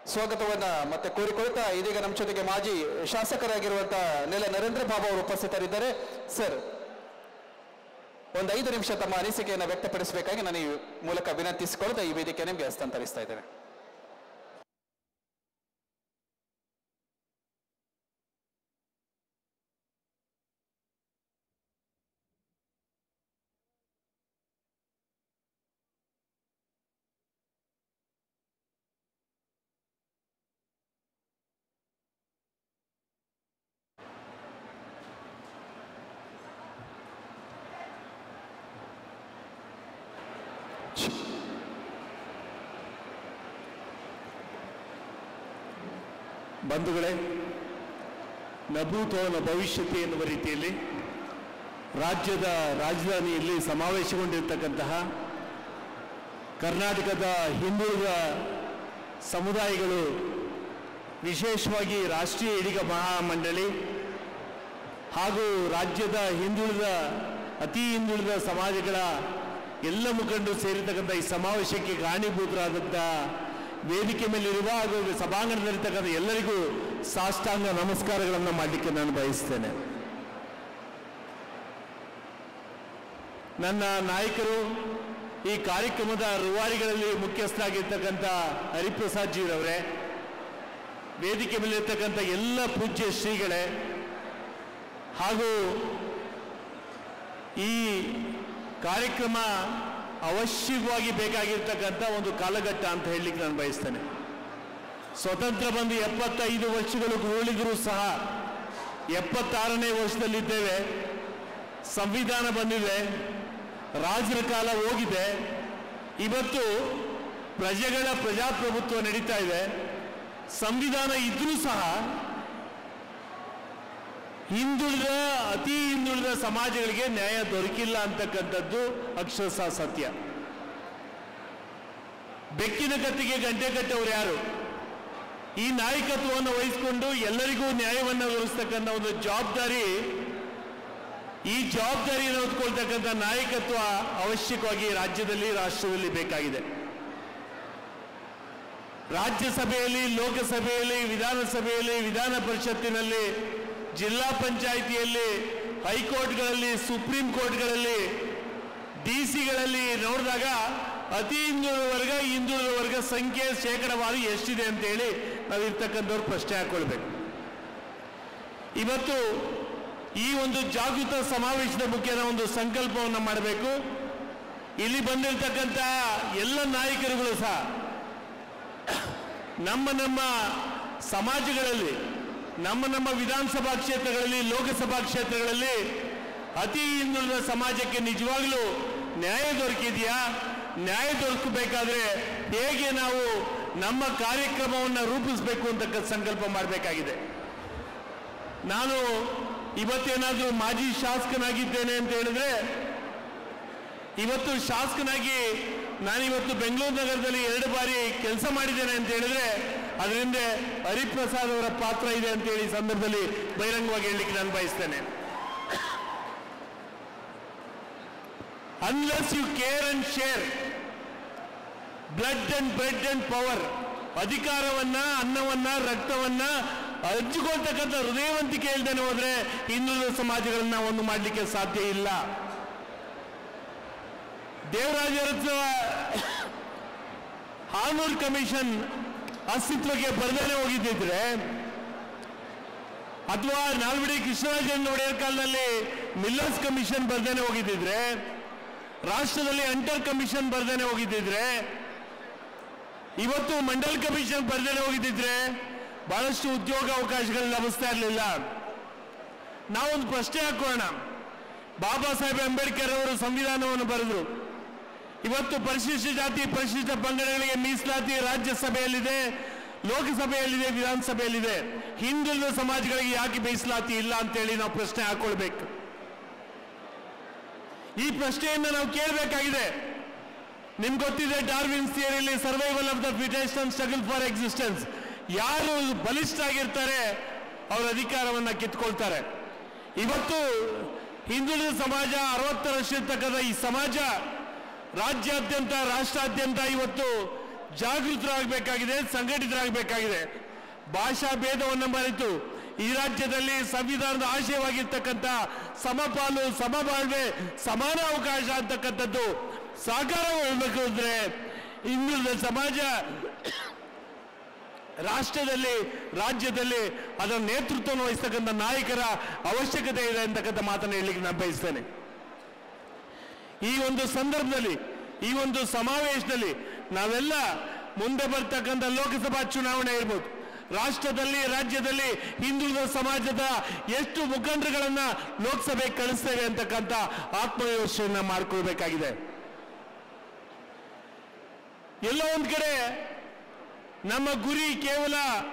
ಸ್ವಾಗತವನ್ನ ಮತ್ತೆ ಕೋರಿಕೊಳ್ತಾ ಇದೀಗ ನಮ್ಮ ಜೊತೆಗೆ ಮಾಜಿ ಶಾಸಕರಾಗಿರುವಂತಹ ನೆಲ ನರೇಂದ್ರ ಬಾಬು ಅವರು ಉಪಸ್ಥಿತರಿದ್ದಾರೆ ಸರ್ ಒಂದು ಐದು ನಿಮಿಷ ತಮ್ಮ ಅನಿಸಿಕೆಯನ್ನು ವ್ಯಕ್ತಪಡಿಸಬೇಕಾಗಿ ನಾನು ಈ ಮೂಲಕ ವಿನಂತಿಸಿಕೊಳ್ತಾ ಈ ವೇದಿಕೆ ನಿಮಗೆ ಹಸ್ತಾಂತರಿಸ್ತಾ ಇದ್ದೇನೆ ಬಂಧುಗಳೇ ನಭೂತೋ ನ ಭವಿಷ್ಯತೆ ಎನ್ನುವ ರೀತಿಯಲ್ಲಿ ರಾಜ್ಯದ ರಾಜಧಾನಿಯಲ್ಲಿ ಸಮಾವೇಶಗೊಂಡಿರ್ತಕ್ಕಂತಹ ಕರ್ನಾಟಕದ ಹಿಂದುಳಿದ ಸಮುದಾಯಗಳು ವಿಶೇಷವಾಗಿ ರಾಷ್ಟ್ರೀಯ ಈಡಿಗ ಮಹಾಮಂಡಳಿ ಹಾಗೂ ರಾಜ್ಯದ ಹಿಂದುಳಿದ ಅತಿ ಹಿಂದುಳಿದ ಸಮಾಜಗಳ ಎಲ್ಲ ಮುಖಂಡರು ಸೇರಿರ್ತಕ್ಕಂಥ ಈ ಸಮಾವೇಶಕ್ಕೆ ಕಾರಣೀಭೂತರಾದಂಥ ವೇದಿಕೆ ಮೇಲಿರುವ ಹಾಗೂ ಸಭಾಂಗಣದಲ್ಲಿರ್ತಕ್ಕಂಥ ಎಲ್ಲರಿಗೂ ಸಾಷ್ಟಾಂಗ ನಮಸ್ಕಾರಗಳನ್ನು ಮಾಡಲಿಕ್ಕೆ ನಾನು ಬಯಸ್ತೇನೆ ನನ್ನ ನಾಯಕರು ಈ ಕಾರ್ಯಕ್ರಮದ ರೂವಾರಿಗಳಲ್ಲಿ ಮುಖ್ಯಸ್ಥರಾಗಿರ್ತಕ್ಕಂಥ ಹರಿಪ್ರಸಾದ್ ಜೀರವರೇ ವೇದಿಕೆ ಮೇಲಿರ್ತಕ್ಕಂಥ ಎಲ್ಲ ಪೂಜ್ಯ ಶ್ರೀಗಳೇ ಹಾಗೂ ಈ ಕಾರ್ಯಕ್ರಮ ಅವಶ್ಯವಾಗಿ ಬೇಕಾಗಿರ್ತಕ್ಕಂಥ ಒಂದು ಕಾಲಘಟ್ಟ ಅಂತ ಹೇಳಲಿಕ್ಕೆ ನಾನು ಬಯಸ್ತೇನೆ ಸ್ವತಂತ್ರ ಬಂದು ಎಪ್ಪತ್ತೈದು ವರ್ಷಗಳು ಉಳಿದರೂ ಸಹ ಎಪ್ಪತ್ತಾರನೇ ವರ್ಷದಲ್ಲಿದ್ದೇವೆ ಸಂವಿಧಾನ ಬಂದಿದೆ ರಾಜರ ಕಾಲ ಹೋಗಿದೆ ಇವತ್ತು ಪ್ರಜೆಗಳ ಪ್ರಜಾಪ್ರಭುತ್ವ ನಡೀತಾ ಇದೆ ಸಂವಿಧಾನ ಇದ್ರೂ ಸಹ ಹಿಂದುಳಿದ ಅತಿ ಹಿಂದುಳಿದ ಸಮಾಜಗಳಿಗೆ ನ್ಯಾಯ ದೊರಕಿಲ್ಲ ಅಂತಕ್ಕಂಥದ್ದು ಅಕ್ಷರಶಃ ಸತ್ಯ ಬೆಕ್ಕಿನ ಕತ್ತಿಗೆ ಗಂಟೆ ಕಟ್ಟವ್ರು ಯಾರು ಈ ನಾಯಕತ್ವವನ್ನು ವಹಿಸಿಕೊಂಡು ಎಲ್ಲರಿಗೂ ನ್ಯಾಯವನ್ನು ಒದಗಿಸ್ತಕ್ಕಂಥ ಒಂದು ಜವಾಬ್ದಾರಿ ಈ ಜವಾಬ್ದಾರಿಯನ್ನು ಹೊತ್ಕೊಳ್ತಕ್ಕಂಥ ನಾಯಕತ್ವ ಅವಶ್ಯಕವಾಗಿ ರಾಜ್ಯದಲ್ಲಿ ರಾಷ್ಟ್ರದಲ್ಲಿ ಬೇಕಾಗಿದೆ ರಾಜ್ಯಸಭೆಯಲ್ಲಿ ಲೋಕಸಭೆಯಲ್ಲಿ ವಿಧಾನಸಭೆಯಲ್ಲಿ ವಿಧಾನ ಪರಿಷತ್ತಿನಲ್ಲಿ ಜಿಲ್ಲಾ ಪಂಚಾಯಿತಿಯಲ್ಲಿ ಹೈಕೋರ್ಟ್ಗಳಲ್ಲಿ ಸುಪ್ರೀಂ ಕೋರ್ಟ್ಗಳಲ್ಲಿ ಡಿ ಸಿಗಳಲ್ಲಿ ನೋಡಿದಾಗ ಅತಿ ಹಿಂದುಳಿದ ವರ್ಗ ಹಿಂದುಳಿದ ವರ್ಗ ಸಂಖ್ಯೆ ಶೇಕಡವಾರು ಎಷ್ಟಿದೆ ಅಂತೇಳಿ ನಾವು ಇರ್ತಕ್ಕಂಥವ್ರು ಪ್ರಶ್ನೆ ಹಾಕೊಳ್ಬೇಕು ಇವತ್ತು ಈ ಒಂದು ಜಾಗೃತ ಸಮಾವೇಶದ ಮುಖ್ಯನ ಒಂದು ಸಂಕಲ್ಪವನ್ನು ಮಾಡಬೇಕು ಇಲ್ಲಿ ಬಂದಿರತಕ್ಕಂಥ ಎಲ್ಲ ನಾಯಕರುಗಳು ಸಹ ನಮ್ಮ ನಮ್ಮ ಸಮಾಜಗಳಲ್ಲಿ ನಮ್ಮ ನಮ್ಮ ವಿಧಾನಸಭಾ ಕ್ಷೇತ್ರಗಳಲ್ಲಿ ಲೋಕಸಭಾ ಕ್ಷೇತ್ರಗಳಲ್ಲಿ ಅತಿ ಹಿಂದುಳಿದ ಸಮಾಜಕ್ಕೆ ನಿಜವಾಗ್ಲೂ ನ್ಯಾಯ ದೊರಕಿದೆಯಾ ನ್ಯಾಯ ದೊರಕಬೇಕಾದ್ರೆ ಹೇಗೆ ನಾವು ನಮ್ಮ ಕಾರ್ಯಕ್ರಮವನ್ನು ರೂಪಿಸಬೇಕು ಅಂತ ಸಂಕಲ್ಪ ಮಾಡಬೇಕಾಗಿದೆ ನಾನು ಇವತ್ತೇನಾದರೂ ಮಾಜಿ ಶಾಸಕನಾಗಿದ್ದೇನೆ ಅಂತ ಹೇಳಿದ್ರೆ ಇವತ್ತು ಶಾಸಕನಾಗಿ ನಾನಿವತ್ತು ಬೆಂಗಳೂರು ನಗರದಲ್ಲಿ ಎರಡು ಬಾರಿ ಕೆಲಸ ಮಾಡಿದ್ದೇನೆ ಅಂತ ಹೇಳಿದ್ರೆ ಅದರಿಂದ ಹರಿಪ್ರಸಾದ್ ಅವರ ಪಾತ್ರ ಇದೆ ಅಂತ ಹೇಳಿ ಈ ಸಂದರ್ಭದಲ್ಲಿ ಬಹಿರಂಗವಾಗಿ ಹೇಳಲಿಕ್ಕೆ ನಾನು ಬಯಸ್ತೇನೆ unless you care and share blood and bread and power ಅಧಿಕಾರವನ್ನ ಅನ್ನವನ್ನ ರಕ್ತವನ್ನ ಹಂಚಿಕೊಳ್ತಕ್ಕಂಥ ಹೃದಯವಂತಿಕೆ ಇಲ್ದೇನೆ ಹೋದ್ರೆ ಹಿಂದುಳಿದ ಸಮಾಜಗಳನ್ನ ಒಂದು ಮಾಡಲಿಕ್ಕೆ ಸಾಧ್ಯ ಇಲ್ಲ ದೇವರಾಜ ಅರಸು ಹಾನೂರ್ ಕಮಿಷನ್ ಅಸ್ತಿತ್ವಕ್ಕೆ ಬರ್ದೇನೆ ಹೋಗಿದ್ದಿದ್ರೆ ಅಥವಾ ನಾಲ್ವಡಿ ಕೃಷ್ಣರಾಜನ್ ಒಡೆಯರ್ ಕಾಲದಲ್ಲಿ ಮಿಲ್ಲರ್ಸ್ ಕಮಿಷನ್ ಬರ್ದೇನೆ ಹೋಗಿದ್ದಿದ್ರೆ ರಾಷ್ಟ್ರದಲ್ಲಿ ಅಂಟರ್ ಕಮಿಷನ್ ಬರ್ದೇನೆ ಹೋಗಿದ್ದಿದ್ರೆ ಇವತ್ತು ಮಂಡಲ್ ಕಮಿಷನ್ ಬರ್ದೇನೆ ಹೋಗಿದ್ದಿದ್ರೆ ಬಹಳಷ್ಟು ಉದ್ಯೋಗ ಅವಕಾಶಗಳು ಲಭಿಸ್ತಾ ಇರಲಿಲ್ಲ ನಾವೊಂದು ಪ್ರಶ್ನೆ ಹಾಕೋಣ ಬಾಬಾ ಸಾಹೇಬ್ ಅಂಬೇಡ್ಕರ್ ಅವರು ಸಂವಿಧಾನವನ್ನು ಬರೆದ್ರು ಇವತ್ತು ಪರಿಶಿಷ್ಟ ಜಾತಿ ಪರಿಶಿಷ್ಟ ಪಂಗಡಗಳಿಗೆ ಮೀಸಲಾತಿ ರಾಜ್ಯಸಭೆಯಲ್ಲಿದೆ ಲೋಕಸಭೆಯಲ್ಲಿದೆ ವಿಧಾನಸಭೆಯಲ್ಲಿದೆ ಹಿಂದುಳಿದ ಸಮಾಜಗಳಿಗೆ ಯಾಕೆ ಮೀಸಲಾತಿ ಇಲ್ಲ ಅಂತೇಳಿ ನಾವು ಪ್ರಶ್ನೆ ಹಾಕೊಳ್ಬೇಕು ಈ ಪ್ರಶ್ನೆಯನ್ನು ನಾವು ಕೇಳಬೇಕಾಗಿದೆ ನಿಮ್ಗೆ ಗೊತ್ತಿದೆ ಡಾರ್ವಿನ್ಸ್ ಥಿಯರಿಯಲ್ಲಿ survival of the fittest and struggle for existence ಯಾರು ಬಲಿಷ್ಠ ಆಗಿರ್ತಾರೆ ಅವರ ಅಧಿಕಾರವನ್ನ ಕಿತ್ಕೊಳ್ತಾರೆ ಇವತ್ತು ಹಿಂದುಳಿದ ಸಮಾಜ ಅರವತ್ತರಷ್ಟಿರ್ತಕ್ಕಂಥ ಈ ಸಮಾಜ ರಾಜ್ಯಾದ್ಯಂತ ರಾಷ್ಟ್ರಾದ್ಯಂತ ಇವತ್ತು ಜಾಗೃತರಾಗಬೇಕಾಗಿದೆ ಸಂಘಟಿತರಾಗಬೇಕಾಗಿದೆ ಭಾಷಾ ಭೇದವನ್ನು ಮರೆತು ಈ ರಾಜ್ಯದಲ್ಲಿ ಸಂವಿಧಾನದ ಆಶಯವಾಗಿರ್ತಕ್ಕಂಥ ಸಮಪಾಲು ಸಮಬಾಳ್ವೆ ಸಮಾನ ಅವಕಾಶ ಅಂತಕ್ಕಂಥದ್ದು ಸಾಕಾರಗೊಳ್ಳಬೇಕು ಅಂದ್ರೆ ಇನ್ನುಳಿದ ಸಮಾಜ ರಾಷ್ಟ್ರದಲ್ಲಿ ರಾಜ್ಯದಲ್ಲಿ ಅದರ ನೇತೃತ್ವವನ್ನು ವಹಿಸ್ತಕ್ಕಂಥ ನಾಯಕರ ಅವಶ್ಯಕತೆ ಇದೆ ಅಂತಕ್ಕಂಥ ಮಾತನ್ನು ಹೇಳಲಿಕ್ಕೆ ನಾನು ಬಯಸ್ತೇನೆ ಈ ಒಂದು ಸಂದರ್ಭದಲ್ಲಿ ಈ ಒಂದು ಸಮಾವೇಶದಲ್ಲಿ ನಾವೆಲ್ಲ ಮುಂದೆ ಬರ್ತಕ್ಕಂಥ ಲೋಕಸಭಾ ಚುನಾವಣೆ ಇರ್ಬೋದು ರಾಷ್ಟ್ರದಲ್ಲಿ ರಾಜ್ಯದಲ್ಲಿ ಹಿಂದುಳಿದ ಸಮಾಜದ ಎಷ್ಟು ಮುಖಂಡರುಗಳನ್ನ ಲೋಕಸಭೆಗೆ ಕಳಿಸ್ತೇವೆ ಅಂತಕ್ಕಂಥ ಆತ್ಮವಿಮರ್ಶೆಯನ್ನ ಮಾಡ್ಕೊಳ್ಬೇಕಾಗಿದೆ ಎಲ್ಲೋ ಒಂದ್ ಕಡೆ ನಮ್ಮ ಗುರಿ ಕೇವಲ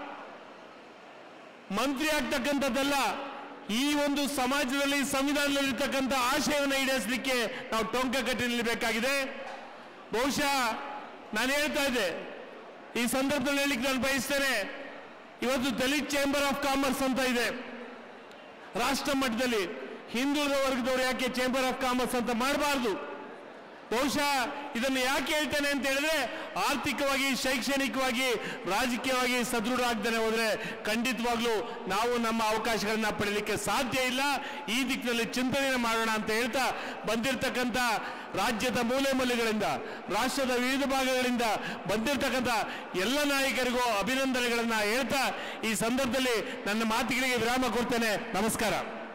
ಮಂತ್ರಿ ಆಗ್ತಕ್ಕಂಥದ್ದಲ್ಲ ಈ ಒಂದು ಸಮಾಜದಲ್ಲಿ ಸಂವಿಧಾನದಲ್ಲಿರ್ತಕ್ಕಂಥ ಆಶಯವನ್ನು ಈಡೇರಿಸಲಿಕ್ಕೆ ನಾವು ಟೊಂಕ ಕಟ್ಟಿ ನಿಲ್ಲಬೇಕಾಗಿದೆ ಬಹುಶಃ ನಾನು ಹೇಳ್ತಾ ಇದ್ದೆ ಈ ಸಂದರ್ಭದಲ್ಲಿ ಹೇಳಲಿಕ್ಕೆ ನಾನು ಬಯಸ್ತೇನೆ ಇವತ್ತು ದಲಿತ್ ಚೇಂಬರ್ ಆಫ್ ಕಾಮರ್ಸ್ ಅಂತ ಇದೆ ರಾಷ್ಟ್ರ ಮಟ್ಟದಲ್ಲಿ ಹಿಂದುಳಿದ ವರ್ಗದವರು ಯಾಕೆ ಚೇಂಬರ್ ಆಫ್ ಕಾಮರ್ಸ್ ಅಂತ ಮಾಡಬಾರ್ದು ಬಹುಶಃ ಇದನ್ನು ಯಾಕೆ ಹೇಳ್ತೇನೆ ಅಂತ ಹೇಳಿದ್ರೆ ಆರ್ಥಿಕವಾಗಿ ಶೈಕ್ಷಣಿಕವಾಗಿ ರಾಜಕೀಯವಾಗಿ ಸದೃಢ ಆಗ್ತಾನೆ ಹೋದ್ರೆ ಖಂಡಿತವಾಗ್ಲೂ ನಾವು ನಮ್ಮ ಅವಕಾಶಗಳನ್ನ ಪಡೀಲಿಕ್ಕೆ ಸಾಧ್ಯ ಇಲ್ಲ ಈ ದಿಕ್ಕಿನಲ್ಲಿ ಚಿಂತನೆ ಮಾಡೋಣ ಅಂತ ಹೇಳ್ತಾ ಬಂದಿರತಕ್ಕಂಥ ರಾಜ್ಯದ ಮೂಲೆ ಮೂಲೆಗಳಿಂದ ರಾಷ್ಟ್ರದ ವಿವಿಧ ಭಾಗಗಳಿಂದ ಬಂದಿರತಕ್ಕಂಥ ಎಲ್ಲ ನಾಯಕರಿಗೂ ಅಭಿನಂದನೆಗಳನ್ನ ಹೇಳ್ತಾ ಈ ಸಂದರ್ಭದಲ್ಲಿ ನನ್ನ ಮಾತುಗಳಿಗೆ ವಿರಾಮ ಕೊಡ್ತೇನೆ ನಮಸ್ಕಾರ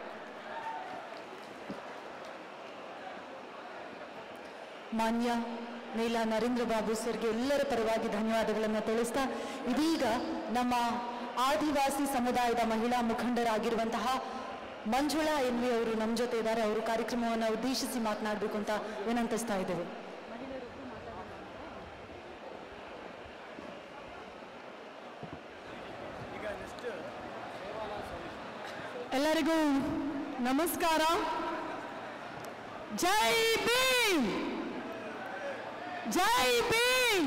ಮಾನ್ಯ ನೀಲ ನರೇಂದ್ರ ಬಾಬು ಸರ್ಗೆ ಎಲ್ಲರ ಪರವಾಗಿ ಧನ್ಯವಾದಗಳನ್ನು ತಿಳಿಸ್ತಾ ಇದೀಗ ನಮ್ಮ ಆದಿವಾಸಿ ಸಮುದಾಯದ ಮಹಿಳಾ ಮುಖಂಡರಾಗಿರುವಂತಹ ಮಂಜುಳಾ ಎನ್ವಿ ಅವರು ನಮ್ಮ ಜೊತೆ ಇದ್ದಾರೆ ಅವರು ಕಾರ್ಯಕ್ರಮವನ್ನು ಉದ್ದೇಶಿಸಿ ಮಾತನಾಡಬೇಕು ಅಂತ ವಿನಂತಿಸ್ತಾ ಇದ್ದೇವೆ ಎಲ್ಲರಿಗೂ ನಮಸ್ಕಾರ ಜೈ ಭೀಮ್ ಜೈ ಭೀಮ್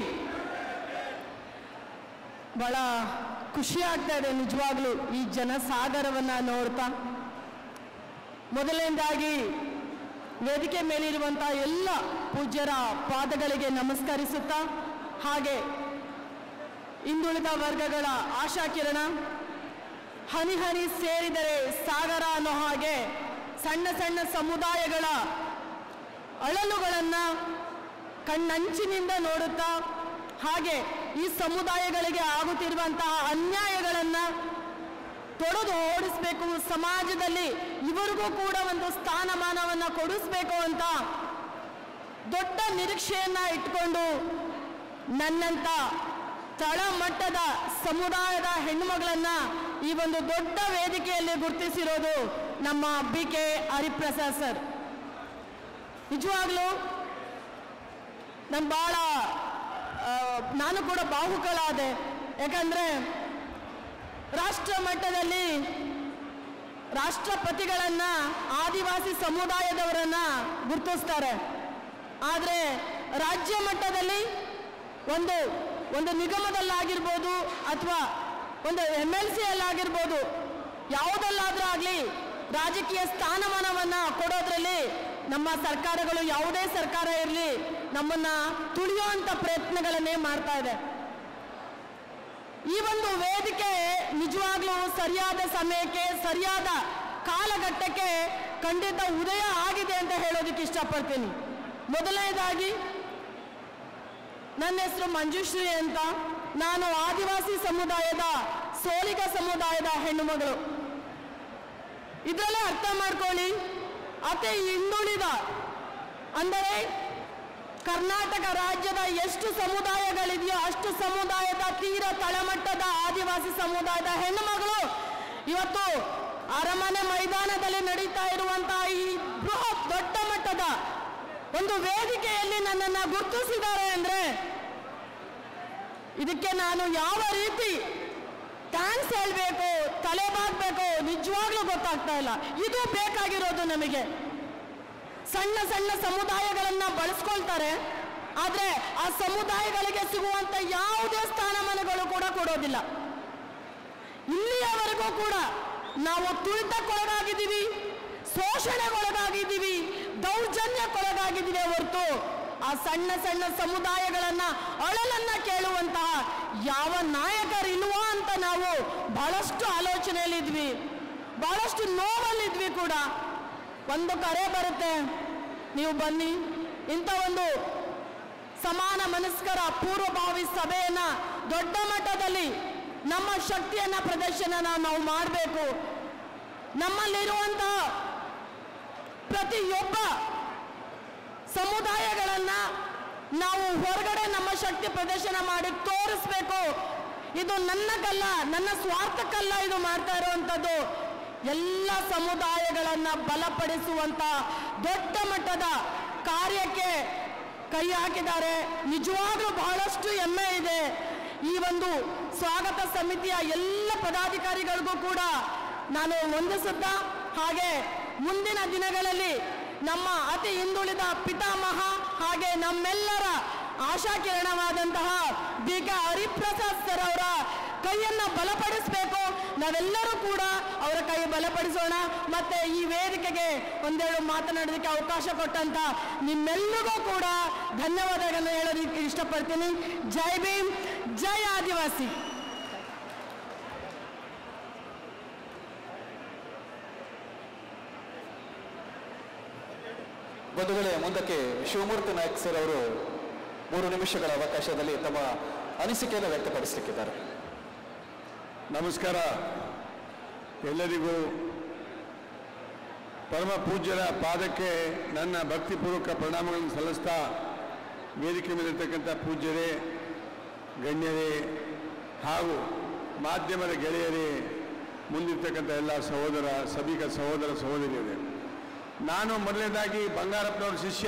ಬಹಳ ಖುಷಿ ಆಗ್ತಾ ಇದೆ ನಿಜವಾಗ್ಲೂ ಈ ಜನಸಾಗರವನ್ನ ನೋಡ್ತಾ ಮೊದಲನೇದಾಗಿ ವೇದಿಕೆ ಮೇಲಿರುವಂಥ ಎಲ್ಲ ಪೂಜ್ಯರ ಪಾದಗಳಿಗೆ ನಮಸ್ಕರಿಸುತ್ತಾ ಹಾಗೆ ಹಿಂದುಳಿದ ವರ್ಗಗಳ ಆಶಾಕಿರಣ ಹನಿ ಹನಿ ಸೇರಿದರೆ ಸಾಗರ ಅನ್ನೋ ಹಾಗೆ ಸಣ್ಣ ಸಣ್ಣ ಸಮುದಾಯಗಳ ಅಳಲುಗಳನ್ನು ಕಣ್ಣಂಚಿನಿಂದ ನೋಡುತ್ತಾ ಹಾಗೆ ಈ ಸಮುದಾಯಗಳಿಗೆ ಆಗುತ್ತಿರುವಂತಹ ಅನ್ಯಾಯಗಳನ್ನು ತೊಡೆದು ಓಡಿಸ್ಬೇಕು ಸಮಾಜದಲ್ಲಿ ಇವರಿಗೂ ಕೂಡ ಒಂದು ಸ್ಥಾನಮಾನವನ್ನು ಕೊಡಿಸ್ಬೇಕು ಅಂತ ದೊಡ್ಡ ನಿರೀಕ್ಷೆಯನ್ನ ಇಟ್ಕೊಂಡು ನನ್ನಂತ ತಳಮಟ್ಟದ ಸಮುದಾಯದ ಹೆಣ್ಣುಮಗಳನ್ನ ಈ ಒಂದು ದೊಡ್ಡ ವೇದಿಕೆಯಲ್ಲಿ ಗುರುತಿಸಿರೋದು ನಮ್ಮ ಬಿ ಕೆ ಹರಿಪ್ರಸಾದ್ ಸರ್ ನಿಜವಾಗ್ಲೂ ನಾನು ಭಾಳ ನಾನು ಕೂಡ ಬಾಹುಕಳಾದೆ ಯಾಕಂದ್ರೆ ರಾಷ್ಟ್ರ ಮಟ್ಟದಲ್ಲಿ ರಾಷ್ಟ್ರಪತಿಗಳನ್ನ ಆದಿವಾಸಿ ಸಮುದಾಯದವರನ್ನ ಗುರುತಿಸ್ತಾರೆ ಆದರೆ ರಾಜ್ಯ ಮಟ್ಟದಲ್ಲಿ ಒಂದು ಒಂದು ನಿಗಮದಲ್ಲಾಗಿರ್ಬೋದು ಅಥವಾ ಒಂದು ಎಮ್ ಎಲ್ ಸಿ ಅಲ್ಲಾಗಿರ್ಬೋದು ಯಾವುದಲ್ಲಾದ್ರೂ ಆಗಲಿ ರಾಜಕೀಯ ಸ್ಥಾನಮಾನವನ್ನ ಕೊಡೋದ್ರಲ್ಲಿ ನಮ್ಮ ಸರ್ಕಾರಗಳು ಯಾವುದೇ ಸರ್ಕಾರ ಇರಲಿ ನಮ್ಮನ್ನ ತುಳಿಯುವಂತ ಪ್ರಯತ್ನಗಳನ್ನೇ ಮಾಡ್ತಾ ಇದೆ ಈ ಒಂದು ವೇದಿಕೆ ನಿಜವಾಗ್ಲೂ ಸರಿಯಾದ ಸಮಯಕ್ಕೆ ಸರಿಯಾದ ಕಾಲಘಟ್ಟಕ್ಕೆ ಖಂಡಿತ ಉದಯ ಆಗಿದೆ ಅಂತ ಹೇಳೋದಕ್ಕೆ ಇಷ್ಟಪಡ್ತೀನಿ ಮೊದಲನೇದಾಗಿ ನನ್ನ ಹೆಸರು ಮಂಜುಶ್ರೀ ಅಂತ ನಾನು ಆದಿವಾಸಿ ಸಮುದಾಯದ ಸೋಲಿಗ ಸಮುದಾಯದ ಹೆಣ್ಣು ಮಗಳು ಇದರಲ್ಲೇ ಅರ್ಥ ಮಾಡ್ಕೊಳ್ಳಿ ಅತಿ ಹಿಂದುಳಿದ ಅಂದರೆ ಕರ್ನಾಟಕ ರಾಜ್ಯದ ಎಷ್ಟು ಸಮುದಾಯಗಳಿದೆಯೋ ಅಷ್ಟು ಸಮುದಾಯದ ತೀರ ತಳಮಟ್ಟದ ಆದಿವಾಸಿ ಸಮುದಾಯದ ಹೆಣ್ಣು ಮಗಳು ಇವತ್ತು ಅರಮನೆ ಮೈದಾನದಲ್ಲಿ ನಡೀತಾ ಇರುವಂತಹ ಈ ಬೃಹತ್ ದೊಡ್ಡ ಮಟ್ಟದ ಒಂದು ವೇದಿಕೆಯಲ್ಲಿ ನನ್ನನ್ನು ಗುರುತಿಸಿದ್ದಾರೆ ಅಂದ್ರೆ ಇದಕ್ಕೆ ನಾನು ಯಾವ ರೀತಿ ಥ್ಯಾಂಕ್ಸ್ ಹೇಳ್ಬೇಕು ತಲೆ ಬಾಗ್ಬೇಕು ನಿಜವಾಗ್ಲೂ ಗೊತ್ತಾಗ್ತಾ ಇಲ್ಲ ಇದು ಬೇಕಾಗಿರೋದು ನಮಗೆ ಸಣ್ಣ ಸಣ್ಣ ಸಮುದಾಯಗಳನ್ನ ಬಳಸ್ಕೊಳ್ತಾರೆ ಆದ್ರೆ ಆ ಸಮುದಾಯಗಳಿಗೆ ಸಿಗುವಂತ ಯಾವುದೇ ಸ್ಥಾನಮಾನಗಳು ಕೂಡ ಕೊಡೋದಿಲ್ಲ ಇಲ್ಲಿಯವರೆಗೂ ಕೂಡ ನಾವು ತುಳಿತಕ್ಕೊಳಗಾಗಿದ್ದೀವಿ ಶೋಷಣೆಗೊಳಗಾಗಿದ್ದೀವಿ ದೌರ್ಜನ್ಯಕ್ಕೊಳಗಾಗಿದ್ದೀವಿ ಹೊರತು ಆ ಸಣ್ಣ ಸಣ್ಣ ಸಮುದಾಯಗಳನ್ನ ಅಳಲನ್ನ ಕೇಳುವಂತಹ ಯಾವ ನಾಯಕರಿಲ್ವಾ ಅಂತ ನಾವು ಬಹಳಷ್ಟು ಆಲೋಚನೆಯಲ್ಲಿದ್ವಿ ಬಹಳಷ್ಟು ನೋವಲ್ಲಿದ್ವಿ ಕೂಡ ಒಂದು ಕರೆ ಬರುತ್ತೆ ನೀವು ಬನ್ನಿ ಇಂಥ ಒಂದು ಸಮಾನ ಮನಸ್ಕರ ಪೂರ್ವಭಾವಿ ಸಭೆಯನ್ನ ದೊಡ್ಡ ಮಟ್ಟದಲ್ಲಿ ನಮ್ಮ ಶಕ್ತಿಯನ್ನ ಪ್ರದರ್ಶನ ನಾವು ಮಾಡಬೇಕು ನಮ್ಮಲ್ಲಿರುವಂತಹ ಪ್ರತಿಯೊಬ್ಬ ಸಮುದಾಯಗಳನ್ನ ನಾವು ಹೊರಗಡೆ ನಮ್ಮ ಶಕ್ತಿ ಪ್ರದರ್ಶನ ಮಾಡಿ ತೋರಿಸ್ಬೇಕು ಇದು ನನ್ನ ಕಲ್ಲ ನನ್ನ ಸ್ವಾರ್ಥಕ್ಕಲ್ಲ ಇದು ಮಾಡ್ತಾ ಇರುವಂಥದ್ದು ಎಲ್ಲ ಸಮುದಾಯಗಳನ್ನ ಬಲಪಡಿಸುವಂತ ದೊಡ್ಡ ಮಟ್ಟದ ಕಾರ್ಯಕ್ಕೆ ಕೈ ಹಾಕಿದ್ದಾರೆ ನಿಜವಾಗ್ಲೂ ಬಹಳಷ್ಟು ಹೆಮ್ಮೆ ಇದೆ ಈ ಒಂದು ಸ್ವಾಗತ ಸಮಿತಿಯ ಎಲ್ಲ ಪದಾಧಿಕಾರಿಗಳಿಗೂ ಕೂಡ ನಾನು ವಂದಿಸುತ್ತಾ ಹಾಗೆ ಮುಂದಿನ ದಿನಗಳಲ್ಲಿ ನಮ್ಮ ಅತಿ ಹಿಂದುಳಿದ ಪಿತಾಮಹ ಹಾಗೆ ನಮ್ಮೆಲ್ಲರ ಆಶಾಕಿರಣವಾದಂತಹ ಬಿ ಕೆ ಹರಿಪ್ರಸಾದ್ ಸರ್ ಅವರ ಕೈಯನ್ನ ಬಲಪಡಿಸಬೇಕು ನಾವೆಲ್ಲರೂ ಕೂಡ ಅವರ ಕೈ ಬಲಪಡಿಸೋಣ ಮತ್ತೆ ಈ ವೇದಿಕೆಗೆ ಒಂದೆರಡು ಮಾತನಾಡೋದಕ್ಕೆ ಅವಕಾಶ ಕೊಟ್ಟಂತ ನಿಮ್ಮೆಲ್ಲರಿಗೂ ಕೂಡ ಧನ್ಯವಾದಗಳನ್ನು ಹೇಳೋದಕ್ಕೆ ಇಷ್ಟಪಡ್ತೀನಿ ಜೈ ಭೀಮ್ ಜೈ ಆದಿವಾಸಿ ಬಂಧುಗಳೇ ಮುಂದಕ್ಕೆ ಶಿವಮೂರ್ತಿ ನಾಯಕ್ ಸರ್ ಅವರು ಮೂರು ನಿಮಿಷಗಳ ಅವಕಾಶದಲ್ಲಿ ತಮ್ಮ ಅನಿಸಿಕೆಯನ್ನು ವ್ಯಕ್ತಪಡಿಸಲಿಕ್ಕಿದ್ದಾರೆ ನಮಸ್ಕಾರ ಎಲ್ಲರಿಗೂ ಪರಮ ಪೂಜ್ಯರ ಪಾದಕ್ಕೆ ನನ್ನ ಭಕ್ತಿಪೂರ್ವಕ ಪ್ರಣಾಮಗಳನ್ನು ಸಲ್ಲಿಸ್ತಾ ವೇದಿಕೆ ಮೇಲಿರ್ತಕ್ಕಂಥ ಪೂಜ್ಯರೇ ಗಣ್ಯರೇ ಹಾಗೂ ಮಾಧ್ಯಮದ ಗೆಳೆಯರೇ ಮುಂದಿರ್ತಕ್ಕಂಥ ಎಲ್ಲ ಸಹೋದರ ಸಭಿಕ ಸಹೋದರ ಸಹೋದರಿಯರೇ ನಾನು ಮೊದಲನೇದಾಗಿ ಬಂಗಾರಪ್ಪನವ್ರ ಶಿಷ್ಯ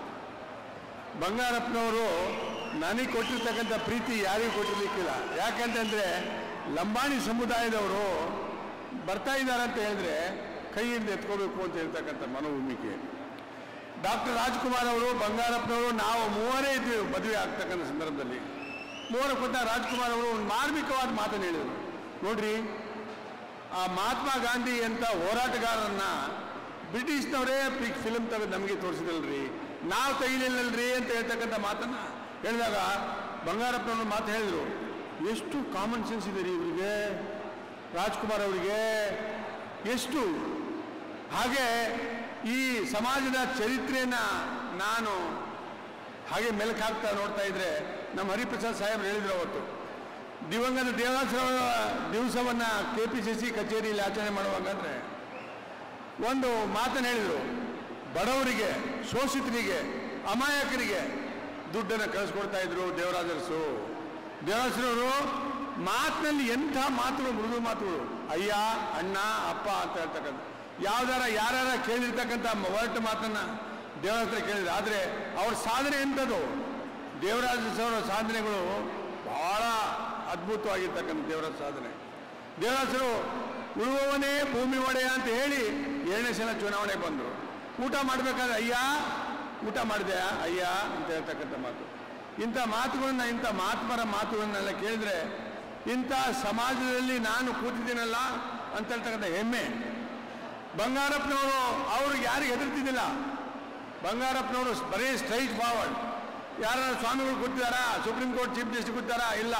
ಬಂಗಾರಪ್ಪನವರು ನನಗೆ ಕೊಟ್ಟಿರ್ತಕ್ಕಂಥ ಪ್ರೀತಿ ಯಾರಿಗೂ ಕೊಟ್ಟಿರ್ಲಿಕ್ಕಿಲ್ಲ ಯಾಕಂತಂದ್ರೆ ಲಂಬಾಣಿ ಸಮುದಾಯದವರು ಬರ್ತಾ ಇದ್ದಾರೆ ಅಂತ ಹೇಳಿದ್ರೆ ಕೈಯಿಂದ ಎತ್ಕೋಬೇಕು ಅಂತ ಹೇಳ್ತಕ್ಕಂಥ ಮನೋಭೂಮಿಕೆ ಡಾಕ್ಟರ್ ರಾಜ್ಕುಮಾರ್ ಅವರು ಬಂಗಾರಪ್ಪನವರು ನಾವು ಮೂವರೇ ಇದ್ವಿ ಮದುವೆ ಆಗ್ತಕ್ಕಂಥ ಸಂದರ್ಭದಲ್ಲಿ ಮೂವರು ಕೊಟ್ಟ ರಾಜ್ಕುಮಾರ್ ಅವರು ಒಂದು ಮಾರ್ಮಿಕವಾದ ಮಾತನ್ನು ಹೇಳಿದರು ನೋಡ್ರಿ ಆ ಮಹಾತ್ಮ ಗಾಂಧಿ ಅಂತ ಹೋರಾಟಗಾರರನ್ನ ಬ್ರಿಟಿಷ್ನವರೇ ಪಿಕ್ ಫಿಲ್ಮ್ ತೆಗೆದು ನಮಗೆ ತೋರಿಸಿದಲ್ರಿ ನಾವು ತೆಗಿಲಿಲ್ಲಲ್ರಿ ಅಂತ ಹೇಳ್ತಕ್ಕಂಥ ಮಾತನ್ನ ಹೇಳಿದಾಗ ಬಂಗಾರಪ್ಪನವ್ರು ಮಾತು ಹೇಳಿದ್ರು ಎಷ್ಟು ಕಾಮನ್ ಸೆನ್ಸ್ ಇದೆ ರೀ ಇವರಿಗೆ ರಾಜ್ಕುಮಾರ್ ಅವರಿಗೆ ಎಷ್ಟು ಹಾಗೆ ಈ ಸಮಾಜದ ಚರಿತ್ರೆಯನ್ನ ನಾನು ಹಾಗೆ ಮೆಲುಕು ಹಾಕ್ತಾ ನೋಡ್ತಾ ಇದ್ರೆ ನಮ್ಮ ಹರಿಪ್ರಸಾದ್ ಸಾಹೇಬ್ರು ಹೇಳಿದ್ರು ಅವತ್ತು ದಿವಂಗತ ದೇವದಾಸರ ದಿವಸವನ್ನ ಕೆ ಪಿ ಸಿ ಸಿ ಕಚೇರಿಯಲ್ಲಿ ಆಚರಣೆ ಮಾಡುವಾಗಂದ್ರೆ ಒಂದು ಮಾತನ್ನು ಹೇಳಿದರು ಬಡವರಿಗೆ ಶೋಷಿತರಿಗೆ ಅಮಾಯಕರಿಗೆ ದುಡ್ಡನ್ನು ಕಳಿಸ್ಕೊಡ್ತಾ ಇದ್ರು ದೇವರಾಜರಸು ದೇವರಾಜರವರು ಮಾತಿನಲ್ಲಿ ಎಂಥ ಮಾತುಗಳು ಮೃದು ಮಾತುಗಳು ಅಯ್ಯ ಅಣ್ಣ ಅಪ್ಪ ಅಂತ ಹೇಳ್ತಕ್ಕಂಥ ಯಾವ್ದಾರ ಯಾರ್ಯಾರ ಕೇಳಿರ್ತಕ್ಕಂಥ ಹೊರಟ ಮಾತನ್ನ ದೇವರಾಜರ ಕೇಳಿದ್ರು ಆದರೆ ಅವ್ರ ಸಾಧನೆ ಎಂಥದ್ದು ದೇವರಾಜ ಅವರ ಸಾಧನೆಗಳು ಬಹಳ ಅದ್ಭುತವಾಗಿರ್ತಕ್ಕಂಥ ದೇವರಾಜ ಸಾಧನೆ ದೇವರಾಜರು ಉಳುವವನೇ ಭೂಮಿ ಒಡೆಯ ಅಂತ ಹೇಳಿ ಏಳನೇ ಸಲ ಚುನಾವಣೆ ಬಂದರು ಊಟ ಮಾಡಬೇಕಾದ್ರೆ ಅಯ್ಯ ಊಟ ಮಾಡಿದೆ ಅಯ್ಯ ಅಂತ ಹೇಳ್ತಕ್ಕಂಥ ಮಾತು ಇಂಥ ಮಾತುಗಳನ್ನ ಇಂಥ ಮಹಾತ್ಮರ ಮಾತುಗಳನ್ನೆಲ್ಲ ಕೇಳಿದ್ರೆ ಇಂಥ ಸಮಾಜದಲ್ಲಿ ನಾನು ಕೂತಿದ್ದೀನಲ್ಲ ಅಂತ ಹೇಳ್ತಕ್ಕಂಥ ಹೆಮ್ಮೆ ಬಂಗಾರಪ್ಪನವರು ಅವರು ಯಾರಿಗೆ ಹೆದರ್ತಿದ್ದಿಲ್ಲ ಬಂಗಾರಪ್ಪನವರು ಬರೀ ಸ್ಟ್ರೈಟ್ ಫಾರ್ವರ್ಡ್ ಯಾರ ಸ್ವಾಮಿಗಳು ಕೂತಿದಾರಾ ಸುಪ್ರೀಂ ಕೋರ್ಟ್ ಚೀಫ್ ಜಸ್ಟಿಸ್ ಕೂತಾರಾ ಇಲ್ಲ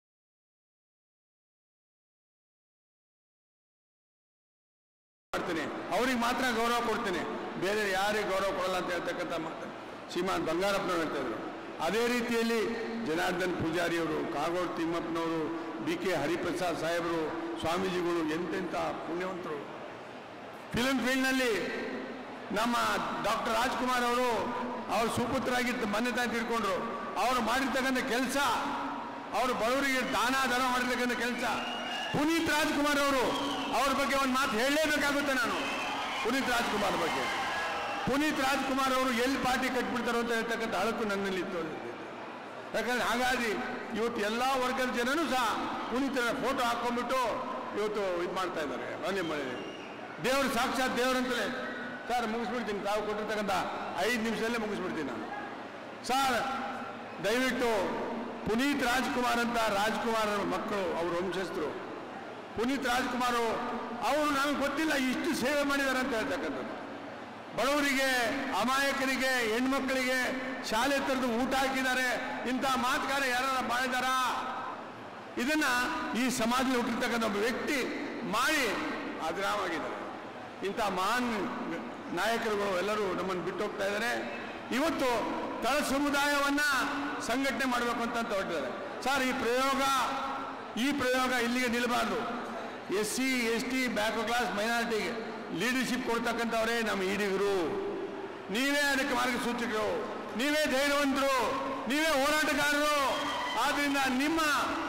ಮಾಡ್ತೀನಿ ಅವ್ರಿಗೆ ಮಾತ್ರ ಗೌರವ ಕೊಡ್ತೀನಿ ಬೇರೆ ಯಾರಿಗೆ ಗೌರವ ಕೊಡಲ್ಲ ಅಂತ ಹೇಳ್ತಕ್ಕಂಥ ಮಾತು ಶ್ರೀಮಾನ್ ಬಂಗಾರಪ್ಪನವ್ರು ಹೇಳ್ತಾ ಇದ್ರು ಅದೇ ರೀತಿಯಲ್ಲಿ ಜನಾರ್ದನ್ ಪೂಜಾರಿಯವರು ಕಾಗೋಡು ತಿಮ್ಮಪ್ಪನವರು ಬಿ ಕೆ ಹರಿಪ್ರಸಾದ್ ಸಾಹೇಬರು ಸ್ವಾಮೀಜಿಗಳು ಎಂತೆಂಥ ಪುಣ್ಯವಂತರು ಫಿಲ್ಮ್ ಫೀಲ್ಡ್ನಲ್ಲಿ ನಮ್ಮ ಡಾಕ್ಟರ್ ರಾಜ್ಕುಮಾರ್ ಅವರು ಅವರು ಸುಪುತ್ರರಾಗಿ ಮೊನ್ನೆ ತಾಯಿ ತಿಳ್ಕೊಂಡ್ರು ಅವರು ಮಾಡಿರ್ತಕ್ಕಂಥ ಕೆಲಸ ಅವರು ಬಡವರಿಗೆ ದಾನ ದಾನ ಮಾಡಿರ್ತಕ್ಕಂಥ ಕೆಲಸ ಪುನೀತ್ ರಾಜ್ಕುಮಾರ್ ಅವರು ಅವ್ರ ಬಗ್ಗೆ ಒಂದು ಮಾತು ಹೇಳಲೇಬೇಕಾಗುತ್ತೆ ನಾನು ಪುನೀತ್ ರಾಜ್ಕುಮಾರ್ ಬಗ್ಗೆ ಪುನೀತ್ ರಾಜ್ಕುಮಾರ್ ಅವರು ಎಲ್ಲಿ ಪಾರ್ಟಿ ಕಟ್ಬಿಡ್ತಾರೋ ಅಂತ ಹೇಳ್ತಕ್ಕಂಥ ಅಳಕು ನನ್ನಲ್ಲಿ ಇತ್ತು ಯಾಕಂದ್ರೆ ಹಾಗಾಗಿ ಇವತ್ತು ಎಲ್ಲ ವರ್ಗದ ಜನನೂ ಸಹ ಪುನೀತರ ಫೋಟೋ ಹಾಕೊಂಡ್ಬಿಟ್ಟು ಇವತ್ತು ಇದು ಮಾಡ್ತಾ ಇದ್ದಾರೆ ಮನೆ ಮನೆ ದೇವರು ಸಾಕ್ಷಾತ್ ದೇವರಂತಲೇ ಸರ್ ಮುಗಿಸ್ಬಿಡ್ತೀನಿ ತಾವು ಕೊಟ್ಟಿರ್ತಕ್ಕಂಥ ಐದು ನಿಮಿಷದಲ್ಲೇ ಮುಗಿಸ್ಬಿಡ್ತೀನಿ ನಾನು ಸರ್ ದಯವಿಟ್ಟು ಪುನೀತ್ ರಾಜ್ಕುಮಾರ್ ಅಂತ ರಾಜ್ಕುಮಾರ್ ಮಕ್ಕಳು ಅವ್ರ ವಂಶಸ್ಥರು ಪುನೀತ್ ರಾಜ್ಕುಮಾರ್ ಅವರು ನಮಗೆ ಗೊತ್ತಿಲ್ಲ ಇಷ್ಟು ಸೇವೆ ಮಾಡಿದ್ದಾರೆ ಅಂತ ಹೇಳ್ತಕ್ಕಂಥದ್ದು ಬಡವರಿಗೆ ಅಮಾಯಕರಿಗೆ ಹೆಣ್ಮಕ್ಳಿಗೆ ಶಾಲೆ ತೆರೆದು ಊಟ ಹಾಕಿದ್ದಾರೆ ಇಂಥ ಮಾತುಗಾರ ಯಾರು ಮಾಡಿದಾರ ಇದನ್ನ ಈ ಸಮಾಜದಲ್ಲಿ ಹುಟ್ಟಿರ್ತಕ್ಕಂಥ ಒಬ್ಬ ವ್ಯಕ್ತಿ ಮಾಡಿ ಅಗ್ರಾಮಾಗಿದ್ದಾರೆ ಇಂಥ ಮಹಾನ್ ನಾಯಕರುಗಳು ಎಲ್ಲರೂ ನಮ್ಮನ್ನು ಬಿಟ್ಟು ಹೋಗ್ತಾ ಇದ್ದಾರೆ ಇವತ್ತು ತಳ ಸಮುದಾಯವನ್ನ ಸಂಘಟನೆ ಮಾಡಬೇಕು ಅಂತ ಅಂತ ಹೊರಟಿದ್ದಾರೆ ಸರ್ ಈ ಪ್ರಯೋಗ ಈ ಪ್ರಯೋಗ ಇಲ್ಲಿಗೆ ನಿಲ್ಲಬಾರ್ದು S C S T back class ಮೈನಾರಿಟಿಗೆ ಲೀಡರ್ಶಿಪ್ ಕೊಡ್ತಕ್ಕಂಥವರೇ ನಮ್ಮ ಈಡಿಗರು ನೀವೇ ಅದಕ್ಕೆ ಮಾರ್ಗಸೂಚಕರು ನೀವೇ ಧೈರ್ಯವಂತರು ನೀವೇ ಹೋರಾಟಗಾರರು ಆದ್ರಿಂದ ನಿಮ್ಮ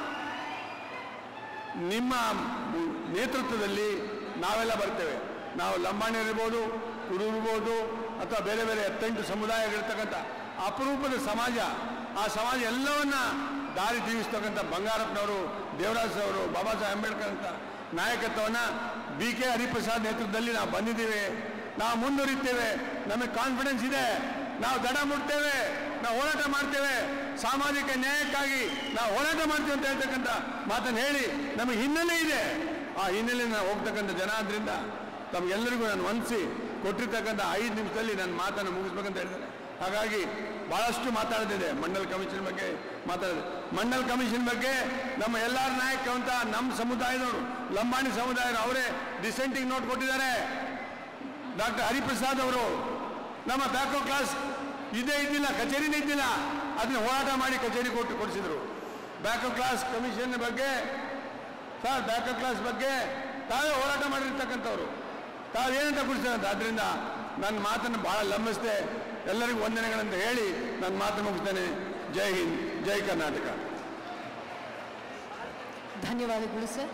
ನಿಮ್ಮ ನೇತೃತ್ವದಲ್ಲಿ ನಾವೆಲ್ಲ ಬರ್ತೇವೆ ನಾವು ಲಂಬಾಣಿ ಇರ್ಬೋದು ಕುರು ಇರ್ಬೋದು ಅಥವಾ ಬೇರೆ ಬೇರೆ ಹತ್ತೆಂಟು ಸಮುದಾಯಗಳಿರ್ತಕ್ಕಂಥ ಅಪರೂಪದ ಸಮಾಜ ಆ ಸಮಾಜ ಎಲ್ಲವನ್ನ ದಾರಿ ತೀರಿಸ್ತಕ್ಕಂಥ ಬಂಗಾರಪ್ಪನವರು ದೇವರಾಜ್ ಅವರು ಬಾಬಾ ಸಾಹೇಬ್ ಅಂಬೇಡ್ಕರ್ ಅಂತ ನಾಯಕತ್ವವನ್ನು ಬಿ ಕೆ ಹರಿಪ್ರಸಾದ್ ನೇತೃತ್ವದಲ್ಲಿ ನಾವು ಬಂದಿದ್ದೀವಿ ನಾವು ಮುಂದುವರಿತೇವೆ ನಮಗೆ ಕಾನ್ಫಿಡೆನ್ಸ್ ಇದೆ ನಾವು ದಡ ಮುಟ್ತೇವೆ ನಾವು ಹೋರಾಟ ಮಾಡ್ತೇವೆ ಸಾಮಾಜಿಕ ನ್ಯಾಯಕ್ಕಾಗಿ ನಾವು ಹೋರಾಟ ಮಾಡ್ತೀವಿ ಅಂತ ಹೇಳ್ತಕ್ಕಂಥ ಮಾತನ್ನು ಹೇಳಿ ನಮಗೆ ಹಿನ್ನೆಲೆ ಇದೆ ಆ ಹಿನ್ನೆಲೆ ನಾವು ಹೋಗ್ತಕ್ಕಂಥ ಜನ ಆದ್ರಿಂದ ತಮಗೆಲ್ಲರಿಗೂ ನಾನು ವಂದಿಸಿ ಕೊಟ್ಟಿರ್ತಕ್ಕಂಥ ಐದು ನಿಮಿಷದಲ್ಲಿ ನನ್ನ ಮಾತನ್ನು ಮುಗಿಸ್ಬೇಕಂತ ಹೇಳಿದ್ದಾರೆ ಹಾಗಾಗಿ ಬಹಳಷ್ಟು ಮಾತಾಡ್ತಿದೆ ಮಂಡಲ್ ಕಮಿಷನ್ ಬಗ್ಗೆ ಮಾತಾಡಿದೆ ಮಂಡಲ್ ಕಮಿಷನ್ ಬಗ್ಗೆ ನಮ್ಮ ಎಲ್ಲರ ನಾಯಕ ಅಂತ ನಮ್ಮ ಸಮುದಾಯದವರು ಲಂಬಾಣಿ ಸಮುದಾಯರು ಅವರೇ ಡಿಸೆಂಟಿಂಗ್ ನೋಟ್ ಕೊಟ್ಟಿದ್ದಾರೆ ಡಾಕ್ಟರ್ ಹರಿಪ್ರಸಾದ್ ಅವರು ನಮ್ಮ ಬ್ಯಾಕೋ ಕ್ಲಾಸ್ ಇದೇ ಇದ್ದಿಲ್ಲ ಕಚೇರಿನೇ ಇದ್ದಿಲ್ಲ ಅದನ್ನ ಹೋರಾಟ ಮಾಡಿ ಕಚೇರಿ ಕೊಟ್ಟು ಕೊಡಿಸಿದ್ರು ಬ್ಯಾಕೋ ಕ್ಲಾಸ್ ಕಮಿಷನ್ ಬಗ್ಗೆ ಸರ್ ಬ್ಯಾಕೋ ಕ್ಲಾಸ್ ಬಗ್ಗೆ ತಾವೇ ಹೋರಾಟ ಮಾಡಿರ್ತಕ್ಕಂಥವ್ರು ತಾವೇನಂತ ಕೊಡಿಸ್ತಾರಂತ ಅದರಿಂದ ನನ್ನ ಮಾತನ್ನು ಬಹಳ ಲಂಬಿಸ್ದೆ ಎಲ್ಲರಿಗೂ ವಂದನೆಗಳಂತ ಹೇಳಿ ನನ್ನ ಮಾತನ್ನು ಮುಗಿಸ್ತೇನೆ ಜೈ ಹಿಂದ್ ಜೈ ಕರ್ನಾಟಕ ಧನ್ಯವಾದಗಳು ಸರ್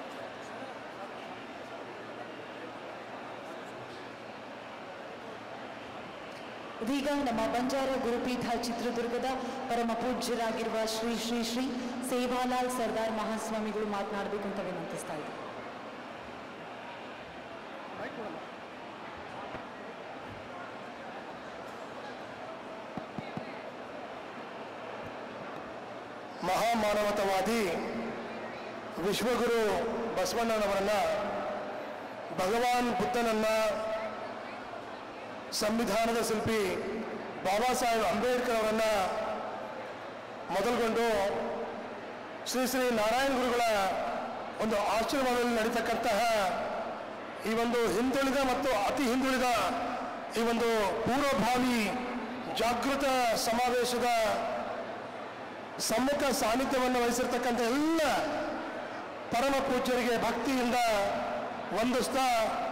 ಇದೀಗ ನಮ್ಮ ಬಂಜಾರ ಗುರುಪೀಠ ಚಿತ್ರದುರ್ಗದ ಪರಮ ಪೂಜ್ಯರಾಗಿರುವ ಶ್ರೀ ಶ್ರೀ ಶ್ರೀ ಸೇವಾಲಾಲ್ ಸರ್ದಾರ್ ಮಹಾಸ್ವಾಮಿಗಳು ಮಾತನಾಡಬೇಕು ಅಂತ ವಿನಂತಿಸ್ತಾ ಇದ್ದೀನಿ ಮಹಾಮಾನವತವಾದಿ ವಿಶ್ವಗುರು ಬಸವಣ್ಣನವರನ್ನ ಭಗವಾನ್ ಬುದ್ಧನನ್ನ ಸಂವಿಧಾನದ ಶಿಲ್ಪಿ ಬಾಬಾ ಸಾಹೇಬ್ ಅಂಬೇಡ್ಕರ್ ಅವರನ್ನ ಮೊದಲುಗೊಂಡು ಶ್ರೀ ಶ್ರೀ ನಾರಾಯಣ ಗುರುಗಳ ಒಂದು ಆಶೀರ್ವಾದದಲ್ಲಿ ನಡೀತಕ್ಕಂತಹ ಈ ಒಂದು ಹಿಂದುಳಿದ ಮತ್ತು ಅತಿ ಹಿಂದುಳಿದ ಈ ಒಂದು ಪೂರ್ವಭಾವಿ ಜಾಗೃತ ಸಮಾವೇಶದ ಸಮ್ಮುಖ ಸಾನ್ನಿಧ್ಯವನ್ನು ವಹಿಸಿರ್ತಕ್ಕಂಥ ಎಲ್ಲ ಪರಮ ಪೂಜ್ಯರಿಗೆ ಭಕ್ತಿಯಿಂದ ವಂದಿಸ್ತಾ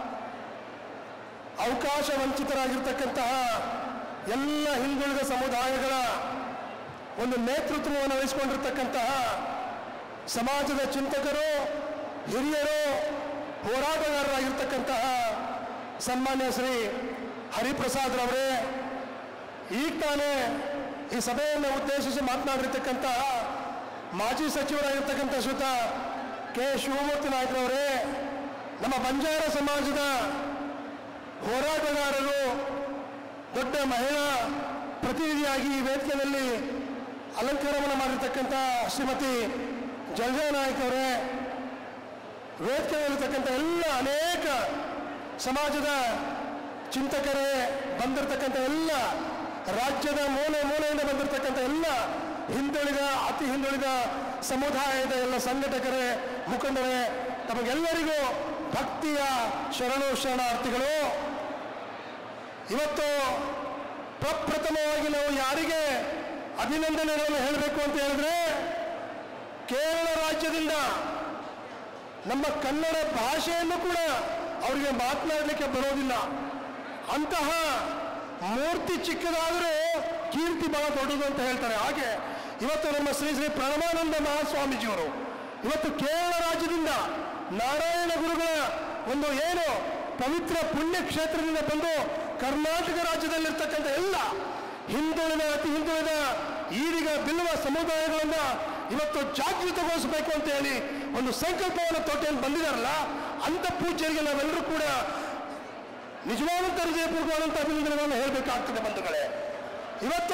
ಅವಕಾಶ ವಂಚಿತರಾಗಿರ್ತಕ್ಕಂತಹ ಎಲ್ಲ ಹಿಂದುಳಿದ ಸಮುದಾಯಗಳ ಒಂದು ನೇತೃತ್ವವನ್ನು ವಹಿಸಿಕೊಂಡಿರ್ತಕ್ಕಂತಹ ಸಮಾಜದ ಚಿಂತಕರು ಹಿರಿಯರು ಹೋರಾಟಗಾರರಾಗಿರ್ತಕ್ಕಂತಹ ಸನ್ಮಾನ್ಯ ಶ್ರೀ ಹರಿಪ್ರಸಾದ್ ರವರೇ ಈಗ ತಾನೇ ಈ ಸಭೆಯನ್ನು ಉದ್ದೇಶಿಸಿ ಮಾತನಾಡಿರ್ತಕ್ಕಂತಹ ಮಾಜಿ ಸಚಿವರಾಗಿರ್ತಕ್ಕಂಥ ಶ್ರೀತ ಕೆ ಶಿವಮೂರ್ತಿ ನಾಯ್ಕರವರೇ ನಮ್ಮ ಬಂಜಾರ ಸಮಾಜದ ಹೋರಾಟಗಾರರು ದೊಡ್ಡ ಮಹಿಳಾ ಪ್ರತಿನಿಧಿಯಾಗಿ ಈ ವೇದಿಕೆಯಲ್ಲಿ ಅಲಂಕಾರವನ್ನು ಮಾಡಿರ್ತಕ್ಕಂಥ ಶ್ರೀಮತಿ ಜಲಜಯ ನಾಯಕ್ ಅವರೇ ವೇದಿಕೆಯಲ್ಲಿರ್ತಕ್ಕಂಥ ಎಲ್ಲ ಅನೇಕ ಸಮಾಜದ ಚಿಂತಕರೇ ಬಂದಿರತಕ್ಕಂಥ ಎಲ್ಲ ರಾಜ್ಯದ ಮೂಲೆ ಮೂಲೆಯಿಂದ ಬಂದಿರತಕ್ಕಂಥ ಎಲ್ಲ ಹಿಂದುಳಿದ ಅತಿ ಹಿಂದುಳಿದ ಸಮುದಾಯದ ಎಲ್ಲ ಸಂಘಟಕರೇ ಮುಖಂಡರೇ ತಮಗೆಲ್ಲರಿಗೂ ಭಕ್ತಿಯ ಶರಣು ಶರಣಾರ್ಥಿಗಳು ಇವತ್ತು ಪ್ರಪ್ರಥಮವಾಗಿ ನಾವು ಯಾರಿಗೆ ಅಭಿನಂದನೆಗಳನ್ನು ಹೇಳಬೇಕು ಅಂತ ಹೇಳಿದ್ರೆ ಕೇರಳ ರಾಜ್ಯದಿಂದ ನಮ್ಮ ಕನ್ನಡ ಭಾಷೆಯನ್ನು ಕೂಡ ಅವರಿಗೆ ಮಾತನಾಡಲಿಕ್ಕೆ ಬರೋದಿಲ್ಲ ಅಂತಹ ಮೂರ್ತಿ ಚಿಕ್ಕದಾದರೂ ಕೀರ್ತಿ ಬಹಳ ದೊಡ್ಡದು ಅಂತ ಹೇಳ್ತಾರೆ ಹಾಗೆ ಇವತ್ತು ನಮ್ಮ ಶ್ರೀ ಶ್ರೀ ಪ್ರಣವಾನಂದ ಮಹಾಸ್ವಾಮೀಜಿಯವರು ಇವತ್ತು ಕೇರಳ ರಾಜ್ಯದಿಂದ ನಾರಾಯಣ ಗುರುಗಳ ಒಂದು ಏನು ಪವಿತ್ರ ಪುಣ್ಯ ಕ್ಷೇತ್ರದಿಂದ ಬಂದು ಕರ್ನಾಟಕ ರಾಜ್ಯದಲ್ಲಿರ್ತಕ್ಕಂಥ ಎಲ್ಲ ಹಿಂದುಳಿದ ಅತಿ ಹಿಂದುಳಿದ ಈಡಿಗ ಬಿಲ್ಲುವ ಸಮುದಾಯಗಳನ್ನ ಇವತ್ತು ಜಾಗೃತಗೊಳಿಸಬೇಕು ಅಂತ ಹೇಳಿ ಒಂದು ಸಂಕಲ್ಪವನ್ನು ತೊಟ್ಟೆಯನ್ನು ಬಂದಿದಾರಲ್ಲ ಅಂತ ಪೂಜ್ಯರಿಗೆ ನಾವೆಲ್ಲರೂ ಕೂಡ ನಿಜವಾದಂಥ ಹೃದಯಪೂರ್ವಕವಾದಂಥ ಅಭಿನಂದನೆಗಳನ್ನು ಹೇಳಬೇಕಾಗ್ತದೆ ಬಂಧುಗಳೇ ಇವತ್ತು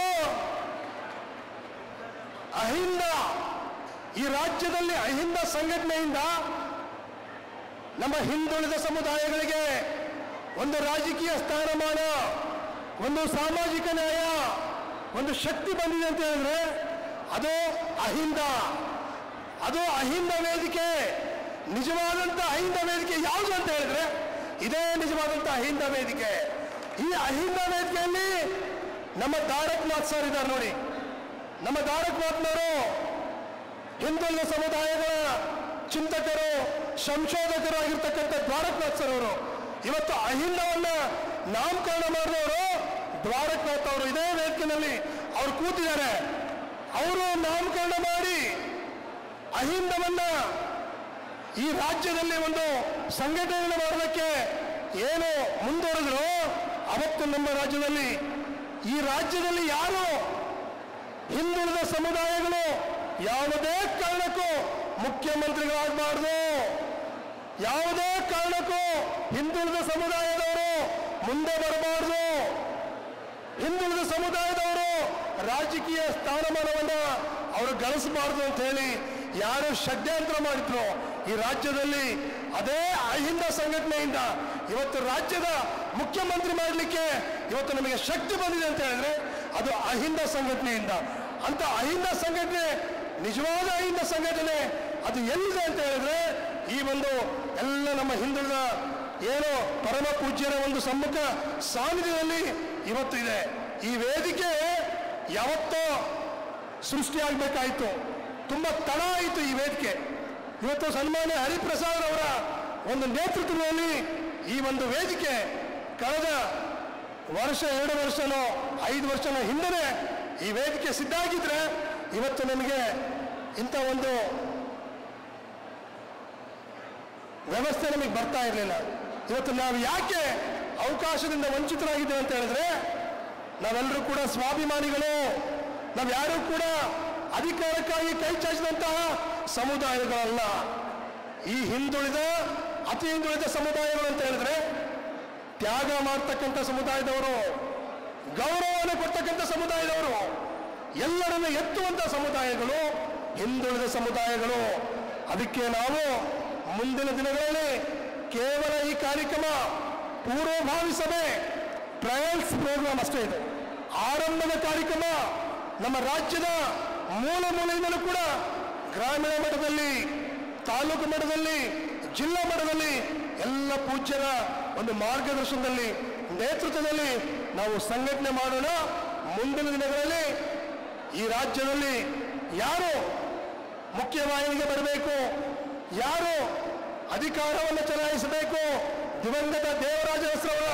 ಅಹಿಂದ ಈ ರಾಜ್ಯದಲ್ಲಿ ಅಹಿಂದ ಸಂಘಟನೆಯಿಂದ ನಮ್ಮ ಹಿಂದುಳಿದ ಸಮುದಾಯಗಳಿಗೆ ಒಂದು ರಾಜಕೀಯ ಸ್ಥಾನಮಾನ ಒಂದು ಸಾಮಾಜಿಕ ನ್ಯಾಯ ಒಂದು ಶಕ್ತಿ ಬಂದಿದೆ ಅಂತ ಹೇಳಿದ್ರೆ ಅದು ಅಹಿಂದ ಅದು ಅಹಿಂದ ವೇದಿಕೆ ನಿಜವಾದಂಥ ಅಹಿಂದ ವೇದಿಕೆ ಯಾವುದು ಅಂತ ಹೇಳಿದ್ರೆ ಇದೇ ನಿಜವಾದಂಥ ಅಹಿಂದ ವೇದಿಕೆ ಈ ಅಹಿಂದ ವೇದಿಕೆಯಲ್ಲಿ ನಮ್ಮ ದಾರಕ್ನಾಥ್ ಸರ್ ಇದ್ದಾರೆ ನೋಡಿ ನಮ್ಮ ದಾರಕ್ನಾಥ್ನವರು ಹಿಂದುಳಿದ ಸಮುದಾಯಗಳ ಚಿಂತಕರು ಸಂಶೋಧಕರು ಆಗಿರ್ತಕ್ಕಂಥ ದ್ವಾರಕನಾಥ್ ಸರ್ ಅವರು ಇವತ್ತು ಅಹಿಂದವನ್ನ ನಾಮಕರಣ ಮಾಡಿದವರು ದ್ವಾರಕನಾಥ್ ಅವರು ಇದೇ ವೇದಿಕೆಯಲ್ಲಿ ಅವ್ರು ಕೂತಿದ್ದಾರೆ ಅವರು ನಾಮಕರಣ ಮಾಡಿ ಅಹಿಂದವನ್ನ ಈ ರಾಜ್ಯದಲ್ಲಿ ಒಂದು ಸಂಘಟನೆ ಮಾಡೋದಕ್ಕೆ ಏನು ಮುಂದುವರೆದ್ರು ಅವತ್ತು ನಮ್ಮ ರಾಜ್ಯದಲ್ಲಿ ಈ ರಾಜ್ಯದಲ್ಲಿ ಯಾರು ಹಿಂದುಳಿದ ಸಮುದಾಯಗಳು ಯಾವುದೇ ಕಾರಣಕ್ಕೂ ಮುಖ್ಯಮಂತ್ರಿಗಳಾಗಬಾರ್ದು ಯಾವುದೇ ಕಾರಣಕ್ಕೂ ಹಿಂದುಳಿದ ಸಮುದಾಯದವರು ಮುಂದೆ ಬರಬಾರ್ದು ಹಿಂದುಳಿದ ಸಮುದಾಯದವರು ರಾಜಕೀಯ ಸ್ಥಾನಮಾನವನ್ನ ಅವರು ಗಳಿಸಬಾರ್ದು ಅಂತ ಹೇಳಿ ಯಾರು ಷಡ್ಯಂತ್ರ ಮಾಡಿದ್ರು ಈ ರಾಜ್ಯದಲ್ಲಿ ಅದೇ ಅಹಿಂದ ಸಂಘಟನೆಯಿಂದ ಇವತ್ತು ರಾಜ್ಯದ ಮುಖ್ಯಮಂತ್ರಿ ಮಾಡಲಿಕ್ಕೆ ಇವತ್ತು ನಮಗೆ ಶಕ್ತಿ ಬಂದಿದೆ ಅಂತ ಹೇಳಿದ್ರೆ ಅದು ಅಹಿಂದ ಸಂಘಟನೆಯಿಂದ ಅಂತ ಅಹಿಂದ ಸಂಘಟನೆ ನಿಜವಾದ ಅಹಿಂದ ಸಂಘಟನೆ ಅದು ಎಲ್ಲಿದೆ ಅಂತ ಹೇಳಿದ್ರೆ ಈ ಒಂದು ಎಲ್ಲ ನಮ್ಮ ಹಿಂದುಳಿದ ಏನು ಪರಮ ಪೂಜ್ಯರ ಒಂದು ಸಮ್ಮುಖ ಸಾನ್ನಿಧ್ಯದಲ್ಲಿ ಇವತ್ತು ಇದೆ ಈ ವೇದಿಕೆ ಯಾವತ್ತೋ ಸೃಷ್ಟಿಯಾಗಬೇಕಾಯಿತು ತುಂಬ ತಡ ಆಯಿತು ಈ ವೇದಿಕೆ ಇವತ್ತು ಸನ್ಮಾನ್ಯ ಹರಿಪ್ರಸಾದ್ ಅವರ ಒಂದು ನೇತೃತ್ವದಲ್ಲಿ ಈ ಒಂದು ವೇದಿಕೆ ಕಳೆದ ವರ್ಷ ಎರಡು ವರ್ಷನೋ ಐದು ವರ್ಷನೋ ಹಿಂದೆ ಈ ವೇದಿಕೆ ಸಿದ್ಧ ಆಗಿದ್ರೆ ಇವತ್ತು ನಮಗೆ ಇಂಥ ಒಂದು ವ್ಯವಸ್ಥೆ ನಮಗೆ ಬರ್ತಾ ಇರಲಿಲ್ಲ ಇವತ್ತು ನಾವು ಯಾಕೆ ಅವಕಾಶದಿಂದ ವಂಚಿತರಾಗಿದ್ದೇವೆ ಅಂತ ಹೇಳಿದ್ರೆ ನಾವೆಲ್ಲರೂ ಕೂಡ ಸ್ವಾಭಿಮಾನಿಗಳು ನಾವು ಯಾರೂ ಕೂಡ ಅಧಿಕಾರಕ್ಕಾಗಿ ಕೈ ಚಾಚಿದಂತಹ ಸಮುದಾಯಗಳಲ್ಲ ಈ ಹಿಂದುಳಿದ ಅತಿ ಹಿಂದುಳಿದ ಸಮುದಾಯಗಳು ಅಂತ ಹೇಳಿದ್ರೆ ತ್ಯಾಗ ಮಾಡ್ತಕ್ಕಂಥ ಸಮುದಾಯದವರು ಗೌರವವನ್ನು ಕೊಡ್ತಕ್ಕಂಥ ಸಮುದಾಯದವರು ಎಲ್ಲರನ್ನು ಎತ್ತುವಂಥ ಸಮುದಾಯಗಳು ಹಿಂದುಳಿದ ಸಮುದಾಯಗಳು ಅದಕ್ಕೆ ನಾವು ಮುಂದಿನ ದಿನಗಳಲ್ಲಿ ಕೇವಲ ಈ ಕಾರ್ಯಕ್ರಮ ಪೂರ್ವಭಾವಿ ಸಭೆ ಟ್ರಯಲ್ಸ್ ಪ್ರೋಗ್ರಾಮ್ ಅಷ್ಟೇ ಇದು ಆರಂಭದ ಕಾರ್ಯಕ್ರಮ ನಮ್ಮ ರಾಜ್ಯದ ಮೂಲ ಮೂಲೆಯಿಂದಲೂ ಕೂಡ ಗ್ರಾಮೀಣ ಮಟ್ಟದಲ್ಲಿ ತಾಲೂಕು ಮಟ್ಟದಲ್ಲಿ ಜಿಲ್ಲಾ ಮಟ್ಟದಲ್ಲಿ ಎಲ್ಲ ಪೂಜ್ಯರ ಒಂದು ಮಾರ್ಗದರ್ಶನದಲ್ಲಿ ನೇತೃತ್ವದಲ್ಲಿ ನಾವು ಸಂಘಟನೆ ಮಾಡೋಣ ಮುಂದಿನ ದಿನಗಳಲ್ಲಿ ಈ ರಾಜ್ಯದಲ್ಲಿ ಯಾರು ಮುಖ್ಯವಾಹಿನಿಗೆ ಬರಬೇಕು ಯಾರು ಅಧಿಕಾರವನ್ನು ಚಲಾಯಿಸಬೇಕು ದಿವಂಗತ ದೇವರಾಜ ಹೆಸರವರ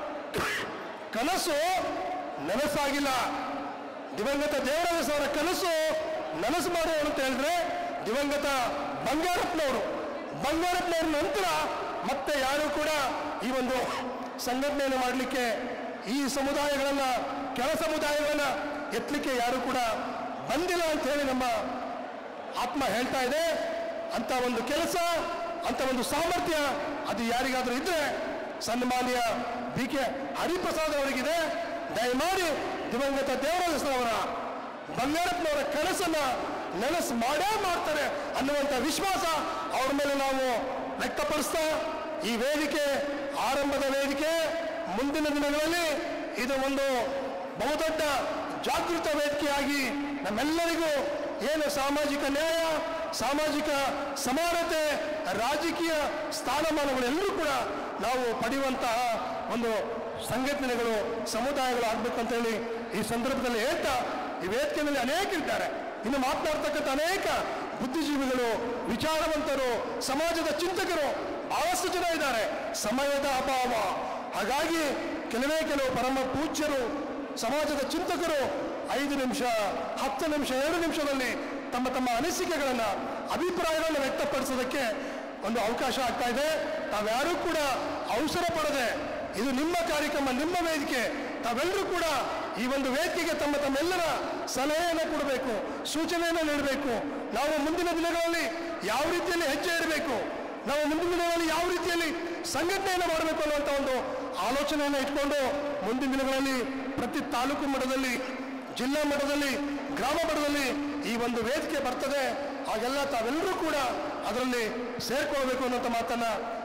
ಕನಸು ನನಸಾಗಿಲ್ಲ ದಿವಂಗತ ದೇವರಾಜ ಅವರ ಕನಸು ನನಸು ಮಾಡುವವರು ಅಂತ ಹೇಳಿದ್ರೆ ದಿವಂಗತ ಬಂಗಾರಪ್ಪನವರು ಬಂಗಾರಪ್ಪನವ್ರ ನಂತರ ಮತ್ತೆ ಯಾರು ಕೂಡ ಈ ಒಂದು ಸಂಘಟನೆಯನ್ನು ಮಾಡಲಿಕ್ಕೆ ಈ ಸಮುದಾಯಗಳನ್ನ ಕೆಳ ಸಮುದಾಯಗಳನ್ನ ಎತ್ತಲಿಕ್ಕೆ ಯಾರು ಕೂಡ ಬಂದಿಲ್ಲ ಅಂತ ಹೇಳಿ ನಮ್ಮ ಆತ್ಮ ಹೇಳ್ತಾ ಇದೆ ಅಂತ ಒಂದು ಕೆಲಸ ಅಂತ ಒಂದು ಸಾಮರ್ಥ್ಯ ಅದು ಯಾರಿಗಾದ್ರೂ ಇದ್ರೆ ಸನ್ಮಾನ್ಯ ಬಿ ಕೆ ಹರಿಪ್ರಸಾದ್ ಅವರಿಗಿದೆ ದಯಮಾಡಿ ದಿವಂಗತ ದೇವರಾಜ ಅವರ ಬಂಗಾರಪ್ಪನವರ ಕನಸನ್ನ ನನಸು ಮಾಡೇ ಮಾಡ್ತಾರೆ ಅನ್ನುವಂಥ ವಿಶ್ವಾಸ ಅವ್ರ ಮೇಲೆ ನಾವು ವ್ಯಕ್ತಪಡಿಸ್ತಾ ಈ ವೇದಿಕೆ ಆರಂಭದ ವೇದಿಕೆ ಮುಂದಿನ ದಿನಗಳಲ್ಲಿ ಇದು ಒಂದು ಬಹುದೊಡ್ಡ ಜಾಗೃತ ವೇದಿಕೆಯಾಗಿ ನಮ್ಮೆಲ್ಲರಿಗೂ ಏನು ಸಾಮಾಜಿಕ ನ್ಯಾಯ ಸಾಮಾಜಿಕ ಸಮಾನತೆ ರಾಜಕೀಯ ಸ್ಥಾನಮಾನಗಳೆಲ್ಲರೂ ಕೂಡ ನಾವು ಪಡೆಯುವಂತಹ ಒಂದು ಸಂಘಟನೆಗಳು ಸಮುದಾಯಗಳು ಆಗ್ಬೇಕಂತ ಹೇಳಿ ಈ ಸಂದರ್ಭದಲ್ಲಿ ಹೇಳ್ತಾ ಈ ವೇದಿಕೆಯಲ್ಲಿ ಅನೇಕರಿದ್ದಾರೆ ಇನ್ನು ಮಾತನಾಡ್ತಕ್ಕಂಥ ಅನೇಕ ಬುದ್ಧಿಜೀವಿಗಳು ವಿಚಾರವಂತರು ಸಮಾಜದ ಚಿಂತಕರು ಬಹಳಷ್ಟು ಜನ ಇದ್ದಾರೆ ಸಮಯದ ಅಭಾವ ಹಾಗಾಗಿ ಕೆಲವೇ ಕೆಲವು ಪರಮ ಪೂಜ್ಯರು ಸಮಾಜದ ಚಿಂತಕರು ಐದು ನಿಮಿಷ ಹತ್ತು ನಿಮಿಷ ಎರಡು ನಿಮಿಷದಲ್ಲಿ ತಮ್ಮ ತಮ್ಮ ಅನಿಸಿಕೆಗಳನ್ನು ಅಭಿಪ್ರಾಯಗಳನ್ನು ವ್ಯಕ್ತಪಡಿಸೋದಕ್ಕೆ ಒಂದು ಅವಕಾಶ ಆಗ್ತಾ ಇದೆ ತಾವ್ಯಾರೂ ಕೂಡ ಅವಸರ ಪಡದೆ ಇದು ನಿಮ್ಮ ಕಾರ್ಯಕ್ರಮ ನಿಮ್ಮ ವೇದಿಕೆ ತಾವೆಲ್ಲರೂ ಕೂಡ ಈ ಒಂದು ವೇದಿಕೆಗೆ ತಮ್ಮ ತಮ್ಮೆಲ್ಲರ ಸಲಹೆಯನ್ನು ಕೊಡಬೇಕು ಸೂಚನೆಯನ್ನು ನೀಡಬೇಕು ನಾವು ಮುಂದಿನ ದಿನಗಳಲ್ಲಿ ಯಾವ ರೀತಿಯಲ್ಲಿ ಹೆಜ್ಜೆ ಇಡಬೇಕು ನಾವು ಮುಂದಿನ ದಿನಗಳಲ್ಲಿ ಯಾವ ರೀತಿಯಲ್ಲಿ ಸಂಘಟನೆಯನ್ನು ಮಾಡಬೇಕು ಅನ್ನುವಂಥ ಒಂದು ಆಲೋಚನೆಯನ್ನು ಇಟ್ಕೊಂಡು ಮುಂದಿನ ದಿನಗಳಲ್ಲಿ ಪ್ರತಿ ತಾಲೂಕು ಮಟ್ಟದಲ್ಲಿ ಜಿಲ್ಲಾ ಮಟ್ಟದಲ್ಲಿ ಗ್ರಾಮ ಮಟ್ಟದಲ್ಲಿ ಈ ಒಂದು ವೇದಿಕೆ ಬರ್ತದೆ ಹಾಗೆಲ್ಲ ತಾವೆಲ್ಲರೂ ಕೂಡ ಅದರಲ್ಲಿ ಸೇರ್ಕೊಳ್ಬೇಕು ಅನ್ನೋಂಥ ಮಾತನ್ನ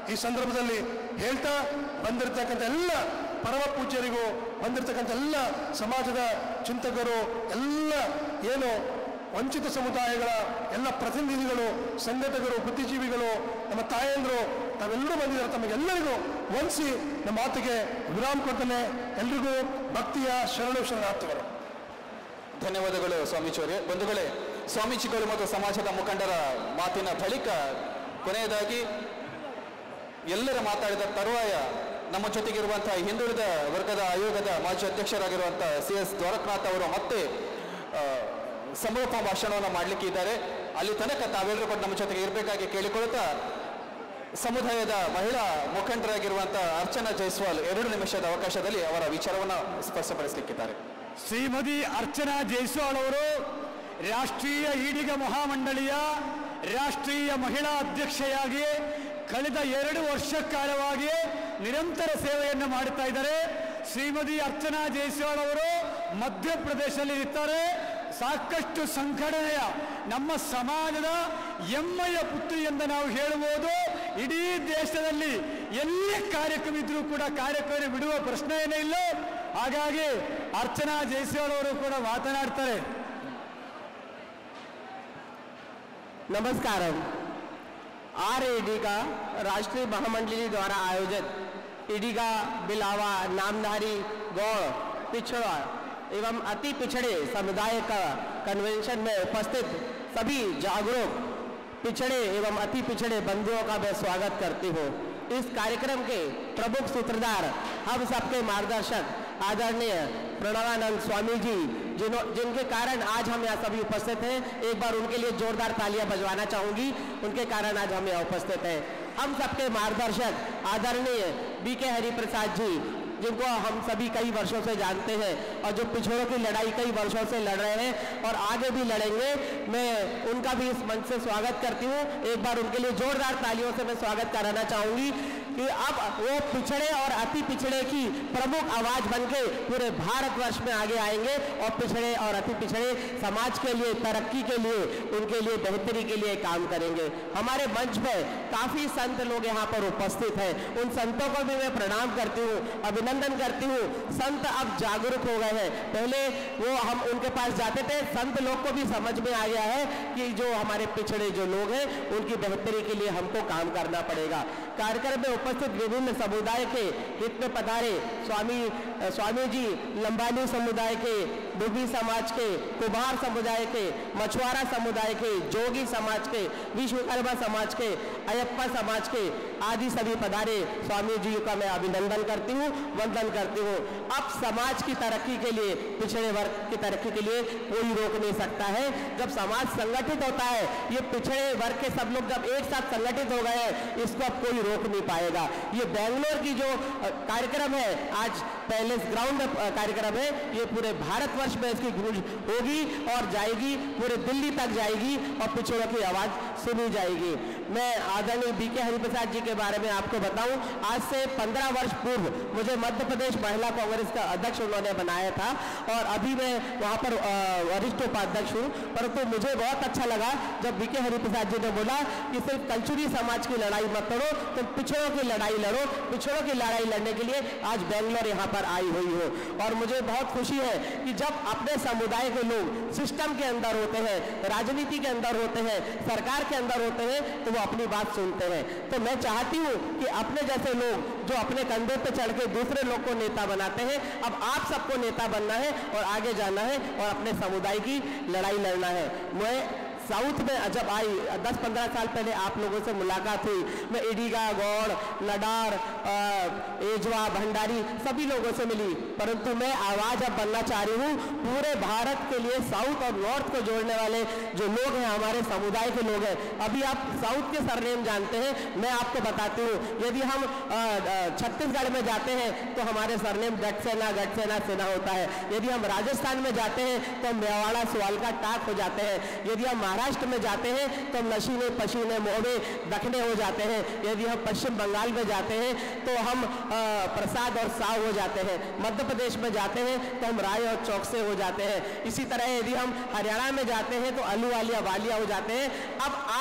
ಈ ಸಂದರ್ಭದಲ್ಲಿ ಹೇಳ್ತಾ ಬಂದಿರತಕ್ಕಂಥ ಎಲ್ಲ ಪರಮ ಪೂಜ್ಯರಿಗೂ ಬಂದಿರತಕ್ಕಂಥ ಎಲ್ಲ ಸಮಾಜದ ಚಿಂತಕರು ಎಲ್ಲ ಏನು ವಂಚಿತ ಸಮುದಾಯಗಳ ಎಲ್ಲ ಪ್ರತಿನಿಧಿಗಳು ಸಂಘಟಕರು ಬುದ್ಧಿಜೀವಿಗಳು ನಮ್ಮ ತಾಯಂದರು ತಾವೆಲ್ಲರೂ ಬಂದಿದ್ದಾರೆ ತಮಗೆಲ್ಲರಿಗೂ ವಂದಿಸಿ ನಮ್ಮ ಮಾತಿಗೆ ವಿರಾಮ ಕೊಡ್ತಾನೆ ಎಲ್ರಿಗೂ ಭಕ್ತಿಯ ಶರಣು ಶರಣಾರ್ಥಿಗಳು ಧನ್ಯವಾದಗಳು ಸ್ವಾಮೀಜಿಯವರೇ ಬಂಧುಗಳೇ ಸ್ವಾಮೀಜಿಗಳು ಮತ್ತು ಸಮಾಜದ ಮುಖಂಡರ ಮಾತಿನ ಬಳಿಕ ಕೊನೆಯದಾಗಿ ಎಲ್ಲರ ಮಾತಾಡಿದ ತರುವಾಯ ನಮ್ಮ ಜೊತೆಗಿರುವಂತಹ ಹಿಂದುಳಿದ ವರ್ಗದ ಆಯೋಗದ ಮಾಜಿ ಅಧ್ಯಕ್ಷರಾಗಿರುವಂತಹ ಸಿ ಎಸ್ ದ್ವಾರಕನಾಥ್ ಅವರು ಮತ್ತೆ ಆ, ಸಮರೋಪ ಭಾಷಣವನ್ನು ಮಾಡಲಿಕ್ಕೆ ಇದ್ದಾರೆ ಅಲ್ಲಿ ತನಕ ತಾವೆಲ್ಲರೂ ಕೂಡ ನಮ್ಮ ಜೊತೆಗೆ ಇರಬೇಕಾಗಿ ಕೇಳಿಕೊಳ್ಳುತ್ತಾ ಸಮುದಾಯದ ಮಹಿಳಾ ಮುಖಂಡರಾಗಿರುವಂತಹ ಅರ್ಚನಾ ಜೈಸ್ವಾಲ್ ಎರಡು ನಿಮಿಷದ ಅವಕಾಶದಲ್ಲಿ ಅವರ ವಿಚಾರವನ್ನು ಸ್ಪಷ್ಟಪಡಿಸಲಿಕ್ಕಿದ್ದಾರೆ ಶ್ರೀಮತಿ ಅರ್ಚನಾ ಜೈಸ್ವಾಲ್ ಅವರು ರಾಷ್ಟ್ರೀಯ ಈಡಿಗ ಮಹಾಮಂಡಳಿಯ ರಾಷ್ಟ್ರೀಯ ಮಹಿಳಾ ಅಧ್ಯಕ್ಷೆಯಾಗಿ ಕಳೆದ ಎರಡು ವರ್ಷ ಕಾಲವಾಗಿ ನಿರಂತರ ಸೇವೆಯನ್ನು ಮಾಡುತ್ತಾ ಇದ್ದಾರೆ ಶ್ರೀಮತಿ ಅರ್ಚನಾ ಜೈಸ್ವಾಲ್ ಅವರು ಮಧ್ಯಪ್ರದೇಶದಲ್ಲಿ ಇರ್ತಾರೆ ಸಾಕಷ್ಟು ಸಂಘಟನೆಯ ನಮ್ಮ ಸಮಾಜದ ಹೆಮ್ಮೆಯ ಪುತ್ರಿ ಎಂದು ನಾವು ಹೇಳಬಹುದು ಇಡೀ ದೇಶದಲ್ಲಿ ಎಲ್ಲಿ ಕಾರ್ಯಕ್ರಮ ಇದ್ರೂ ಕೂಡ ಕಾರ್ಯಕ್ರಮ ಬಿಡುವ ಪ್ರಶ್ನೆಯೇ ಇಲ್ಲ ಹಾಗಾಗಿ ಅರ್ಚನಾ ಜೈಸ್ವಾಲ್ ಅವರು ಕೂಡ ಮಾತನಾಡ್ತಾರೆ नमस्कारम आर ईडी का राष्ट्रीय महामंडली द्वारा आयोजित ईडी का बिलावा नामधारी गौड़ पिछड़ा एवं अति पिछड़े समुदाय का कन्वेंशन में उपस्थित सभी जागरूक पिछड़े एवं अति पिछड़े बंधुओं का मैं स्वागत करती हूँ इस कार्यक्रम के प्रमुख सूत्रधार हम सबके मार्गदर्शक आदरणीय प्रणवानंद स्वामी जी जिन्हों जिनके कारण आज हम यहाँ सभी उपस्थित हैं एक बार उनके लिए जोरदार तालियां बजवाना चाहूंगी उनके कारण आज हम यहाँ उपस्थित हैं हम सबके मार्गदर्शक आदरणीय बी के हरिप्रसाद जी जिनको हम सभी कई वर्षों से जानते हैं और जो पिछड़ों की लड़ाई कई वर्षों से लड़ रहे हैं और आगे भी लड़ेंगे मैं उनका भी इस मंच से स्वागत करती हूँ एक बार उनके लिए जोरदार तालियों से मैं स्वागत कराना चाहूंगी कि अब वो पिछड़े और अति पिछड़े की प्रमुख आवाज बनके पूरे भारतवर्ष में आगे आएंगे और पिछड़े और अति पिछड़े समाज के लिए तरक्की के लिए उनके लिए बेहतरी के लिए काम करेंगे हमारे मंच पे काफी संत लोग यहाँ पर उपस्थित हैं उन संतों को भी मैं प्रणाम करती हूँ अभिनंदन करती हूँ संत अब जागरूक हो गए हैं पहले वो हम उनके पास जाते थे संत लोग को भी समझ में आ गया है कि जो हमारे पिछड़े जो लोग हैं उनकी बेहतरी के लिए हमको काम करना पड़ेगा कार्यक्रम में उपस्थित विभिन्न समुदाय के हित में पधारे स्वामी अ, स्वामी जी लंबानी समुदाय के डुबी समाज के कुमार समुदाय के मछुआरा समुदाय के जोगी समाज के विश्वकर्मा समाज के अयप्पा समाज के आदि सभी पधारे स्वामी जी का मैं अभिनंदन करती हूँ वंदन करती हूँ अब समाज की तरक्की के लिए पिछड़े वर्ग की तरक्की के लिए कोई रोक नहीं सकता है जब समाज संगठित होता है ये पिछड़े वर्ग के सब लोग जब एक साथ संगठित हो गए हैं इसको अब कोई रोक नहीं पाएगा ये बेंगलोर की जो अ, कार्यक्रम है आज पैलेस ग्राउंड अ, कार्यक्रम है ये पूरे भारतवर्ष में इसकी गूंज होगी और जाएगी पूरे दिल्ली तक जाएगी और पिछड़ों की आवाज सुनी जाएगी मैं आदरणीय बी के हरिप्रसाद जी के बारे में आपको बताऊं आज से 15 वर्ष पूर्व मुझे मध्य प्रदेश महिला कांग्रेस का अध्यक्ष उन्होंने बनाया था और अभी मैं वहां पर अ, वरिष्ठ उपाध्यक्ष हूं परंतु मुझे बहुत अच्छा लगा जब बी के हरिप्रसाद जी ने बोला कि सिर्फ कल्चुरी समाज की लड़ाई मत लड़ो तुम पिछड़ों की लड़ाई लड़ो पिछड़ों की लड़ाई लड़ने के लिए आज बेंगलोर यहाँ पर आई हुई हो और मुझे बहुत खुशी है कि जब अपने समुदाय के लोग सिस्टम के अंदर होते हैं राजनीति के अंदर होते हैं सरकार के अंदर होते हैं तो वो अपनी बात सुनते हैं तो मैं चाहती हूँ कि अपने जैसे लोग जो अपने कंधे पे चढ़ के दूसरे लोग को नेता बनाते हैं अब आप सबको नेता बनना है और आगे जाना है और अपने समुदाय की लड़ाई लड़ना है मैं साउथ में जब आई 10-15 साल पहले आप लोगों से मुलाकात हुई मैं इडीगा गौड़ लडार अ, एजवा भंडारी सभी लोगों से मिली परंतु मैं आवाज अब बनना चाह रही हूँ पूरे भारत के लिए साउथ और नॉर्थ को जोड़ने वाले जो लोग हैं हमारे समुदाय के लोग हैं अभी आप साउथ के सरनेम जानते हैं मैं आपको बताती हूँ यदि हम अ, अ, छत्तीसगढ़ में जाते हैं तो हमारे सरनेम गटसेना गटसेना सेना होता है यदि हम राजस्थान में जाते हैं तो मेवाड़ा सुवालका टाक हो जाते हैं यदि हम महाराष्ट्र में जाते हैं तो हम नशीने पशीने मोहबे दखने हो जाते हैं यदि हम पश्चिम बंगाल में जाते हैं तो हम अ, प्रसाद और साव हो जाते हैं मध्य प्रदेश में जाते हैं तो हम राय और चौकसे हो जाते हैं इसी तरह यदि हम हरियाणा में जाते हैं तो आलू वालिया वालिया हो जाते हैं अब आप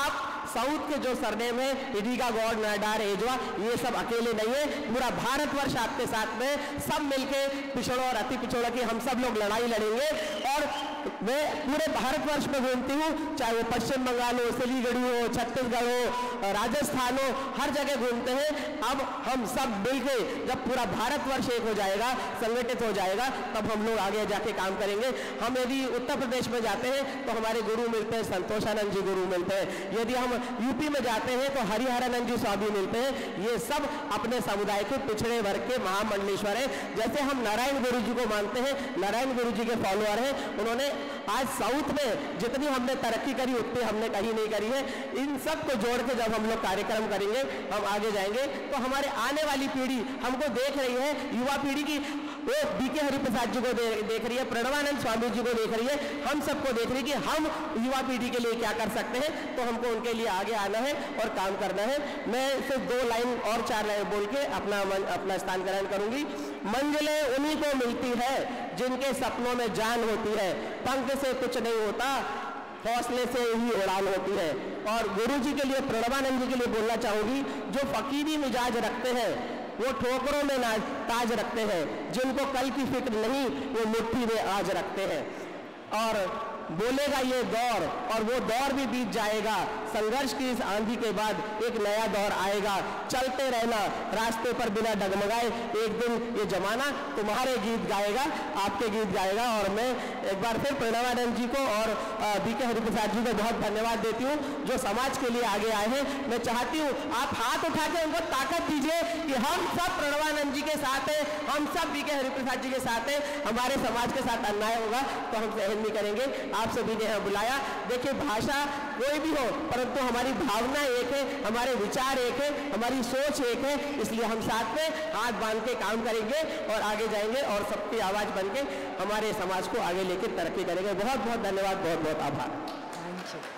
साउथ के जो सरनेम है इडिगा गौड़ नाडार एजवा ये सब अकेले नहीं है पूरा भारतवर्ष आपके साथ में सब मिलके पिछड़ों और अति पिछड़ों की हम सब लोग लड़ाई लड़ेंगे और मैं पूरे भारतवर्ष में घूमती हूँ चाहे वो पश्चिम बंगाल हो सिलीगुड़ी हो छत्तीसगढ़ हो राजस्थान हो हर जगह घूमते हैं अब हम सब मिलके जब पूरा भारतवर्ष एक हो जाएगा संगठित हो जाएगा तब हम लोग आगे जाके काम करेंगे हम यदि उत्तर प्रदेश में जाते हैं तो हमारे गुरु मिलते हैं संतोषानंद जी गुरु मिलते हैं यदि हम यूपी में जाते हैं तो हरिहरानंद जी स्वामी मिलते हैं ये सब अपने समुदाय के पिछड़े वर्ग के महामंडलेश्वर हैं जैसे हम नारायण गुरु जी को मानते हैं नारायण गुरु जी के फॉलोअर हैं उन्होंने आज साउथ में जितनी हमने तरक्की करी उतनी हमने कहीं नहीं करी है इन सब को जोड़ के जब हम लोग कार्यक्रम करेंगे हम आगे जाएंगे तो हमारे आने वाली पीढ़ी हमको देख रही है युवा पीढ़ी की वो बीके हरिप्रसाद जी को दे, देख रही है प्रणवानंद स्वामी जी को देख रही है हम सबको देख रही है कि हम युवा पीढ़ी के लिए क्या कर सकते हैं तो हमको उनके लिए आगे आना है और काम करना है मैं सिर्फ दो लाइन और चार लाइन बोल के अपना मन, अपना स्थान ग्रहण करूंगी मंजिलें उन्हीं को मिलती है जिनके सपनों में जान होती है पंख से कुछ नहीं होता हौसले से ही उड़ान होती है और गुरु जी के लिए प्रणवानंद जी के लिए बोलना चाहूंगी जो फकीरी मिजाज रखते हैं वो ठोकरों में ना ताज रखते हैं जिनको कल की फिक्र नहीं वो मुट्ठी में आज रखते हैं और बोलेगा ये दौर और वो दौर भी बीत जाएगा संघर्ष की इस आंधी के बाद एक नया दौर आएगा चलते रहना रास्ते पर बिना डगमगाए एक दिन ये जमाना तुम्हारे गीत गाएगा आपके गीत गाएगा और मैं एक बार फिर प्रणवानंद जी को और बी के हरिप्रसाद जी को बहुत धन्यवाद देती हूँ जो समाज के लिए आगे आए हैं मैं चाहती हूँ आप हाथ उठा के उनको ताकत दीजिए कि हम सब प्रणवानंद जी के साथ हैं हम सब बी के हरिप्रसाद जी के साथ हैं हमारे समाज के साथ अन्याय होगा तो हम सहन नहीं करेंगे आप सभी ने यहाँ बुलाया देखिए भाषा कोई भी हो परंतु हमारी भावना एक है हमारे विचार एक है हमारी सोच एक है इसलिए हम साथ में हाथ बांध के काम करेंगे और आगे जाएंगे और सबकी आवाज बन के हमारे समाज को आगे लेकर तरक्की करेंगे बहुत बहुत धन्यवाद बहुत बहुत आभार ಥ್ಯಾಂಕ್ ಯು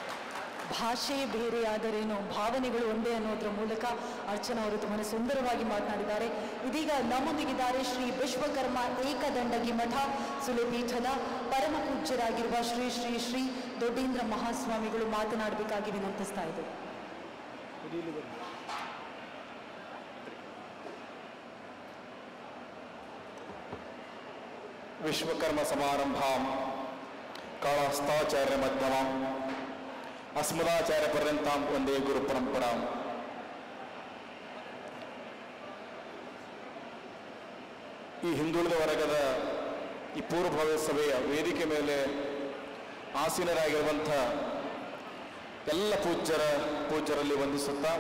ಭಾಷೆ ಬೇರೆಯಾದರೇನು ಭಾವನೆಗಳು ಒಂದೇ ಅನ್ನೋದ್ರ ಮೂಲಕ ಅರ್ಚನಾ ಅವರು ತುಂಬಾ ಸುಂದರವಾಗಿ ಮಾತನಾಡಿದ್ದಾರೆ ಇದೀಗ ನಮ್ಮೊಂದಿಗಿದ್ದಾರೆ ಶ್ರೀ ವಿಶ್ವಕರ್ಮ ಏಕದಂಡಗಿ ಮಠ ಸುಲೆಪೀಠದ ಪರಮ ಪೂಜ್ಯರಾಗಿರುವ ಶ್ರೀ ಶ್ರೀ ಶ್ರೀ ದೊಡ್ಡೇಂದ್ರ ಮಹಾಸ್ವಾಮಿಗಳು ಮಾತನಾಡಬೇಕಾಗಿ ವಿನಂತಿಸ್ತಾ ಇದ್ದೇವೆ ವಿಶ್ವಕರ್ಮ ಸಮಾರಂಭಾಂ ಕಾಳಹಸ್ತಾಚಾರ್ಯ ಮಧ್ಯಮಂ ಅಸ್ಮದಾಚಾರ್ಯ ಪರ್ಯಂತಾಂ ಒಂದೇ ಗುರು ಪರಂಪರಾಂ ಈ ಹಿಂದುಳಿದ ವರ್ಗದ ಈ ಪೂರ್ವಭಾವಿ ಸಭೆಯ ವೇದಿಕೆ ಮೇಲೆ ಆಸೀನರಾಗಿರುವಂಥ ಎಲ್ಲ ಪೂಜ್ಯರ ಪೂಜ್ಯರಲ್ಲಿ ವಂದಿಸುತ್ತಾ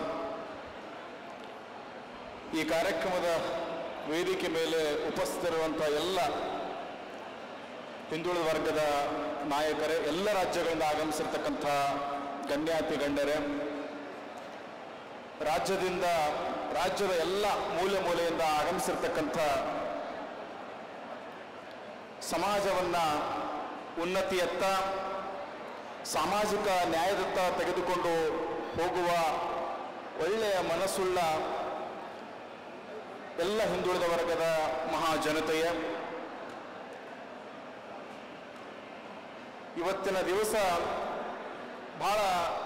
ಈ ಕಾರ್ಯಕ್ರಮದ ವೇದಿಕೆ ಮೇಲೆ ಉಪಸ್ಥಿತರಿರುವಂಥ ಎಲ್ಲ ಹಿಂದುಳಿದ ವರ್ಗದ ನಾಯಕರೇ ಎಲ್ಲ ರಾಜ್ಯಗಳಿಂದ ಆಗಮಿಸಿರ್ತಕ್ಕಂಥ ಗಣ್ಯಾತಿ ಗಣ್ಯರೇ ರಾಜ್ಯದಿಂದ ರಾಜ್ಯದ ಎಲ್ಲ ಮೂಲೆ ಮೂಲೆಯಿಂದ ಆಗಮಿಸಿರ್ತಕ್ಕಂಥ ಸಮಾಜವನ್ನ ಉನ್ನತಿಯತ್ತ ಸಾಮಾಜಿಕ ನ್ಯಾಯದತ್ತ ತೆಗೆದುಕೊಂಡು ಹೋಗುವ ಒಳ್ಳೆಯ ಮನಸ್ಸುಳ್ಳ ಎಲ್ಲ ಹಿಂದುಳಿದ ವರ್ಗದ ಮಹಾಜನತೆಯ ಇವತ್ತಿನ ದಿವಸ ಬಹಳ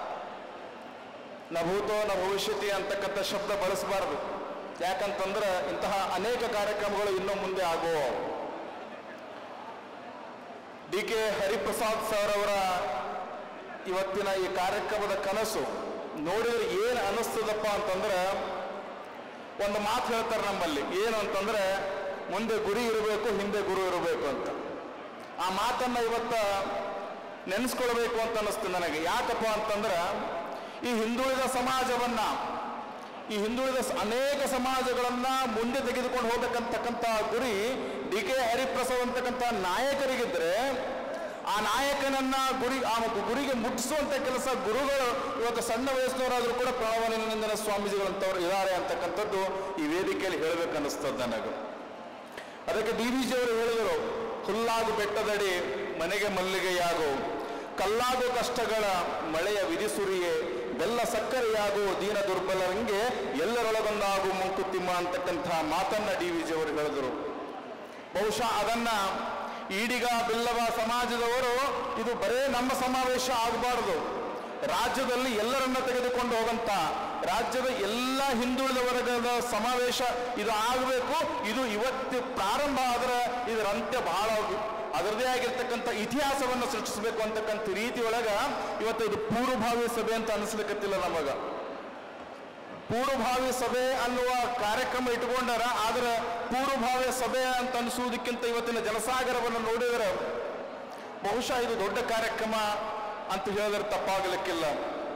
ನ ಭೂತೋ ನ ಭವಿಷ್ಯತಿ ಅಂತಕ್ಕಂಥ ಶಬ್ದ ಬಳಸಬಾರದು ಯಾಕಂತಂದ್ರೆ ಇಂತಹ ಅನೇಕ ಕಾರ್ಯಕ್ರಮಗಳು ಇನ್ನು ಮುಂದೆ ಆಗುವ ಡಿ ಕೆ ಹರಿಪ್ರಸಾದ್ ಸರ್ ಅವರ ಇವತ್ತಿನ ಈ ಕಾರ್ಯಕ್ರಮದ ಕನಸು ನೋಡಿದ್ರೆ ಏನು ಅನ್ನಿಸ್ತದಪ್ಪ ಅಂತಂದ್ರೆ ಒಂದು ಮಾತು ಹೇಳ್ತಾರೆ ನಮ್ಮಲ್ಲಿ ಏನು ಅಂತಂದ್ರೆ ಮುಂದೆ ಗುರಿ ಇರಬೇಕು ಹಿಂದೆ ಗುರು ಇರಬೇಕು ಅಂತ ಆ ಮಾತನ್ನ ಇವತ್ತ ನೆನೆಸ್ಕೊಳ್ಬೇಕು ಅಂತ ಅನ್ನಿಸ್ತು ನನಗೆ ಯಾಕಪ್ಪ ಅಂತಂದ್ರೆ ಈ ಹಿಂದುಳಿದ ಸಮಾಜವನ್ನ ಈ ಹಿಂದುಳಿದ ಸ- ಅನೇಕ ಸಮಾಜಗಳನ್ನ ಮುಂದೆ ತೆಗೆದುಕೊಂಡು ಹೋಗತಕ್ಕಂತಕ್ಕಂಥ ಗುರಿ ಡಿ ಕೆ ಹರಿಪ್ರಸಾದ್ ಅಂತಕ್ಕಂಥ ನಾಯಕರಿಗಿದ್ರೆ ಆ ನಾಯಕನನ್ನ ಗುರಿ ಆ ಗುರಿಗೆ ಮುಟ್ಟಿಸುವಂತ ಕೆಲಸ ಗುರುಗಳು ಇವತ್ತು ಸಣ್ಣ ವಯಸ್ಸಿನವರಾದ್ರೂ ಕೂಡ ಪ್ರಣವಾನಂದನ ಸ್ವಾಮೀಜಿಗಳಂತವ್ರು ಇದ್ದಾರೆ ಅಂತಕ್ಕಂಥದ್ದು ಈ ವೇದಿಕೆಯಲ್ಲಿ ಹೇಳಬೇಕು ಅನ್ನಿಸ್ತದೆ ನನಗೆ ಅದಕ್ಕೆ ಡಿ ವಿ ಜಿ ಅವರು ಹೇಳಿದರು ಹುಲ್ಲಾಗು ಬೆಟ್ಟದಡಿ ಮನೆಗೆ ಮಲ್ಲಿಗೆಯಾಗು ಕಲ್ಲಾಗು ಕಷ್ಟಗಳ ಮಳೆಯ ವಿಧಿಸುರಿಯೇ ಬೆಲ್ಲ ಸಕ್ಕರೆಯಾಗು ದೀನ ದುರ್ಬಲರಂಗೆ ಎಲ್ಲರೊಳಗೊಂದಾಗು ಮಂಕುತಿಮ್ಮ ಅಂತಕ್ಕಂಥ ಮಾತನ್ನ ಡಿ ವಿ ಜಿ ಅವರು ಹೇಳಿದರು ಬಹುಶಃ ಅದನ್ನ ಈಡಿಗ ಬಿಲ್ಲವ ಸಮಾಜದವರು ಇದು ಬರೇ ನಮ್ಮ ಸಮಾವೇಶ ಆಗಬಾರದು ರಾಜ್ಯದಲ್ಲಿ ಎಲ್ಲರನ್ನ ತೆಗೆದುಕೊಂಡು ಹೋಗಂತ ರಾಜ್ಯದ ಎಲ್ಲ ಹಿಂದುಳಿದ ವರ್ಗದ ಸಮಾವೇಶ ಇದು ಆಗಬೇಕು ಇದು ಇವತ್ತು ಪ್ರಾರಂಭ ಆದ್ರೆ ಇದರ ಅಂತ್ಯ ಬಹಳ ಅದರದೇ ಆಗಿರ್ತಕ್ಕಂಥ ಇತಿಹಾಸವನ್ನು ಸೃಷ್ಟಿಸಬೇಕು ಅಂತಕ್ಕಂಥ ರೀತಿ ಒಳಗ ಇವತ್ತು ಇದು ಪೂರ್ವಭಾವಿ ಸಭೆ ಅಂತ ಅನಿಸ್ಲಿಕ್ಕತ್ತಿಲ್ಲ ನಮಗ ಪೂರ್ವಭಾವಿ ಸಭೆ ಅನ್ನುವ ಕಾರ್ಯಕ್ರಮ ಇಟ್ಕೊಂಡಾರ ಆದ್ರೆ ಪೂರ್ವಭಾವಿ ಸಭೆ ಅಂತ ಅನಿಸುವುದಕ್ಕಿಂತ ಇವತ್ತಿನ ಜನಸಾಗರವನ್ನು ನೋಡಿದರೆ ಬಹುಶಃ ಇದು ದೊಡ್ಡ ಕಾರ್ಯಕ್ರಮ ಅಂತ ಹೇಳಿದ್ರೆ ತಪ್ಪಾಗಲಿಕ್ಕಿಲ್ಲ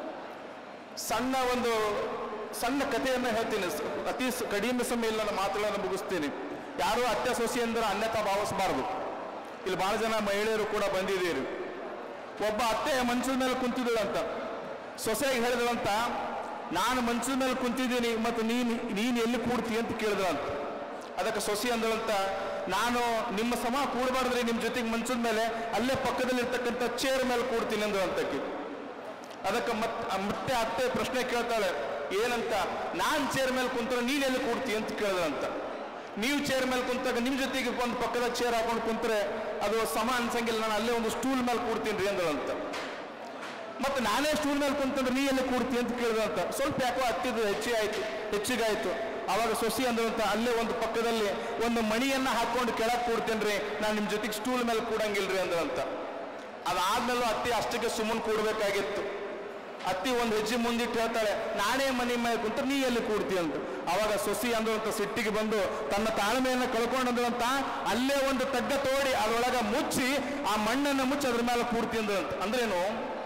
ಸಣ್ಣ ಒಂದು ಸಣ್ಣ ಕಥೆಯನ್ನು ಹೇಳ್ತೀನಿ ಸ- ಅತಿ ಸ- ಕಡಿಮೆ ಸಮಯ ಇಲ್ಲ ನನ್ನ ಮಾತುಗಳನ್ನು ಮುಗಿಸ್ತೀನಿ ಯಾರು ಅತ್ಯ ಸೊಸೆ ಅಂದ್ರೆ ಅನ್ಯತಾ ಭಾವಿಸಬಾರದು ಇಲ್ಲಿ ಬಹಳ ಜನ ಮಹಿಳೆಯರು ಕೂಡ ಬಂದಿದ್ದೀರಿ ಒಬ್ಬ ಅತ್ತೆ ಮಂಚದ ಮೇಲೆ ಕುಂತಿದ್ದಳಂತ ಸೊಸೆಗೆ ಹೇಳಿದಳಂತ ನಾನು ಮಂಚದ ಮೇಲೆ ಕುಂತಿದ್ದೀನಿ ಮತ್ತು ನೀನು ನೀನು ಎಲ್ಲಿ ಕೂಡ್ತಿ ಅಂತ ಕೇಳಿದಳಂತ ಅದಕ್ಕೆ ಸೊಸೆ ಅಂದಳಂತ ನಾನು ನಿಮ್ಮ ಸಮ ಕೂಡಬಾರ್ದ್ರಿ ನಿಮ್ಮ ಜೊತೆಗೆ ಮಂಚದ ಮೇಲೆ ಅಲ್ಲೇ ಪಕ್ಕದಲ್ಲಿರ್ತಕ್ಕಂಥ ಚೇರ್ ಮೇಲೆ ಕೂಡ್ತೀನಿ ಅಂದಳಂತಕ್ಕೆ ಅದಕ್ಕೆ ಮತ್ ಮತ್ತೆ ಅತ್ತೆ ಪ್ರಶ್ನೆ ಕೇಳ್ತಾಳೆ ಏನಂತ ನಾನ್ ಚೇರ್ ಮೇಲೆ ಕುಂತ್ರೆ ನೀನ್ ಎಲ್ಲಿ ಕೂಡ್ತಿ ಅಂತ ಕೇಳಿದ್ರಂತ ನೀವು ಚೇರ್ ಮೇಲೆ ಕುಂತಾಗ ನಿಮ್ ಜೊತೆಗೆ ಒಂದು ಪಕ್ಕದ ಚೇರ್ ಹಾಕೊಂಡು ಕುಂತ್ರೆ ಅದು ಸಮ ಅನ್ಸಂಗಿಲ್ಲ ನಾನು ಅಲ್ಲೇ ಒಂದು ಸ್ಟೂಲ್ ಮೇಲೆ ಕೂಡ್ತೀನಿ ರೀ ಅಂದಳಂತ ಮತ್ತೆ ನಾನೇ ಸ್ಟೂಲ್ ಮೇಲೆ ಕುಂತಂದ್ರೆ ನೀ ಎಲ್ಲಿ ಕೂಡ್ತಿ ಅಂತ ಕೇಳಿದಂತ ಸ್ವಲ್ಪ ಯಾಕೋ ಹತ್ತಿದ್ದು ಹೆಚ್ಚಿಗೆ ಆಯ್ತು ಹೆಚ್ಚಿಗಾಯ್ತು ಅವಾಗ ಸೊಸಿ ಅಂದ್ರಂತ ಅಲ್ಲೇ ಒಂದು ಪಕ್ಕದಲ್ಲಿ ಒಂದು ಮಣಿಯನ್ನ ಹಾಕೊಂಡು ಕೆಳಗೆ ಕೂಡ್ತೇನ್ರಿ ನಾನು ನಿಮ್ ಜೊತೆಗೆ ಸ್ಟೂಲ್ ಮೇಲೆ ಕೂಡಂಗಿಲ್ರಿ ಅಂದ್ರಂತ ಅದಾದ್ಮೇಲೂ ಅತ್ತಿ ಅಷ್ಟಕ್ಕೆ ಸುಮ್ಮನೆ ಕೂಡ್ಬೇಕಾಗಿತ್ತು ಅತ್ತಿ ಒಂದು ಹೆಜ್ಜೆ ಮುಂದಿಟ್ಟು ಹೇಳ್ತಾಳೆ ನಾನೇ ಮನೆ ಮೇಲೆ ಕುಂತ ನೀ ಎಲ್ಲಿ ಕೂಡ್ತಿ ಅಂತ ಅವಾಗ ಸೊಸಿ ಅಂದ್ರಂತ ಸಿಟ್ಟಿಗೆ ಬಂದು ತನ್ನ ತಾಳ್ಮೆಯನ್ನು ಕಳ್ಕೊಂಡಂದ್ರಂತ ಅಲ್ಲೇ ಒಂದು ತಗ್ಗ ತೋಡಿ ಅದರೊಳಗ ಮುಚ್ಚಿ ಆ ಮಣ್ಣನ್ನು ಮುಚ್ಚಿ ಅದ್ರ ಮೇಲೆ ಕೂಡ್ತಿ ಅಂದ್ರಂತ ಅಂದ್ರೇನು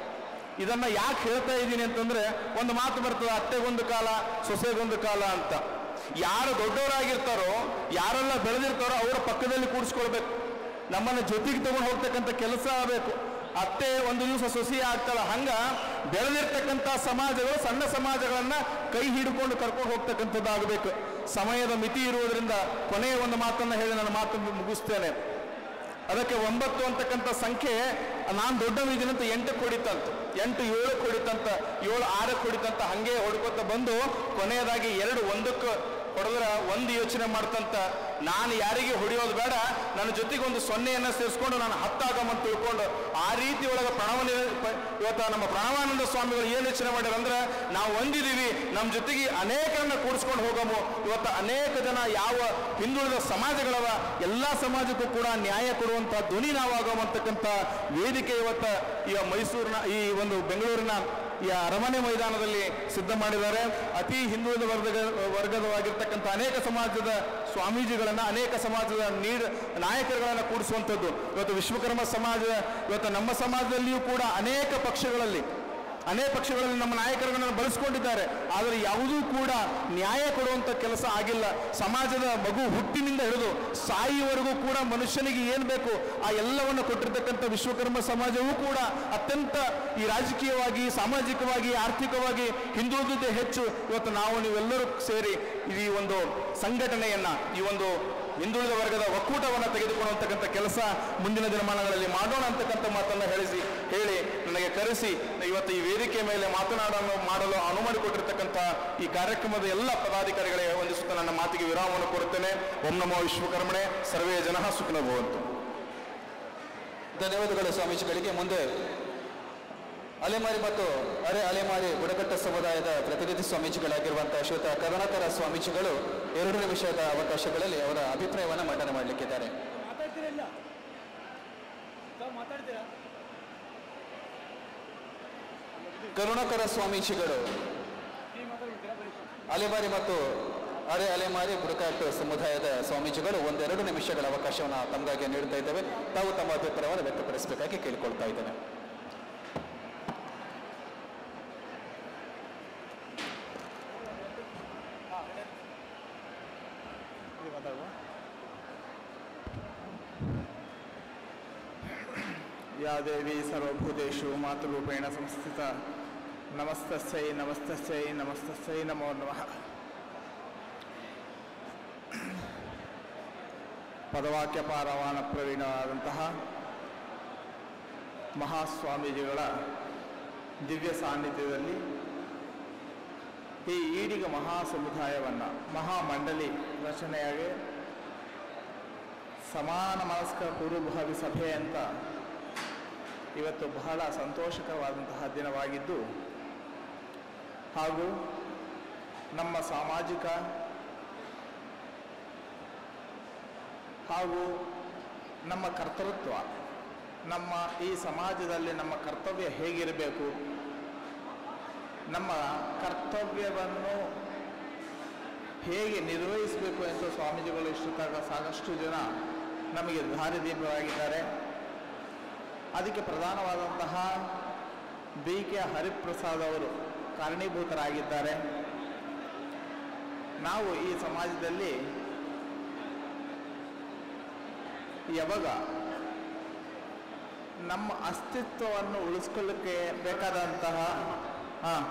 ಇದನ್ನ ಯಾಕೆ ಹೇಳ್ತಾ ಇದ್ದೀನಿ ಅಂತಂದ್ರೆ ಒಂದು ಮಾತು ಬರ್ತದೆ ಅತ್ತೆಗೊಂದು ಕಾಲ ಸೊಸೆಗೊಂದು ಕಾಲ ಅಂತ ಯಾರು ದೊಡ್ಡವರಾಗಿರ್ತಾರೋ ಯಾರೆಲ್ಲ ಬೆಳೆದಿರ್ತಾರೋ ಅವರ ಪಕ್ಕದಲ್ಲಿ ಕೂಡಿಸ್ಕೊಳ್ಬೇಕು ನಮ್ಮನ್ನ ಜೊತೆಗೆ ತಗೊಂಡು ಹೋಗ್ತಕ್ಕಂಥ ಕೆಲಸ ಆಗಬೇಕು ಅತ್ತೆ ಒಂದು ದಿವಸ ಸೊಸಿ ಆಗ್ತಾಳ ಹಂಗ ಬೆಳೆದಿರ್ತಕ್ಕಂಥ ಸಮಾಜಗಳು ಸಣ್ಣ ಸಮಾಜಗಳನ್ನ ಕೈ ಹಿಡ್ಕೊಂಡು ಕರ್ಕೊಂಡು ಹೋಗ್ತಕ್ಕಂಥದ್ದು ಆಗಬೇಕು ಸಮಯದ ಮಿತಿ ಇರುವುದರಿಂದ ಕೊನೆಯ ಒಂದು ಮಾತನ್ನ ಹೇಳಿ ನನ್ನ ಮಾತು ಮುಗಿಸ್ತೇನೆ ಅದಕ್ಕೆ ಒಂಬತ್ತು ಅಂತಕ್ಕಂಥ ಸಂಖ್ಯೆ ನಾನು ದೊಡ್ಡವಿದ್ದೀನಿ ಅಂತ ಎಂಟು ಕೊಡಿತಂತ ಎಂಟು ಏಳು ಕೊಡಿತಂತ ಏಳು ಆರು ಕೊಡಿತಂತ ಹಂಗೆ ಹೊಡ್ಕೊತ ಬಂದು ಕೊನೆಯದಾಗಿ ಎರಡು ಒಂದಕ್ಕೆ ಹೊಡೆದ್ರೆ ಒಂದು ಯೋಚನೆ ಮಾಡ್ತಂತ ನಾನು ಯಾರಿಗೆ ಹೊಡೆಯೋದು ಬೇಡ ನನ್ನ ಜೊತೆಗೆ ಒಂದು ಸೊನ್ನೆಯನ್ನ ಸೇರಿಸ್ಕೊಂಡು ನಾನು ಹತ್ತಾಗಮಂತ ತಿಳ್ಕೊಂಡು ಆ ರೀತಿ ಒಳಗೆ ಪ್ರಣವ ಇವತ್ತು ನಮ್ಮ ಪ್ರಣವಾನಂದ ಸ್ವಾಮಿಗಳು ಏನು ಯೋಚನೆ ಮಾಡ್ಯಾರ ಅಂದ್ರೆ ನಾವು ಒಂದಿದೀವಿ ನಮ್ಮ ಜೊತೆಗೆ ಅನೇಕರನ್ನ ಕೂಡಿಸ್ಕೊಂಡು ಹೋಗಮು ಇವತ್ತು ಅನೇಕ ಜನ ಯಾವ ಹಿಂದುಳಿದ ಸಮಾಜಗಳವ ಎಲ್ಲ ಸಮಾಜಕ್ಕೂ ಕೂಡ ನ್ಯಾಯ ಕೊಡುವಂತ ಧ್ವನಿ ನಾವಾಗಮಂತಕ್ಕಂಥ ವೇದಿಕೆ ಇವತ್ತ ಈ ಮೈಸೂರಿನ ಈ ಒಂದು ಬೆಂಗಳೂರಿನ ಈ ಅರಮನೆ ಮೈದಾನದಲ್ಲಿ ಸಿದ್ಧ ಮಾಡಿದ್ದಾರೆ ಅತಿ ಹಿಂದುಳಿದ ವರ್ಗ ವರ್ಗದವಾಗಿರ್ತಕ್ಕಂಥ ಅನೇಕ ಸಮಾಜದ ಸ್ವಾಮೀಜಿಗಳನ್ನ ಅನೇಕ ಸಮಾಜದ ನೀಡ ನಾಯಕರುಗಳನ್ನ ಕೂಡಿಸುವಂಥದ್ದು ಇವತ್ತು ವಿಶ್ವಕರ್ಮ ಸಮಾಜ ಇವತ್ತು ನಮ್ಮ ಸಮಾಜದಲ್ಲಿಯೂ ಕೂಡ ಅನೇಕ ಪಕ್ಷಗಳಲ್ಲಿ ಅನೇಕ ಪಕ್ಷಗಳಲ್ಲಿ ನಮ್ಮ ನಾಯಕರುಗಳನ್ನು ಬಳಸ್ಕೊಂಡಿದ್ದಾರೆ ಆದರೆ ಯಾವುದೂ ಕೂಡ ನ್ಯಾಯ ಕೊಡುವಂಥ ಕೆಲಸ ಆಗಿಲ್ಲ ಸಮಾಜದ ಮಗು ಹುಟ್ಟಿನಿಂದ ಹಿಡಿದು ಸಾಯಿವರೆಗೂ ಕೂಡ ಮನುಷ್ಯನಿಗೆ ಏನು ಬೇಕು ಆ ಎಲ್ಲವನ್ನು ಕೊಟ್ಟಿರ್ತಕ್ಕಂಥ ವಿಶ್ವಕರ್ಮ ಸಮಾಜವೂ ಕೂಡ ಅತ್ಯಂತ ಈ ರಾಜಕೀಯವಾಗಿ ಸಾಮಾಜಿಕವಾಗಿ ಆರ್ಥಿಕವಾಗಿ ಹಿಂದುಳಿದಿದ್ದೇ ಹೆಚ್ಚು ಇವತ್ತು ನಾವು ನೀವೆಲ್ಲರೂ ಸೇರಿ ಈ ಒಂದು ಸಂಘಟನೆಯನ್ನ ಈ ಒಂದು ಹಿಂದುಳಿದ ವರ್ಗದ ಒಕ್ಕೂಟವನ್ನು ತೆಗೆದುಕೊಳ್ಳುವಂತಕ್ಕಂಥ ಕೆಲಸ ಮುಂದಿನ ದಿನಮಾನಗಳಲ್ಲಿ ಮಾಡೋಣ ಅಂತಕ್ಕಂಥ ಮಾತನ್ನು ಹೇಳಿಸಿ ಹೇಳಿ ನನಗೆ ಕರೆಸಿ ಇವತ್ತು ಈ ವೇದಿಕೆ ಮೇಲೆ ಮಾತನಾಡಲು ಮಾಡಲು ಅನುಮತಿ ಕೊಟ್ಟಿರ್ತಕ್ಕಂಥ ಈ ಕಾರ್ಯಕ್ರಮದ ಎಲ್ಲ ಪದಾಧಿಕಾರಿಗಳಿಗೆ ವಂದಿಸುತ್ತಾ ನನ್ನ ಮಾತಿಗೆ ವಿರಾಮವನ್ನು ಕೋರುತ್ತೇನೆ ಓಂ ನಮೋ ವಿಶ್ವಕರ್ಮಣೆ ಸರ್ವೇ ಜನ ಸುಖಿನ ಭವಂತು ಧನ್ಯವಾದಗಳು ಸ್ವಾಮೀಜಿಗಳಿಗೆ ಮುಂದೆ ಅಲೆಮಾರಿ ಮತ್ತು ಅರೆ ಅಲೆಮಾರಿ ಬುಡಕಟ್ಟ ಸಮುದಾಯದ ಪ್ರತಿನಿಧಿ ಸ್ವಾಮೀಜಿಗಳಾಗಿರುವಂತಹ ಶ್ರೀಯುತ ಕರುಣಾಕರ ಸ್ವಾಮೀಜಿಗಳು ಎರಡು ನಿಮಿಷದ ಅವಕಾಶಗಳಲ್ಲಿ ಅವರ ಅಭಿಪ್ರಾಯವನ್ನು ಮಂಡನೆ ಮಾಡಲಿಕ್ಕಿದ್ದಾರೆ ಕರುಣಾಕರ ಸ್ವಾಮೀಜಿಗಳು ಅಲೆಮಾರಿ ಮತ್ತು ಅರೆ ಅಲೆಮಾರಿ ಬುಡಕಟ್ಟು ಸಮುದಾಯದ ಸ್ವಾಮೀಜಿಗಳು ಒಂದೆರಡು ನಿಮಿಷಗಳ ಅವಕಾಶವನ್ನು ತಮಗಾಗಿ ನೀಡ್ತಾ ಇದ್ದೇವೆ ತಾವು ತಮ್ಮ ಅಭಿಪ್ರಾಯವನ್ನು ವ್ಯಕ್ತಪಡಿಸಬೇಕಾಗಿ ಕೇಳಿಕೊಳ್ತಾ ಇದ್ದೇನೆ ಯಾ ದೇವಿ ಸರ್ವಭೂತೇಷು ಮಾತೃರೂಪೇಣ ಸಂಸ್ಥಿತ ನಮಸ್ತಸ್ಸೈ ನಮಸ್ತಸ್ಸೈ ನಮಸ್ತಸ್ಸೈ ನಮೋ ನಮಃ ಪದವಾಕ್ಯ ಪಾರವಾನ ಪ್ರವೀಣರಾದಂತಹ ಮಹಾಸ್ವಾಮೀಜಿಗಳ ದಿವ್ಯ ಸಾನ್ನಿಧ್ಯದಲ್ಲಿ ಈ ಈಡಿಗ ಮಹಾ ಸಮುದಾಯವನ್ನು ಮಹಾಮಂಡಲಿ ರಚನೆಯಾಗಿ ಸಮಾನ ಮನಸ್ಕ ಪೂರ್ವಭಾವಿ ಸಭೆ ಅಂತ ಇವತ್ತು ಬಹಳ ಸಂತೋಷಕರವಾದಂತಹ ದಿನವಾಗಿದ್ದು ಹಾಗೂ ನಮ್ಮ ಸಾಮಾಜಿಕ ಹಾಗೂ ನಮ್ಮ ಕರ್ತೃತ್ವ ನಮ್ಮ ಈ ಸಮಾಜದಲ್ಲಿ ನಮ್ಮ ಕರ್ತವ್ಯ ಹೇಗಿರಬೇಕು ನಮ್ಮ ಕರ್ತವ್ಯವನ್ನು ಹೇಗೆ ನಿರ್ವಹಿಸಬೇಕು ಎಂದು ಸ್ವಾಮೀಜಿಗಳು ಇಷ್ಟು ತನಕ ಸಾಕಷ್ಟು ಜನ ನಮಗೆ ದಾರಿದೀಪವಾಗಿದ್ದಾರೆ ಅದಕ್ಕೆ ಪ್ರಧಾನವಾದಂತಹ ಬಿ ಕೆ ಹರಿಪ್ರಸಾದ್ ಅವರು ಕಾರಣೀಭೂತರಾಗಿದ್ದಾರೆ ನಾವು ಈ ಸಮಾಜದಲ್ಲಿ ಯಾವಾಗ ನಮ್ಮ ಅಸ್ತಿತ್ವವನ್ನು ಉಳಿಸ್ಕೊಳ್ಳಿಕ್ಕೆ ಬೇಕಾದಂತಹ ಹಾಂ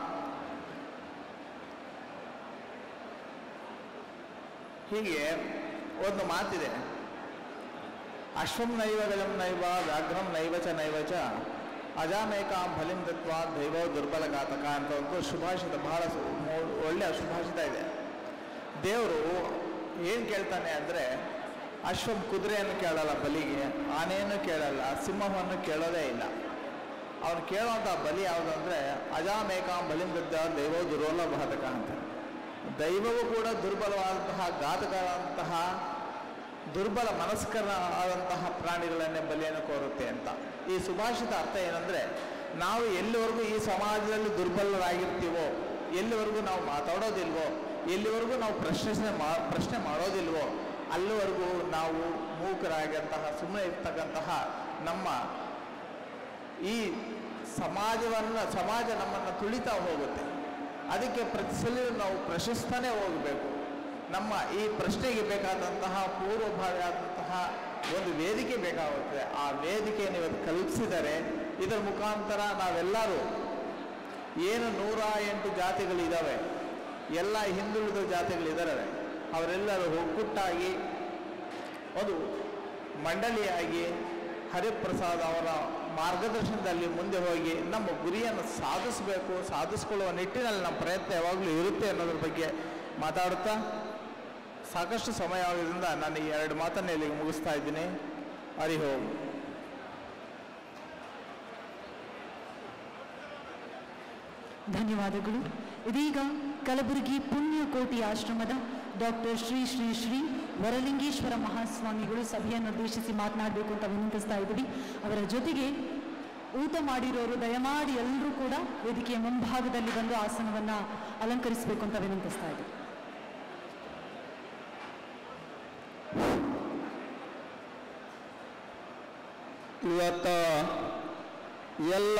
ಹೀಗೆ ಒಂದು ಮಾತಿದೆ ಅಶ್ವಂ ನೈವ ಗಜಂ ನೈವ ವ್ಯಾಘ್ರಂ ನೈವ ಚ ನೈವ ಚ ಅಜಾಮೇಕಾಂ ಫಲಿಂ ತತ್ವ ದೈವ ದುರ್ಬಲ ಘಾತಕ ಅಂತ ಒಂದು ಸುಭಾಷಿತ ಬಹಳ ಸು- ಮೊ- ಒಳ್ಳೆಯ ಸುಭಾಷಿತ ಇದೆ ದೇವರು ಏನು ಕೇಳ್ತಾನೆ ಅಂದರೆ ಅಶ್ವಂ ಕುದುರೆಯನ್ನು ಕೇಳಲ್ಲ ಬಲಿಗೆ ಆನೆಯನ್ನು ಕೇಳಲ್ಲ ಸಿಂಹವನ್ನು ಕೇಳೋದೇ ಇಲ್ಲ ಅವನು ಕೇಳುವಂಥ ಬಲಿ ಯಾವುದು ಅಂದರೆ ಅಜಾಮೇಕಾಂ ಬಲಿಂ ತತ್ವ ದೈವ ದುರ್ಬಲ ಘಾತಕ ಅಂತ ದೈವವು ಕೂಡ ದುರ್ಬಲವಾದಂತಹ ಘಾತಕರಂತಹ ದುರ್ಬಲ ಮನಸ್ಕರ ಆದಂತಹ ಪ್ರಾಣಿಗಳನ್ನೇ ಬಲಿಯನ್ನು ಕೋರುತ್ತೆ ಅಂತ ಈ ಸುಭಾಷಿತ ಅರ್ಥ ಏನಂದರೆ ನಾವು ಎಲ್ಲಿವರೆಗೂ ಈ ಸಮಾಜದಲ್ಲಿ ದುರ್ಬಲರಾಗಿರ್ತೀವೋ ಎಲ್ಲಿವರೆಗೂ ನಾವು ಮಾತಾಡೋದಿಲ್ವೋ ಎಲ್ಲಿವರೆಗೂ ನಾವು ಪ್ರಶ್ನೆ ಮಾ ಪ್ರಶ್ನೆ ಮಾಡೋದಿಲ್ವೋ ಅಲ್ಲಿವರೆಗೂ ನಾವು ಮೂಕರಾಗಿಂತಹ ಸುಮ್ಮನೆ ಇರ್ತಕ್ಕಂತಹ ನಮ್ಮ ಈ ಸಮಾಜವನ್ನು ಸಮಾಜ ನಮ್ಮನ್ನು ತುಳಿತಾ ಹೋಗುತ್ತೆ ಅದಕ್ಕೆ ಪ್ರತಿ ಸಲ ನಾವು ಪ್ರಶಸ್ತಾನೇ ಹೋಗಬೇಕು ನಮ್ಮ ಈ ಪ್ರಶ್ನೆಗೆ ಬೇಕಾದಂತಹ ಪೂರ್ವಭಾವಿಯಾದಂತಹ ಒಂದು ವೇದಿಕೆ ಬೇಕಾಗುತ್ತದೆ ಆ ವೇದಿಕೆಯನ್ನು ಇವತ್ತು ಕಲ್ಪಿಸಿದರೆ ಇದರ ಮುಖಾಂತರ ನಾವೆಲ್ಲರೂ ಏನು ನೂರ ಎಂಟು ಜಾತಿಗಳಿದ್ದಾವೆ ಎಲ್ಲ ಹಿಂದುಳಿದ ಜಾತಿಗಳಿದ್ದಾವೆ ಅವರೆಲ್ಲರೂ ಒಗ್ಗಟ್ಟಾಗಿ ಒಂದು ಮಂಡಳಿಯಾಗಿ ಹರಿಪ್ರಸಾದ್ ಅವರ ಮಾರ್ಗದರ್ಶನದಲ್ಲಿ ಮುಂದೆ ಹೋಗಿ ನಮ್ಮ ಗುರಿಯನ್ನು ಸಾಧಿಸಬೇಕು ಸಾಧಿಸ್ಕೊಳ್ಳುವ ನಿಟ್ಟಿನಲ್ಲಿ ನಮ್ಮ ಪ್ರಯತ್ನ ಯಾವಾಗಲೂ ಇರುತ್ತೆ ಅನ್ನೋದ್ರ ಬಗ್ಗೆ ಮಾತಾಡುತ್ತಾ ಸಾಕಷ್ಟು ಸಮಯ ಆಗೋದ್ರಿಂದ ನಾನು ಈ ಎರಡು ಮಾತನ್ನು ಇಲ್ಲಿಗೆ ಮುಗಿಸ್ತಾ ಇದ್ದೀನಿ ಹರಿ ಓಂ ಧನ್ಯವಾದಗಳು ಇದೀಗ ಕಲಬುರಗಿ ಪುಣ್ಯಕೋಟಿ ಆಶ್ರಮದ ಡಾಕ್ಟರ್ ಶ್ರೀ ಶ್ರೀ ಶ್ರೀ ವರಲಿಂಗೇಶ್ವರ ಮಹಾಸ್ವಾಮಿಗಳು ಸಭೆಯನ್ನು ಉದ್ದೇಶಿಸಿ ಮಾತನಾಡಬೇಕು ಅಂತ ವಿನಂತಿಸ್ತಾ ಇದ್ದೀವಿ ಅವರ ಜೊತೆಗೆ ಊಟ ಮಾಡಿರೋರು ದಯಮಾಡಿ ಎಲ್ಲರೂ ಕೂಡ ವೇದಿಕೆಯ ಮುಂಭಾಗದಲ್ಲಿ ಬಂದು ಆಸನವನ್ನು ಅಲಂಕರಿಸಬೇಕು ಅಂತ ವಿನಂತಿಸ್ತಾ ಇದ್ದೀವಿ ಇವತ್ತು ಎಲ್ಲ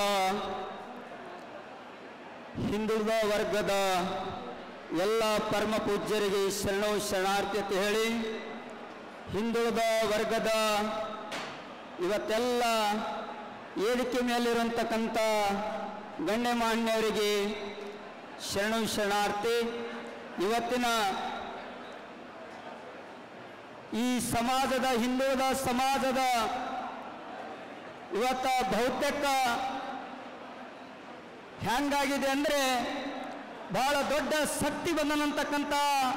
ಹಿಂದುಳಿದ ವರ್ಗದ ಎಲ್ಲ ಪರಮ ಪೂಜ್ಯರಿಗೆ ಶರಣು ಶರಣಾರ್ಥಿ ಅಂತ ಹೇಳಿ ಹಿಂದುಳಿದ ವರ್ಗದ ಇವತ್ತೆಲ್ಲ ವೇದಿಕೆ ಮೇಲಿರುವಂತಕ್ಕಂಥ ಗಣ್ಯಮಾನ್ಯರಿಗೆ ಶರಣು ಶರಣಾರ್ಥಿ ಇವತ್ತಿನ ಈ ಸಮಾಜದ ಹಿಂದುಳಿದ ಸಮಾಜದ ಇವತ್ತ ಬಹುತೇಕ ಹೆಂಗಾಗಿದೆ ಅಂದರೆ ಬಹಳ ದೊಡ್ಡ ಶಕ್ತಿ ಬಂದನಂತಕ್ಕಂಥ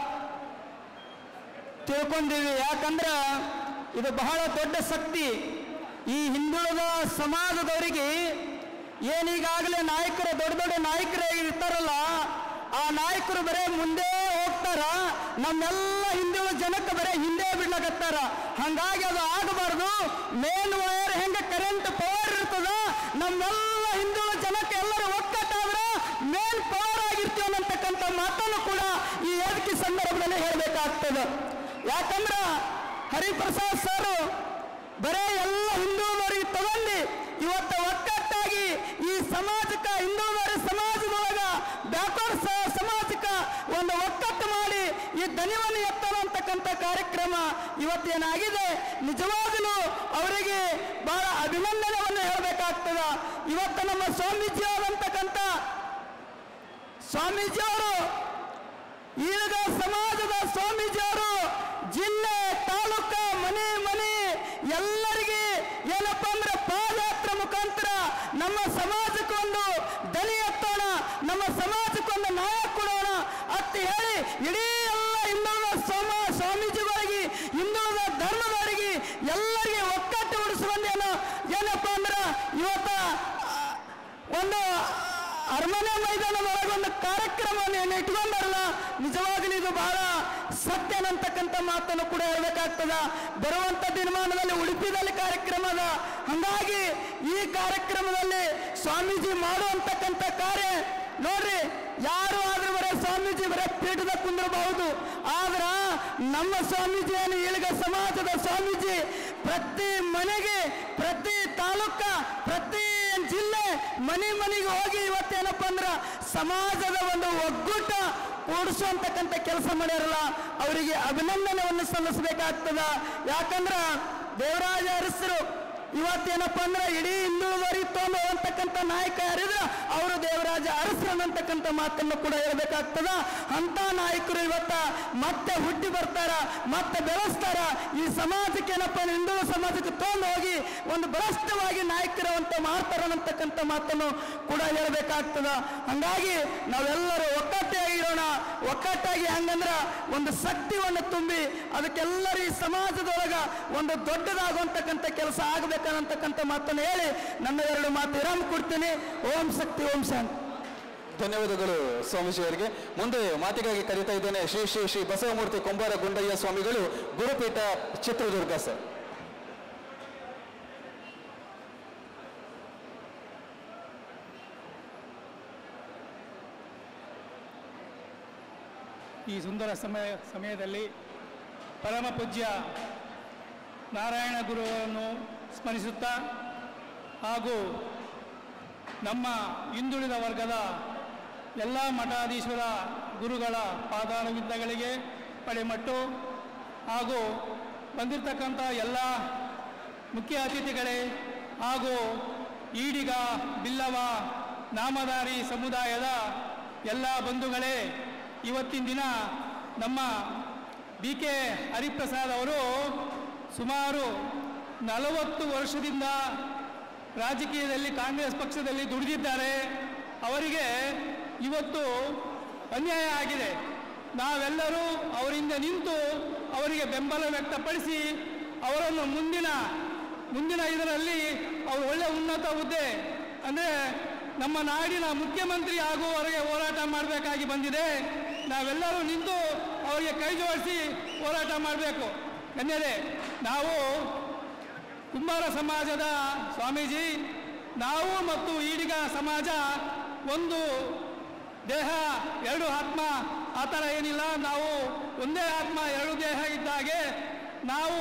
ತಿಳ್ಕೊಂಡಿವಿ ಯಾಕಂದ್ರೆ ಇದು ಬಹಳ ದೊಡ್ಡ ಶಕ್ತಿ ಈ ಹಿಂದುಳಿದ ಸಮಾಜದವರಿಗೆ ಏನೀಗಾಗಲೇ ನಾಯಕರು ದೊಡ್ಡ ದೊಡ್ಡ ನಾಯಕರೇ ಇರ್ತಾರಲ್ಲ ಆ ನಾಯಕರು ಬರೇ ಮುಂದೆ ಹೋಗ್ತಾರ ನಮ್ಮೆಲ್ಲ ಹಿಂದುಳಿದ ಜನಕ್ಕೆ ಬರೇ ಹಿಂದೆ ಬಿಡ್ಲಕತ್ತಾರ ಹಂಗಾಗಿ ಅದು ಆಗಬಾರ್ದು ಮೇನ್ ವೈರ್ ಹೆಂಗ ಕರೆಂಟ್ ಪವರ್ ಇರ್ತದ ನಮ್ಮೆಲ್ಲ ಹಿಂದುಳಿದ ಜನಕ್ಕೆ ಎಲ್ಲರೂ ಒಕ್ಕಟ್ಟಾದ್ರೆ ಮೇನ್ ಪವರ್ ಆಗಿರ್ತೀವಿ ಅನ್ನತಕ್ಕಂಥ ಮಾತನ್ನು ಕೂಡ ಈ ವೇದಿಕೆ ಸಂದರ್ಭದಲ್ಲಿ ಹೇಳಬೇಕಾಗ್ತದೆ ಯಾಕಂದ್ರ ಹರಿಪ್ರಸಾದ್ ಸರ್ ಬರೇ ಎಲ್ಲ ಹಿಂದುಳಿದವರಿಗೆ ತಗೊಂಡು ಇವತ್ತು ಒಕ್ಕಟ್ಟಾಗಿ ಈ ಸಮಾಜಕ್ಕ ಹಿಂದುಳಿದವರ ಸಮಾಜದೊಳಗ ಬ್ಯಾಕ್ವರ್ಡ್ ಸಮಾಜಕ್ಕ ಒಂದು ಒಕ್ಕಟ್ಟು ಮಾಡಿ ಈ ದನಿವನ್ನು ಎತ್ತಲು ಅಂತಕ್ಕಂಥ ಕಾರ್ಯಕ್ರಮ ಇವತ್ತೇನಾಗಿದೆ ನಿಜವಾಗಲೂ ಅವರಿಗೆ ಬಹಳ ಅಭಿನಂದನೆಯನ್ನು ಹೇಳಬೇಕಾಗ್ತದ ಇವತ್ತು ನಮ್ಮ ಸ್ವಾಮೀಜಿ ಆದಂತಕ್ಕಂಥ ಸ್ವಾಮೀಜಿಯವರು ಈಗ ಸಮಾಜದ ಸ್ವಾಮೀಜಿಯವರು ಜಿಲ್ಲೆ ತಾಲೂಕ ಮನೆ ಮನೆ ಎಲ್ಲರಿಗೆ ಏನಪ್ಪಾ ಅಂದ್ರೆ ಪಾದಯಾತ್ರೆ ಮುಖಾಂತರ ನಮ್ಮ ಸಮಾಜಕ್ಕೊಂದು ದನಿ ಎತ್ತೋಣ ನಮ್ಮ ಸಮಾಜಕ್ಕೊಂದು ನ್ಯಾಯ ಕೊಡೋಣ ಅಂತ ಹೇಳಿ ಇಡೀ ಎಲ್ಲ ಹಿಂದುಳಿದ ಸಮ ಸ್ವಾಮೀಜಿಗಳಿಗೆ ಹಿಂದುಳಿದ ಧರ್ಮದವರಿಗೆ ಎಲ್ಲರಿಗೆ ಒಕ್ಕಟ್ಟು ಉಳಿಸ ಪುರಸ್ಕೊಂಡು ಏನು ಏನಪ್ಪ ಅಂದ್ರೆ ಇವತ್ತ ಆ, ಒಂದು ಅರಮನೆ ಮೈದಾನದೊಳಗೆ ಒಂದು ಕಾರ್ಯಕ್ರಮವನ್ನು ಏನು ಇಟ್ಕೊಂಡಾರಲ್ಲ ನಿಜವಾಗಲೂ ಇದು ಬಹಳ ಸತ್ಯ ಅನ್ನತಕ್ಕಂಥ ಮಾತನ್ನು ಕೂಡ ಹೇಳ್ಬೇಕಾಗ್ತದ ಬರುವಂತ ದಿನಮಾನದಲ್ಲಿ ಉಡುಪಿದಲ್ಲಿ ಕಾರ್ಯಕ್ರಮ ಅದ ಹಂಗಾಗಿ ಈ ಕಾರ್ಯಕ್ರಮದಲ್ಲಿ ಸ್ವಾಮೀಜಿ ಮಾಡುವಂತಕ್ಕಂಥ ಕಾರ್ಯ ನೋಡ್ರಿ ಯಾರು ಆದ್ರೂ ಬರೇ ಸ್ವಾಮೀಜಿ ಬರೇ ಪೀಠದ ಕುಂದಿರಬಹುದು ಆದ್ರ ನಮ್ಮ ಸ್ವಾಮೀಜಿ ಏನು ಈಳಿಗ ಸಮಾಜದ ಸ್ವಾಮೀಜಿ ಪ್ರತಿ ಮನೆಗೆ ಪ್ರತಿ ತಾಲೂಕ ಪ್ರತಿ ಜಿಲ್ಲೆ ಮನೆ ಮನೆಗೆ ಹೋಗಿ ಇವತ್ತೇನಪ್ಪ ಅಂದ್ರ ಸಮಾಜದ ಒಂದು ಒಗ್ಗೂಟ ಕೂಡಿಸುವಂತಕ್ಕಂಥ ಕೆಲಸ ಮಾಡ್ಯಾರಲ್ಲ ಅವರಿಗೆ ಅಭಿನಂದನೆಯನ್ನು ಸಲ್ಲಿಸಬೇಕಾಗ್ತದ ಯಾಕಂದ್ರ ದೇವರಾಜ ಅರಸರು ಇವತ್ತೇನಪ್ಪ ಅಂದ್ರೆ ಇಡೀ ಹಿಂದುಳಿದವರಿಗೆ ತೊಗೊಂಡು ಹೋಗತಕ್ಕಂಥ ನಾಯಕ ಯಾರಿದ್ರ ಅವರು ದೇವರಾಜ ಅರಸರು ಅನ್ನತಕ್ಕಂಥ ಮಾತನ್ನು ಕೂಡ ಹೇಳ್ಬೇಕಾಗ್ತದ ಅಂತ ನಾಯಕರು ಇವತ್ತ ಮತ್ತೆ ಹುಟ್ಟಿ ಬರ್ತಾರ ಮತ್ತೆ ಬೆಳೆಸ್ತಾರ ಈ ಸಮಾಜಕ್ಕೆ ಏನಪ್ಪ ಅಂದ್ರೆ ಹಿಂದುಳಿದ ಸಮಾಜಕ್ಕೆ ತೊಗೊಂಡು ಹೋಗಿ ಒಂದು ಭ್ರಷ್ಟವಾಗಿ ನಾಯಕರವಂತ ಮಾಡ್ತಾರ ಅನ್ನತಕ್ಕಂಥ ಮಾತನ್ನು ಕೂಡ ಹೇಳ್ಬೇಕಾಗ್ತದ ಹಂಗಾಗಿ ನಾವೆಲ್ಲರೂ ಒಕ್ಕಟ್ಟಾಗಿ ಇರೋಣ ಒಕ್ಕಟ್ಟಾಗಿ ಹಂಗಂದ್ರ ಒಂದು ಶಕ್ತಿಯನ್ನು ತುಂಬಿ ಅದಕ್ಕೆಲ್ಲರೂ ಈ ಸಮಾಜದೊಳಗ ಒಂದು ದೊಡ್ಡದಾಗುವಂತಕ್ಕಂಥ ಕೆಲಸ ಆಗಬೇಕನ್ನತಕ್ಕಂಥ ಮಾತನ್ನು ಹೇಳಿ ನನ್ನ ಎರಡು ಮಾತು ವಿರಾಮ ಕೊಡ್ತೀನಿ ಓಂ ಶಕ್ತಿ ಓಂ ಶಾಂತಿ ಧನ್ಯವಾದಗಳು ಸ್ವಾಮೀಜಿ ಅವರಿಗೆ ಮುಂದೆ ಮಾತಿಗಾಗಿ ಕರೀತಾ ಇದ್ದೇನೆ ಶ್ರೀ ಶ್ರೀ ಶ್ರೀ ಬಸವಮೂರ್ತಿ ಕೊಂಬಾರ ಗುಂಡಯ್ಯ ಸ್ವಾಮಿಗಳು ಗುರುಪೀಠ ಚಿತ್ರದುರ್ಗ ಸರ್ ಈ ಸುಂದರ ಸಮಯ ಸಮಯದಲ್ಲಿ ಪರಮ ಪೂಜ್ಯ ನಾರಾಯಣ ಗುರುವನ್ನು ಸ್ಮರಿಸುತ್ತಾ ಹಾಗೂ ನಮ್ಮ ಹಿಂದುಳಿದ ವರ್ಗದ ಎಲ್ಲ ಮಠಾಧೀಶ್ವರ ಗುರುಗಳ ಪಾದಾರವಿಂದಗಳಿಗೆ ಪಡೆಮಟ್ಟು ಹಾಗೂ ಬಂದಿರತಕ್ಕಂಥ ಎಲ್ಲ ಮುಖ್ಯ ಅತಿಥಿಗಳೇ ಹಾಗೂ ಈಡಿಗ ಬಿಲ್ಲವ ನಾಮಧಾರಿ ಸಮುದಾಯದ ಎಲ್ಲ ಬಂಧುಗಳೇ ಇವತ್ತಿನ ದಿನ ನಮ್ಮ ಬಿ ಕೆ ಹರಿಪ್ರಸಾದ್ ಅವರು ಸುಮಾರು ನಲವತ್ತು ವರ್ಷದಿಂದ ರಾಜಕೀಯದಲ್ಲಿ ಕಾಂಗ್ರೆಸ್ ಪಕ್ಷದಲ್ಲಿ ದುಡಿದಿದ್ದಾರೆ ಅವರಿಗೆ ಇವತ್ತು ಅನ್ಯಾಯ ಆಗಿದೆ ನಾವೆಲ್ಲರೂ ಅವರಿಂದ ನಿಂತು ಅವರಿಗೆ ಬೆಂಬಲ ವ್ಯಕ್ತಪಡಿಸಿ ಅವರನ್ನು ಮುಂದಿನ ಮುಂದಿನ ಇದರಲ್ಲಿ ಅವರು ಒಳ್ಳೆ ಉನ್ನತ ಹುದ್ದೆ ಅಂದರೆ ನಮ್ಮ ನಾಡಿನ ಮುಖ್ಯಮಂತ್ರಿ ಆಗುವವರೆಗೆ ಹೋರಾಟ ಮಾಡಬೇಕಾಗಿ ಬಂದಿದೆ ನಾವೆಲ್ಲರೂ ನಿಂತು ಅವರಿಗೆ ಕೈ ಜೋಡಿಸಿ ಹೋರಾಟ ಮಾಡಬೇಕು ಧನ್ಯದೆ ನಾವು ಕುಂಬಾರ ಸಮಾಜದ ಸ್ವಾಮೀಜಿ ನಾವು ಮತ್ತು ಈಡಿಗ ಸಮಾಜ ಒಂದು ದೇಹ ಎರಡು ಆತ್ಮ ಆ ಥರ ಏನಿಲ್ಲ ನಾವು ಒಂದೇ ಆತ್ಮ ಎರಡು ದೇಹ ಇದ್ದಾಗೆ ನಾವು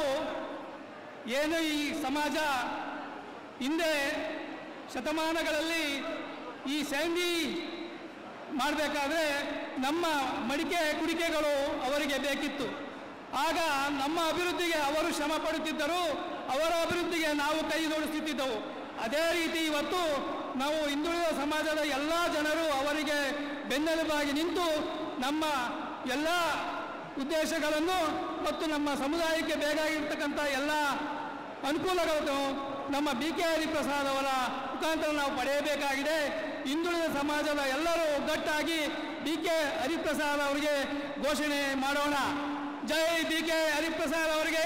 ಏನು ಈ ಸಮಾಜ ಹಿಂದೆ ಶತಮಾನಗಳಲ್ಲಿ ಈ ಸ್ಯಾಂಡಿ ಮಾಡಬೇಕಾದ್ರೆ ನಮ್ಮ ಮಡಿಕೆ ಕುಡಿಕೆಗಳು ಅವರಿಗೆ ಬೇಕಿತ್ತು ಆಗ ನಮ್ಮ ಅಭಿವೃದ್ಧಿಗೆ ಅವರು ಶ್ರಮ ಪಡುತ್ತಿದ್ದರು ಅವರ ಅಭಿವೃದ್ಧಿಗೆ ನಾವು ಕೈ ಜೋಡಿಸುತ್ತಿದ್ದೆವು ಅದೇ ರೀತಿ ಇವತ್ತು ನಾವು ಹಿಂದುಳಿದ ಸಮಾಜದ ಎಲ್ಲ ಜನರು ಅವರಿಗೆ ಬೆನ್ನೆಲುಬಾಗಿ ನಿಂತು ನಮ್ಮ ಎಲ್ಲ ಉದ್ದೇಶಗಳನ್ನು ಮತ್ತು ನಮ್ಮ ಸಮುದಾಯಕ್ಕೆ ಬೇಕಾಗಿರ್ತಕ್ಕಂಥ ಎಲ್ಲ ಅನುಕೂಲಗಳನ್ನು ನಮ್ಮ ಬಿ ಕೆ ಹರಿಪ್ರಸಾದ್ ಅವರ ಮುಖಾಂತರ ನಾವು ಪಡೆಯಬೇಕಾಗಿದೆ ಹಿಂದುಳಿದ ಸಮಾಜದ ಎಲ್ಲರೂ ಒಗ್ಗಟ್ಟಾಗಿ ಬಿ ಕೆ ಹರಿಪ್ರಸಾದ್ ಅವರಿಗೆ ಘೋಷಣೆ ಮಾಡೋಣ ಜೈ ಬಿ ಕೆ ಹರಿಪ್ರಸಾದ್ ಅವರಿಗೆ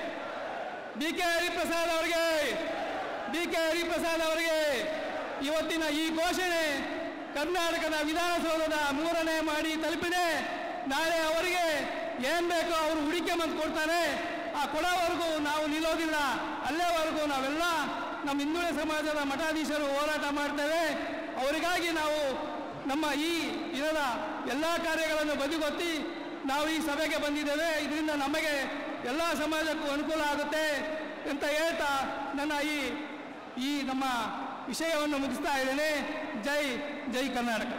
ಬಿ ಕೆ ಹರಿಪ್ರಸಾದ್ ಅವರಿಗೆ ಬಿ ಕೆ ಹರಿಪ್ರಸಾದ್ ಅವರಿಗೆ ಇವತ್ತಿನ ಈ ಘೋಷಣೆ ಕರ್ನಾಟಕದ ವಿಧಾನಸೌಧದ ಮೂರನೇ ಮಾಡಿ ತಲುಪಿದೆ ನಾಳೆ ಅವರಿಗೆ ಏನ್ ಬೇಕೋ ಅವರು ಹುಡಿಕೆ ಬಂದು ಕೊಡ್ತಾರೆ ಆ ಕೊಡೋವರೆಗೂ ನಾವು ನಿಲ್ಲೋದಿಲ್ಲ ಅಲ್ಲೇವರೆಗೂ ನಾವೆಲ್ಲ ನಮ್ಮ ಹಿಂದುಳಿದ ಸಮಾಜದ ಮಠಾಧೀಶರು ಹೋರಾಟ ಮಾಡ್ತೇವೆ ಅವರಿಗಾಗಿ ನಾವು ನಮ್ಮ ಈ ದಿನದ ಎಲ್ಲ ಕಾರ್ಯಗಳನ್ನು ಬದಿಗೊತ್ತಿ ನಾವು ಈ ಸಭೆಗೆ ಬಂದಿದ್ದೇವೆ ಇದರಿಂದ ನಮಗೆ ಎಲ್ಲ ಸಮಾಜಕ್ಕೂ ಅನುಕೂಲ ಆಗುತ್ತೆ ಅಂತ ಹೇಳ್ತಾ ನನ್ನ ಈ ಈ ನಮ್ಮ ವಿಷಯವನ್ನು ಮುಗಿಸ್ತಾ ಇದ್ದೇನೆ ಜೈ ಜೈ ಕರ್ನಾಟಕ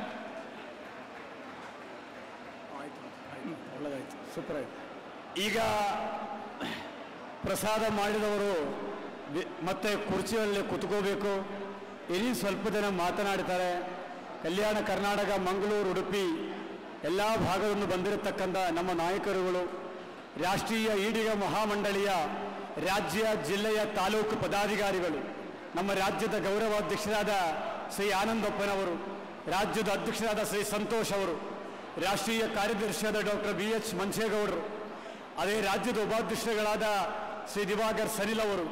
ಒಳ್ಳೆದಾಯ್ತು ಸೂಪರ್ ಆಯ್ತು ಈಗ ಪ್ರಸಾದ ಮಾಡಿದವರು ವಿ- ಮತ್ತೆ ಕುರ್ಚಿಯಲ್ಲಿ ಕುತ್ಕೋಬೇಕು ಇനി ಸ್ವಲ್ಪ ಜನ ಮಾತನಾಡ್ತಾರೆ ಕಲ್ಯಾಣ ಕರ್ನಾಟಕ ಮಂಗಳೂರು ಉಡುಪಿ ಎಲ್ಲ ಭಾಗವನ್ನು ಬಂದಿರತಕ್ಕಂಥ ನಮ್ಮ ನಾಯಕರುಗಳು ರಾಷ್ಟ್ರೀಯ ಈಡಿಗ ಮಹಾಮಂಡಳಿಯ ರಾಜ್ಯ ಜಿಲ್ಲೆಯ ತಾಲೂಕು ಪದಾಧಿಕಾರಿಗಳು ನಮ್ಮ ರಾಜ್ಯದ ಗೌರವಾಧ್ಯಕ್ಷರಾದ ಶ್ರೀ ಆನಂದಪ್ಪನವರು ರಾಜ್ಯದ ಅಧ್ಯಕ್ಷರಾದ ಶ್ರೀ ಸಂತೋಷ್ ಅವರು ರಾಷ್ಟ್ರೀಯ ಕಾರ್ಯದರ್ಶಿಯಾದ ಡಾಕ್ಟರ್ ಬಿ ಎಚ್ ಮಂಚೇಗೌಡರು ಅದೇ ರಾಜ್ಯದ ಉಪಾಧ್ಯಕ್ಷರುಗಳಾದ ಶ್ರೀ ದಿವಾಕರ್ ಸನಿಲ್ ಅವರು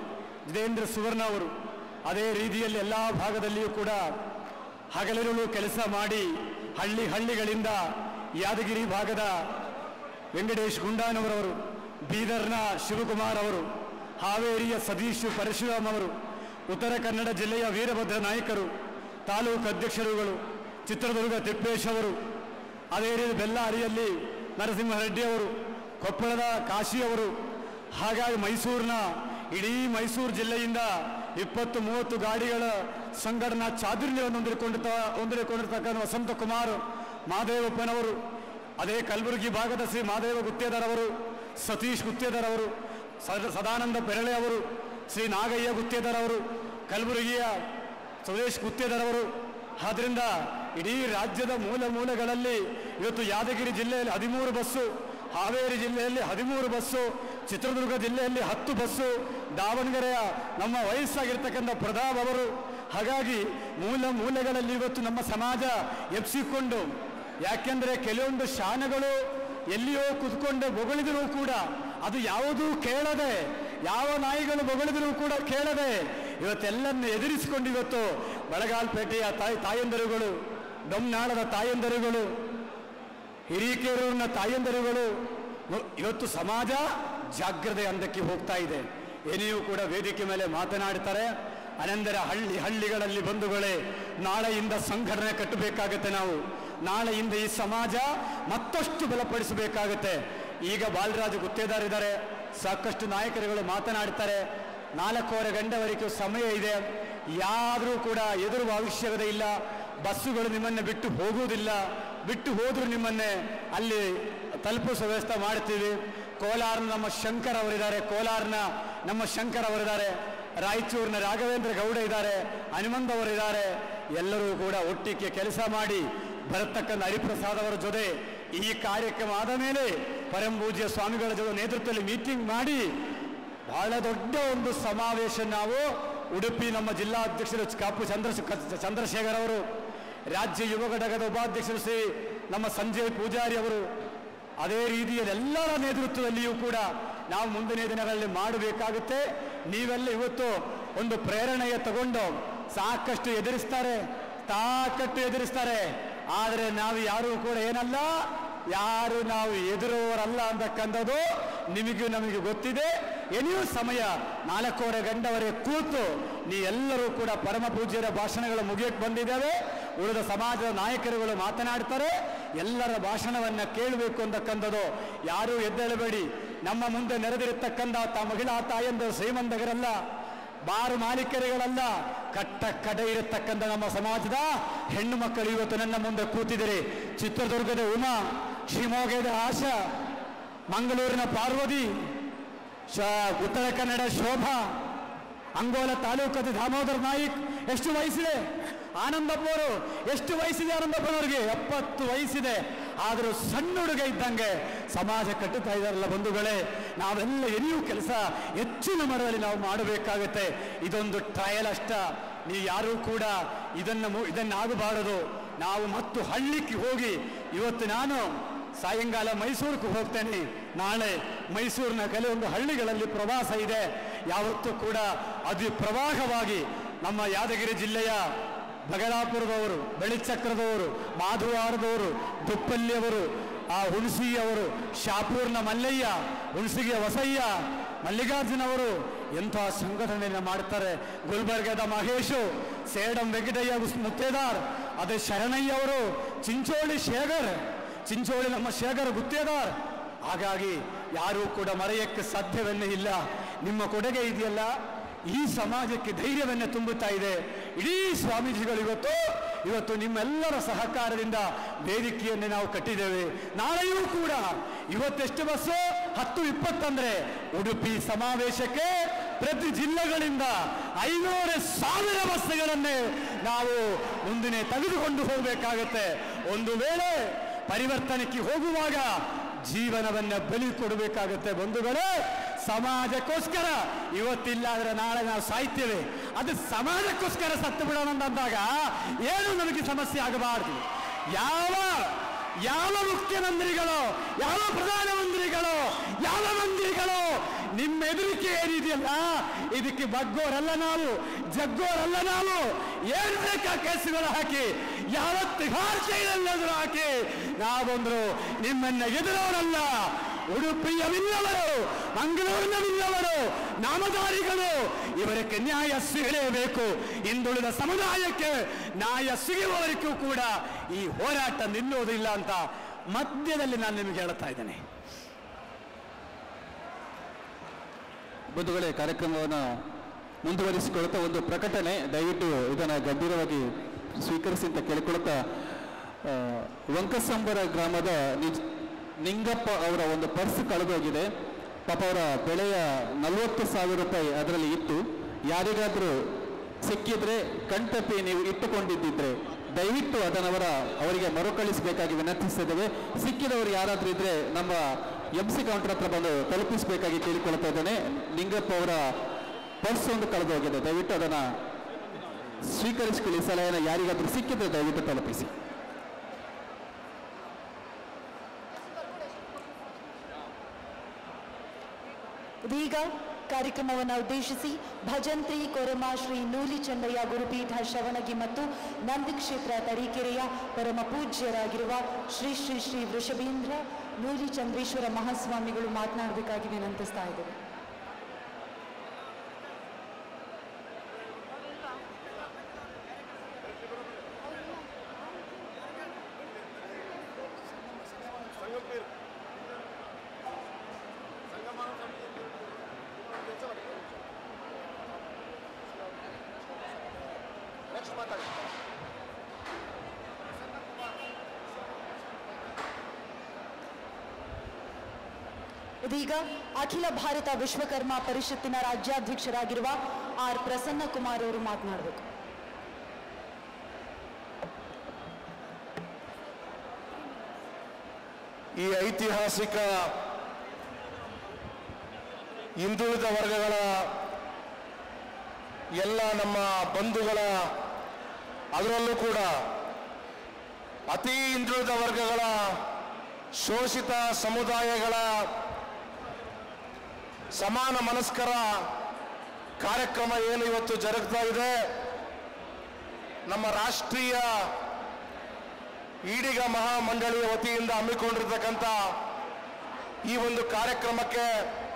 ಜಿತೇಂದ್ರ ಸುವರ್ಣ ಅವರು ಅದೇ ರೀತಿಯಲ್ಲಿ ಎಲ್ಲ ಭಾಗದಲ್ಲಿಯೂ ಕೂಡ ಹಗಲಿರುಳು ಕೆಲಸ ಮಾಡಿ ಹಳ್ಳಿ ಹಳ್ಳಿಗಳಿಂದ ಯಾದಗಿರಿ ಭಾಗದ ವೆಂಕಟೇಶ್ ಗುಂಡಾನವರವರು ಬೀದರ್ನ ಶಿವಕುಮಾರ್ ಅವರು ಹಾವೇರಿಯ ಸತೀಶ್ ಪರಶುರಾಮ್ ಅವರು ಉತ್ತರ ಕನ್ನಡ ಜಿಲ್ಲೆಯ ವೀರಭದ್ರ ನಾಯಕರು ತಾಲೂಕು ಅಧ್ಯಕ್ಷರುಗಳು ಚಿತ್ರದುರ್ಗ ತಿಪ್ಪೇಶ್ ಅವರು ಅದೇ ರೀತಿ ಬೆಲ್ಲಾರಿಯಲ್ಲಿ ನರಸಿಂಹರೆಡ್ಡಿ ಅವರು ಕೊಪ್ಪಳದ ಕಾಶಿ ಅವರು ಹಾಗಾಗಿ ಮೈಸೂರಿನ ಇಡೀ ಮೈಸೂರು ಜಿಲ್ಲೆಯಿಂದ ಇಪ್ಪತ್ತು ಮೂವತ್ತು ಗಾಡಿಗಳ ಸಂಘಟನಾ ಚಾದುರ್ಯವನ್ನು ಹೊಂದಿಕೊಂಡಿರ್ತ ಹೊಂದಿಕೊಂಡಿರ್ತಕ್ಕಂಥ ವಸಂತ ಕುಮಾರ್ ಮಾದೇವಪ್ಪನವರು ಅದೇ ಕಲಬುರಗಿ ಭಾಗದ ಶ್ರೀ ಮಾದೇವ ಗುತ್ತೇದಾರ್ ಅವರು ಸತೀಶ್ ಗುತ್ತೇದಾರ್ ಅವರು ಸದ- ಸದಾನಂದ ಪೆರಳೆ ಅವರು ಶ್ರೀ ನಾಗಯ್ಯ ಗುತ್ತೇದಾರ್ ಅವರು ಕಲಬುರಗಿಯ ಸುರೇಶ್ ಗುತ್ತೇದಾರ್ ಅವರು ಆದ್ರಿಂದ ಇಡೀ ರಾಜ್ಯದ ಮೂಲ ಮೂಲೆಗಳಲ್ಲಿ ಇವತ್ತು ಯಾದಗಿರಿ ಜಿಲ್ಲೆಯಲ್ಲಿ ಹದಿಮೂರು ಬಸ್ಸು ಹಾವೇರಿ ಜಿಲ್ಲೆಯಲ್ಲಿ ಹದಿಮೂರು ಬಸ್ಸು ಚಿತ್ರದುರ್ಗ ಜಿಲ್ಲೆಯಲ್ಲಿ ಹತ್ತು ಬಸ್ಸು ದಾವಣಗೆರೆಯ ನಮ್ಮ ವಯಸ್ಸಾಗಿರ್ತಕ್ಕಂಥ ಪ್ರತಾಪ್ ಅವರು ಹಾಗಾಗಿ ಮೂಲ ಮೂಲೆಗಳಲ್ಲಿ ಇವತ್ತು ನಮ್ಮ ಸಮಾಜ ಎಬ್ಸಿಕೊಂಡು ಯಾಕೆಂದರೆ ಕೆಲವೊಂದು ಶಾನಗಳು ಎಲ್ಲಿಯೋ ಕುತ್ಕೊಂಡು ಬೊಗಳಿದರೂ ಕೂಡ ಅದು ಯಾವುದೂ ಕೇಳದೆ ಯಾವ ನಾಯಿಗಳು ಬೊಗಳಿದರೂ ಕೂಡ ಕೇಳದೆ ಇವತ್ತೆಲ್ಲನ್ನು ಎದುರಿಸಿಕೊಂಡು ಇವತ್ತು ಬಳಗಾಲ್ಪೇಟೆಯ ತಾಯಿ ತಾಯಂದರುಗಳು ಡೊಮ್ನಾಳದ ತಾಯಂದರುಗಳು ಹಿರೀಕೆರೂರಿನ ತಾಯಂದರುಗಳು ಇವ- ಇವತ್ತು ಸಮಾಜ ಜಾಗ್ರತೆ ಹಂತಕ್ಕೆ ಹೋಗ್ತಾ ಇದೆ ಏನೆಯೂ ಕೂಡ ವೇದಿಕೆ ಮೇಲೆ ಮಾತನಾಡ್ತಾರೆ ಅನಂತರ ಹಳ್ಳಿ ಹಳ್ಳಿಗಳಲ್ಲಿ ಬಂಧುಗಳೇ ನಾಳೆಯಿಂದ ಸಂಘಟನೆ ಕಟ್ಟಬೇಕಾಗತ್ತೆ ನಾವು ನಾಳೆಯಿಂದ ಈ ಸಮಾಜ ಮತ್ತಷ್ಟು ಬಲಪಡಿಸಬೇಕಾಗತ್ತೆ ಈಗ ಬಾಲರಾಜು ಗುತ್ತೇದಾರ್ ಇದ್ದಾರೆ ಸಾಕಷ್ಟು ನಾಯಕರುಗಳು ಮಾತನಾಡ್ತಾರೆ ನಾಲ್ಕೂವರೆ ಗಂಟೆವರೆಗೂ ಸಮಯ ಇದೆ ಯಾರೂ ಕೂಡ ಎದುರುವ ಅವಶ್ಯಕತೆ ಇಲ್ಲ ಬಸ್ಸುಗಳು ನಿಮ್ಮನ್ನು ಬಿಟ್ಟು ಹೋಗುವುದಿಲ್ಲ ಬಿಟ್ಟು ಹೋದರೂ ನಿಮ್ಮನ್ನೇ ಅಲ್ಲಿ ತಲುಪಿಸುವ ವ್ಯವಸ್ಥೆ ಮಾಡ್ತೀವಿ ಕೋಲಾರ್ನ ನಮ್ಮ ಶಂಕರ್ ಅವರಿದ್ದಾರೆ ಕೋಲಾರ್ನ ನಮ್ಮ ಶಂಕರ್ ಅವರಿದ್ದಾರೆ ರಾಯಚೂರಿನ ರಾಘವೇಂದ್ರ ಗೌಡ ಇದ್ದಾರೆ ಹನುಮಂತ್ ಅವರಿದ್ದಾರೆ ಎಲ್ಲರೂ ಕೂಡ ಒಟ್ಟಿಗೆ ಕೆಲಸ ಮಾಡಿ ಬರತಕ್ಕಂಥ ಹರಿಪ್ರಸಾದ್ ಅವರ ಜೊತೆ ಈ ಕಾರ್ಯಕ್ರಮ ಆದ ಮೇಲೆ ಪರಂಪೂಜ್ಯ ಸ್ವಾಮಿಗಳ ಜೊತೆ ನೇತೃತ್ವದಲ್ಲಿ ಮೀಟಿಂಗ್ ಮಾಡಿ ಬಹಳ ದೊಡ್ಡ ಒಂದು ಸಮಾವೇಶ ನಾವು ಉಡುಪಿ ನಮ್ಮ ಜಿಲ್ಲಾ ಅಧ್ಯಕ್ಷರು ಕಾಪು ಚಂದ್ರ ಚಂದ್ರಶೇಖರ್ ಅವರು ರಾಜ್ಯ ಯುವ ಘಟಕದ ಉಪಾಧ್ಯಕ್ಷರು ಶ್ರೀ ನಮ್ಮ ಸಂಜಯ್ ಪೂಜಾರಿ ಅವರು ಅದೇ ರೀತಿಯಲ್ಲಿ ಎಲ್ಲರ ನೇತೃತ್ವದಲ್ಲಿಯೂ ಕೂಡ ನಾವು ಮುಂದಿನ ದಿನಗಳಲ್ಲಿ ಮಾಡಬೇಕಾಗುತ್ತೆ ನೀವೆಲ್ಲ ಇವತ್ತು ಒಂದು ಪ್ರೇರಣೆಯ ತಗೊಂಡು ಸಾಕಷ್ಟು ಎದುರಿಸ್ತಾರೆ ತಾಕಟ್ಟು ಎದುರಿಸ್ತಾರೆ ಆದರೆ ನಾವು ಯಾರೂ ಕೂಡ ಏನಲ್ಲ ಯಾರು ನಾವು ಎದುರುವವರಲ್ಲ ಅಂತಕ್ಕಂಥದ್ದು ನಿಮಗೂ ನಮಗೆ ಗೊತ್ತಿದೆ ಏನೆಯೂ ಸಮಯ ನಾಲ್ಕೂವರೆ ಗಂಟೆವರೆಗೆ ಕೂತು ನೀ ಎಲ್ಲರೂ ಕೂಡ ಪರಮ ಪೂಜ್ಯರ ಭಾಷಣಗಳು ಮುಗಿಯಕ್ಕೆ ಬಂದಿದ್ದಾವೆ ಉಳಿದ ಸಮಾಜದ ನಾಯಕರುಗಳು ಮಾತನಾಡ್ತಾರೆ ಎಲ್ಲರ ಭಾಷಣವನ್ನ ಕೇಳಬೇಕು ಅಂತಕ್ಕಂಥದ್ದು ಯಾರೂ ಎದ್ದೇಳಬೇಡಿ ನಮ್ಮ ಮುಂದೆ ನೆರೆದಿರತಕ್ಕಂಥ ತ ಮಹಿಳಾ ತಾಯಂದ ಶ್ರೀಮಂತಗರಲ್ಲ ಬಾರು ಮಾಲೀಕರುಗಳಲ್ಲ ಕಟ್ಟ ಕಡೆ ಇರತಕ್ಕಂಥ ನಮ್ಮ ಸಮಾಜದ ಹೆಣ್ಣು ಮಕ್ಕಳು ಇವತ್ತು ನನ್ನ ಮುಂದೆ ಕೂತಿದ್ದೀರಿ ಚಿತ್ರದುರ್ಗದ ಉಮಾ ಶಿವಮೊಗ್ಗದ ಆಶಾ ಮಂಗಳೂರಿನ ಪಾರ್ವತಿ ಶ ಉತ್ತರ ಕನ್ನಡ ಶೋಭಾ ಅಂಗೋಲ ತಾಲೂಕದ ದಾಮೋದರ್ ನಾಯಿಕ್ ಎಷ್ಟು ವಯಸ್ಸಿದೆ ಆನಂದಪ್ಪ ಅವರು ಎಷ್ಟು ವಯಸ್ಸಿದೆ ಆನಂದಪ್ಪನವ್ರಿಗೆ ಎಪ್ಪತ್ತು ವಯಸ್ಸಿದೆ ಆದರೂ ಸಣ್ಣ ಹುಡುಗ ಇದ್ದಂಗೆ ಸಮಾಜ ಕಟ್ಟುತ್ತಾ ಇದ್ದಾರಲ್ಲ ಬಂಧುಗಳೇ ನಾವೆಲ್ಲ ಎನಿಯೂ ಕೆಲಸ ಹೆಚ್ಚಿನ ಮರದಲ್ಲಿ ನಾವು ಮಾಡಬೇಕಾಗತ್ತೆ ಇದೊಂದು ಟ್ರಯಲ್ ಅಷ್ಟ ನೀವು ಯಾರೂ ಕೂಡ ಇದನ್ನು ಮು- ಇದನ್ನಾಗಬಾರದು ನಾವು ಮತ್ತು ಹಳ್ಳಿಗೆ ಹೋಗಿ ಇವತ್ತು ನಾನು ಸಾಯಂಕಾಲ ಮೈಸೂರಿಗೆ ಹೋಗ್ತೇನೆ ನಾಳೆ ಮೈಸೂರಿನ ಕೆಲವೊಂದು ಹಳ್ಳಿಗಳಲ್ಲಿ ಪ್ರವಾಸ ಇದೆ ಯಾವತ್ತೂ ಕೂಡ ಅದು ಪ್ರವಾಹವಾಗಿ ನಮ್ಮ ಯಾದಗಿರಿ ಜಿಲ್ಲೆಯ ಬಗಳಾಪುರದವರು ಬೆಳಿಚಕ್ರದವರು ಮಾಧುವಾರದವರು ದುಪ್ಪಲ್ಲಿಯವರು ಆ ಹುಣಸಿಯವರು ಶಾಪೂರ್ನ ಮಲ್ಲಯ್ಯ ಹುಣಸಿಗೆ ಹೊಸಯ್ಯ ಮಲ್ಲಿಕಾರ್ಜುನ ಅವರು ಎಂಥ ಸಂಘಟನೆಯನ್ನು ಮಾಡ್ತಾರೆ ಗುಲ್ಬರ್ಗದ ಮಹೇಶು ಸೇಡಂ ವೆಂಕಟಯ್ಯ ಉಸ್- ಮುತ್ತೇದಾರ್ ಅದೇ ಶರಣಯ್ಯ ಅವರು ಚಿಂಚೋಳಿ ಶೇಖರ್ ಚಿಂಚೋಳಿ ನಮ್ಮ ಶೇಖರ್ ಗುತ್ತೇದಾರ್ ಹಾಗಾಗಿ ಯಾರೂ ಕೂಡ ಮರೆಯಕ್ಕೆ ಸಾಧ್ಯವನ್ನೇ ಇಲ್ಲ ನಿಮ್ಮ ಕೊಡುಗೆ ಇದೆಯಲ್ಲ ಈ ಸಮಾಜಕ್ಕೆ ಧೈರ್ಯವನ್ನೇ ತುಂಬುತ್ತಾ ಇದೆ ಇಡೀ ಸ್ವಾಮೀಜಿಗಳು ಇವತ್ತು ಇವತ್ತು ನಿಮ್ಮೆಲ್ಲರ ಸಹಕಾರದಿಂದ ವೇದಿಕೆಯನ್ನೇ ನಾವು ಕಟ್ಟಿದ್ದೇವೆ ನಾಳೆಯೂ ಕೂಡ ಇವತ್ತೆಷ್ಟು ಬಸ್ಸು ಹತ್ತು ಇಪ್ಪತ್ತಂದ್ರೆ ಉಡುಪಿ ಸಮಾವೇಶಕ್ಕೆ ಪ್ರತಿ ಜಿಲ್ಲೆಗಳಿಂದ ಐನೂರು ಸಾವಿರ ಬಸ್ಸುಗಳನ್ನೇ ನಾವು ಮುಂದಿನ ತೆಗೆದುಕೊಂಡು ಹೋಗಬೇಕಾಗತ್ತೆ ಒಂದು ವೇಳೆ ಪರಿವರ್ತನೆಗೆ ಹೋಗುವಾಗ ಜೀವನವನ್ನ ಬಲಿ ಕೊಡಬೇಕಾಗತ್ತೆ ಬಂಧುಗಳೇ ಸಮಾಜಕ್ಕೋಸ್ಕರ ಇವತ್ತಿಲ್ಲ ಅಂದ್ರೆ ನಾಳೆ ನಾವು ಸಾಯ್ತೇವೆ ಅದು ಸಮಾಜಕ್ಕೋಸ್ಕರ ಸತ್ತು ಬಿಡೋಣ ಅಂದಾಗ ಏನು ನಮಗೆ ಸಮಸ್ಯೆ ಆಗಬಾರ್ದು ಯಾವ ಯಾವ ಮುಖ್ಯಮಂತ್ರಿಗಳು ಯಾವ ಪ್ರಧಾನಮಂತ್ರಿಗಳು ಯಾವ ಮಂತ್ರಿಗಳು ನಿಮ್ಮ ಹೆದರಿಕೆ ಏನಿದೆಯಲ್ಲ ಇದಕ್ಕೆ ಬಗ್ಗೋರಲ್ಲ ನಾವು ಜಗ್ಗೋರಲ್ಲ ನಾವು ಏನ್ ಬೇಕಾ ಕೇಸುಗಳು ಹಾಕಿ ಯಾವ ತಿಹಾರ್ ಜೈಲಲ್ಲಾದ್ರೂ ಹಾಕಿ ನಾವೊಂದ್ರು ನಿಮ್ಮನ್ನ ಎದುರೋರಲ್ಲ ಉಡುಪಿಯವಿಲ್ಲವರು ಮಂಗಳೂರಿನವಿಲ್ಲವರು ನಾಮಧಾರಿಗಳು ಇವರಕ್ಕೆ ನ್ಯಾಯ ಸಿಗಲೇಬೇಕು ಹಿಂದುಳಿದ ಸಮುದಾಯಕ್ಕೆ ನ್ಯಾಯ ಸಿಗುವವರೆಗೂ ಕೂಡ ಈ ಹೋರಾಟ ನಿಲ್ಲುವುದಿಲ್ಲ ಅಂತ ಮಧ್ಯದಲ್ಲಿ ನಾನು ನಿಮಗೆ ಹೇಳ್ತಾ ಇದ್ದೇನೆ ಬಂಧುಗಳೇ ಕಾರ್ಯಕ್ರಮವನ್ನು ಮುಂದುವರಿಸಿಕೊಳ್ಳುತ್ತಾ ಒಂದು ಪ್ರಕಟಣೆ ದಯವಿಟ್ಟು ಇದನ್ನು ಗಂಭೀರವಾಗಿ ಸ್ವೀಕರಿಸಿ ಅಂತ ಕೇಳಿಕೊಳ್ಳುತ್ತಾ ಆ, ವಂಕಸಂಬರ ಗ್ರಾಮದ ನಿಜ್ ನಿಂಗಪ್ಪ ಅವರ ಒಂದು ಪರ್ಸ್ ಕಳೆದೋಗಿದೆ ಪಾಪ ಅವರ ಬೆಳೆಯ ನಲವತ್ತು ಸಾವಿರ ರೂಪಾಯಿ ಅದರಲ್ಲಿ ಇತ್ತು ಯಾರಿಗಾದರೂ ಸಿಕ್ಕಿದ್ರೆ ಕಣ್ತಪ್ಪಿ ನೀವು ಇಟ್ಟುಕೊಂಡಿದ್ದಿದ್ರೆ ದಯವಿಟ್ಟು ಅದನ್ನವರ ಅವರಿಗೆ ಮರುಕಳಿಸಬೇಕಾಗಿ ವಿನಂತಿಸಿದ್ದೇವೆ ಸಿಕ್ಕಿದವರು ಯಾರಾದರೂ ಇದ್ರೆ ನಮ್ಮ ಎಂ ಸಿ ಕೌಂಟರ್ ಹತ್ರ ಬಂದು ತಲುಪಿಸಬೇಕಾಗಿ ಕೇಳಿಕೊಳ್ತಾ ಇದ್ದೇನೆ ನಿಂಗಪ್ಪ ಅವರ ಪರ್ಸ್ ಒಂದು ಕಳೆದೋಗಿದೆ ದಯವಿಟ್ಟು ಅದನ್ನು ಸ್ವೀಕರಿಸಿಕೊಳ್ಳಿ ಸಲಹೆಯನ್ನು ಯಾರಿಗಾದ್ರೂ ಸಿಕ್ಕಿದ್ರೆ ದಯವಿಟ್ಟು ತಲುಪಿಸಿ ಇದೀಗ ಕಾರ್ಯಕ್ರಮವನ್ನು ಉದ್ದೇಶಿಸಿ ಭಜಂತ್ರಿ ಕೊರಮ ಶ್ರೀ ನೂಲಿ ಚಂದಯ್ಯ ಗುರುಪೀಠ ಶ್ರವಣಗಿ ಮತ್ತು ನಂದಿ ಕ್ಷೇತ್ರ ತರೀಕೆರೆಯ ಪರಮ ಪೂಜ್ಯರಾಗಿರುವ ಶ್ರೀ ಶ್ರೀ ಶ್ರೀ ವೃಷಭೇಂದ್ರ ನೂಲಿ ಚಂದ್ರೇಶ್ವರ ಮಹಾಸ್ವಾಮಿಗಳು ಮಾತನಾಡಬೇಕಾಗಿ ವಿನಂತಿಸ್ತಾ ಇದ್ದೇವೆ ಇದೀಗ ಅಖಿಲ ಭಾರತ ವಿಶ್ವಕರ್ಮ ಪರಿಷತ್ತಿನ ರಾಜ್ಯಾಧ್ಯಕ್ಷರಾಗಿರುವ ಆರ್ ಪ್ರಸನ್ನ ಕುಮಾರ್ ಅವರು ಮಾತನಾಡಬೇಕು ಈ ಐತಿಹಾಸಿಕ ಹಿಂದುಳಿದ ವರ್ಗಗಳ ಎಲ್ಲ ನಮ್ಮ ಬಂಧುಗಳ ಅದರಲ್ಲೂ ಕೂಡ ಅತಿ ಹಿಂದುಳಿದ ವರ್ಗಗಳ ಶೋಷಿತ ಸಮುದಾಯಗಳ ಸಮಾನ ಮನಸ್ಕರ ಕಾರ್ಯಕ್ರಮ ಏನು ಇವತ್ತು ಜರುಗ್ತಾ ಇದೆ ನಮ್ಮ ರಾಷ್ಟ್ರೀಯ ಈಡಿಗ ಮಹಾಮಂಡಳಿಯ ವತಿಯಿಂದ ಹಮ್ಮಿಕೊಂಡಿರ್ತಕ್ಕಂಥ ಈ ಒಂದು ಕಾರ್ಯಕ್ರಮಕ್ಕೆ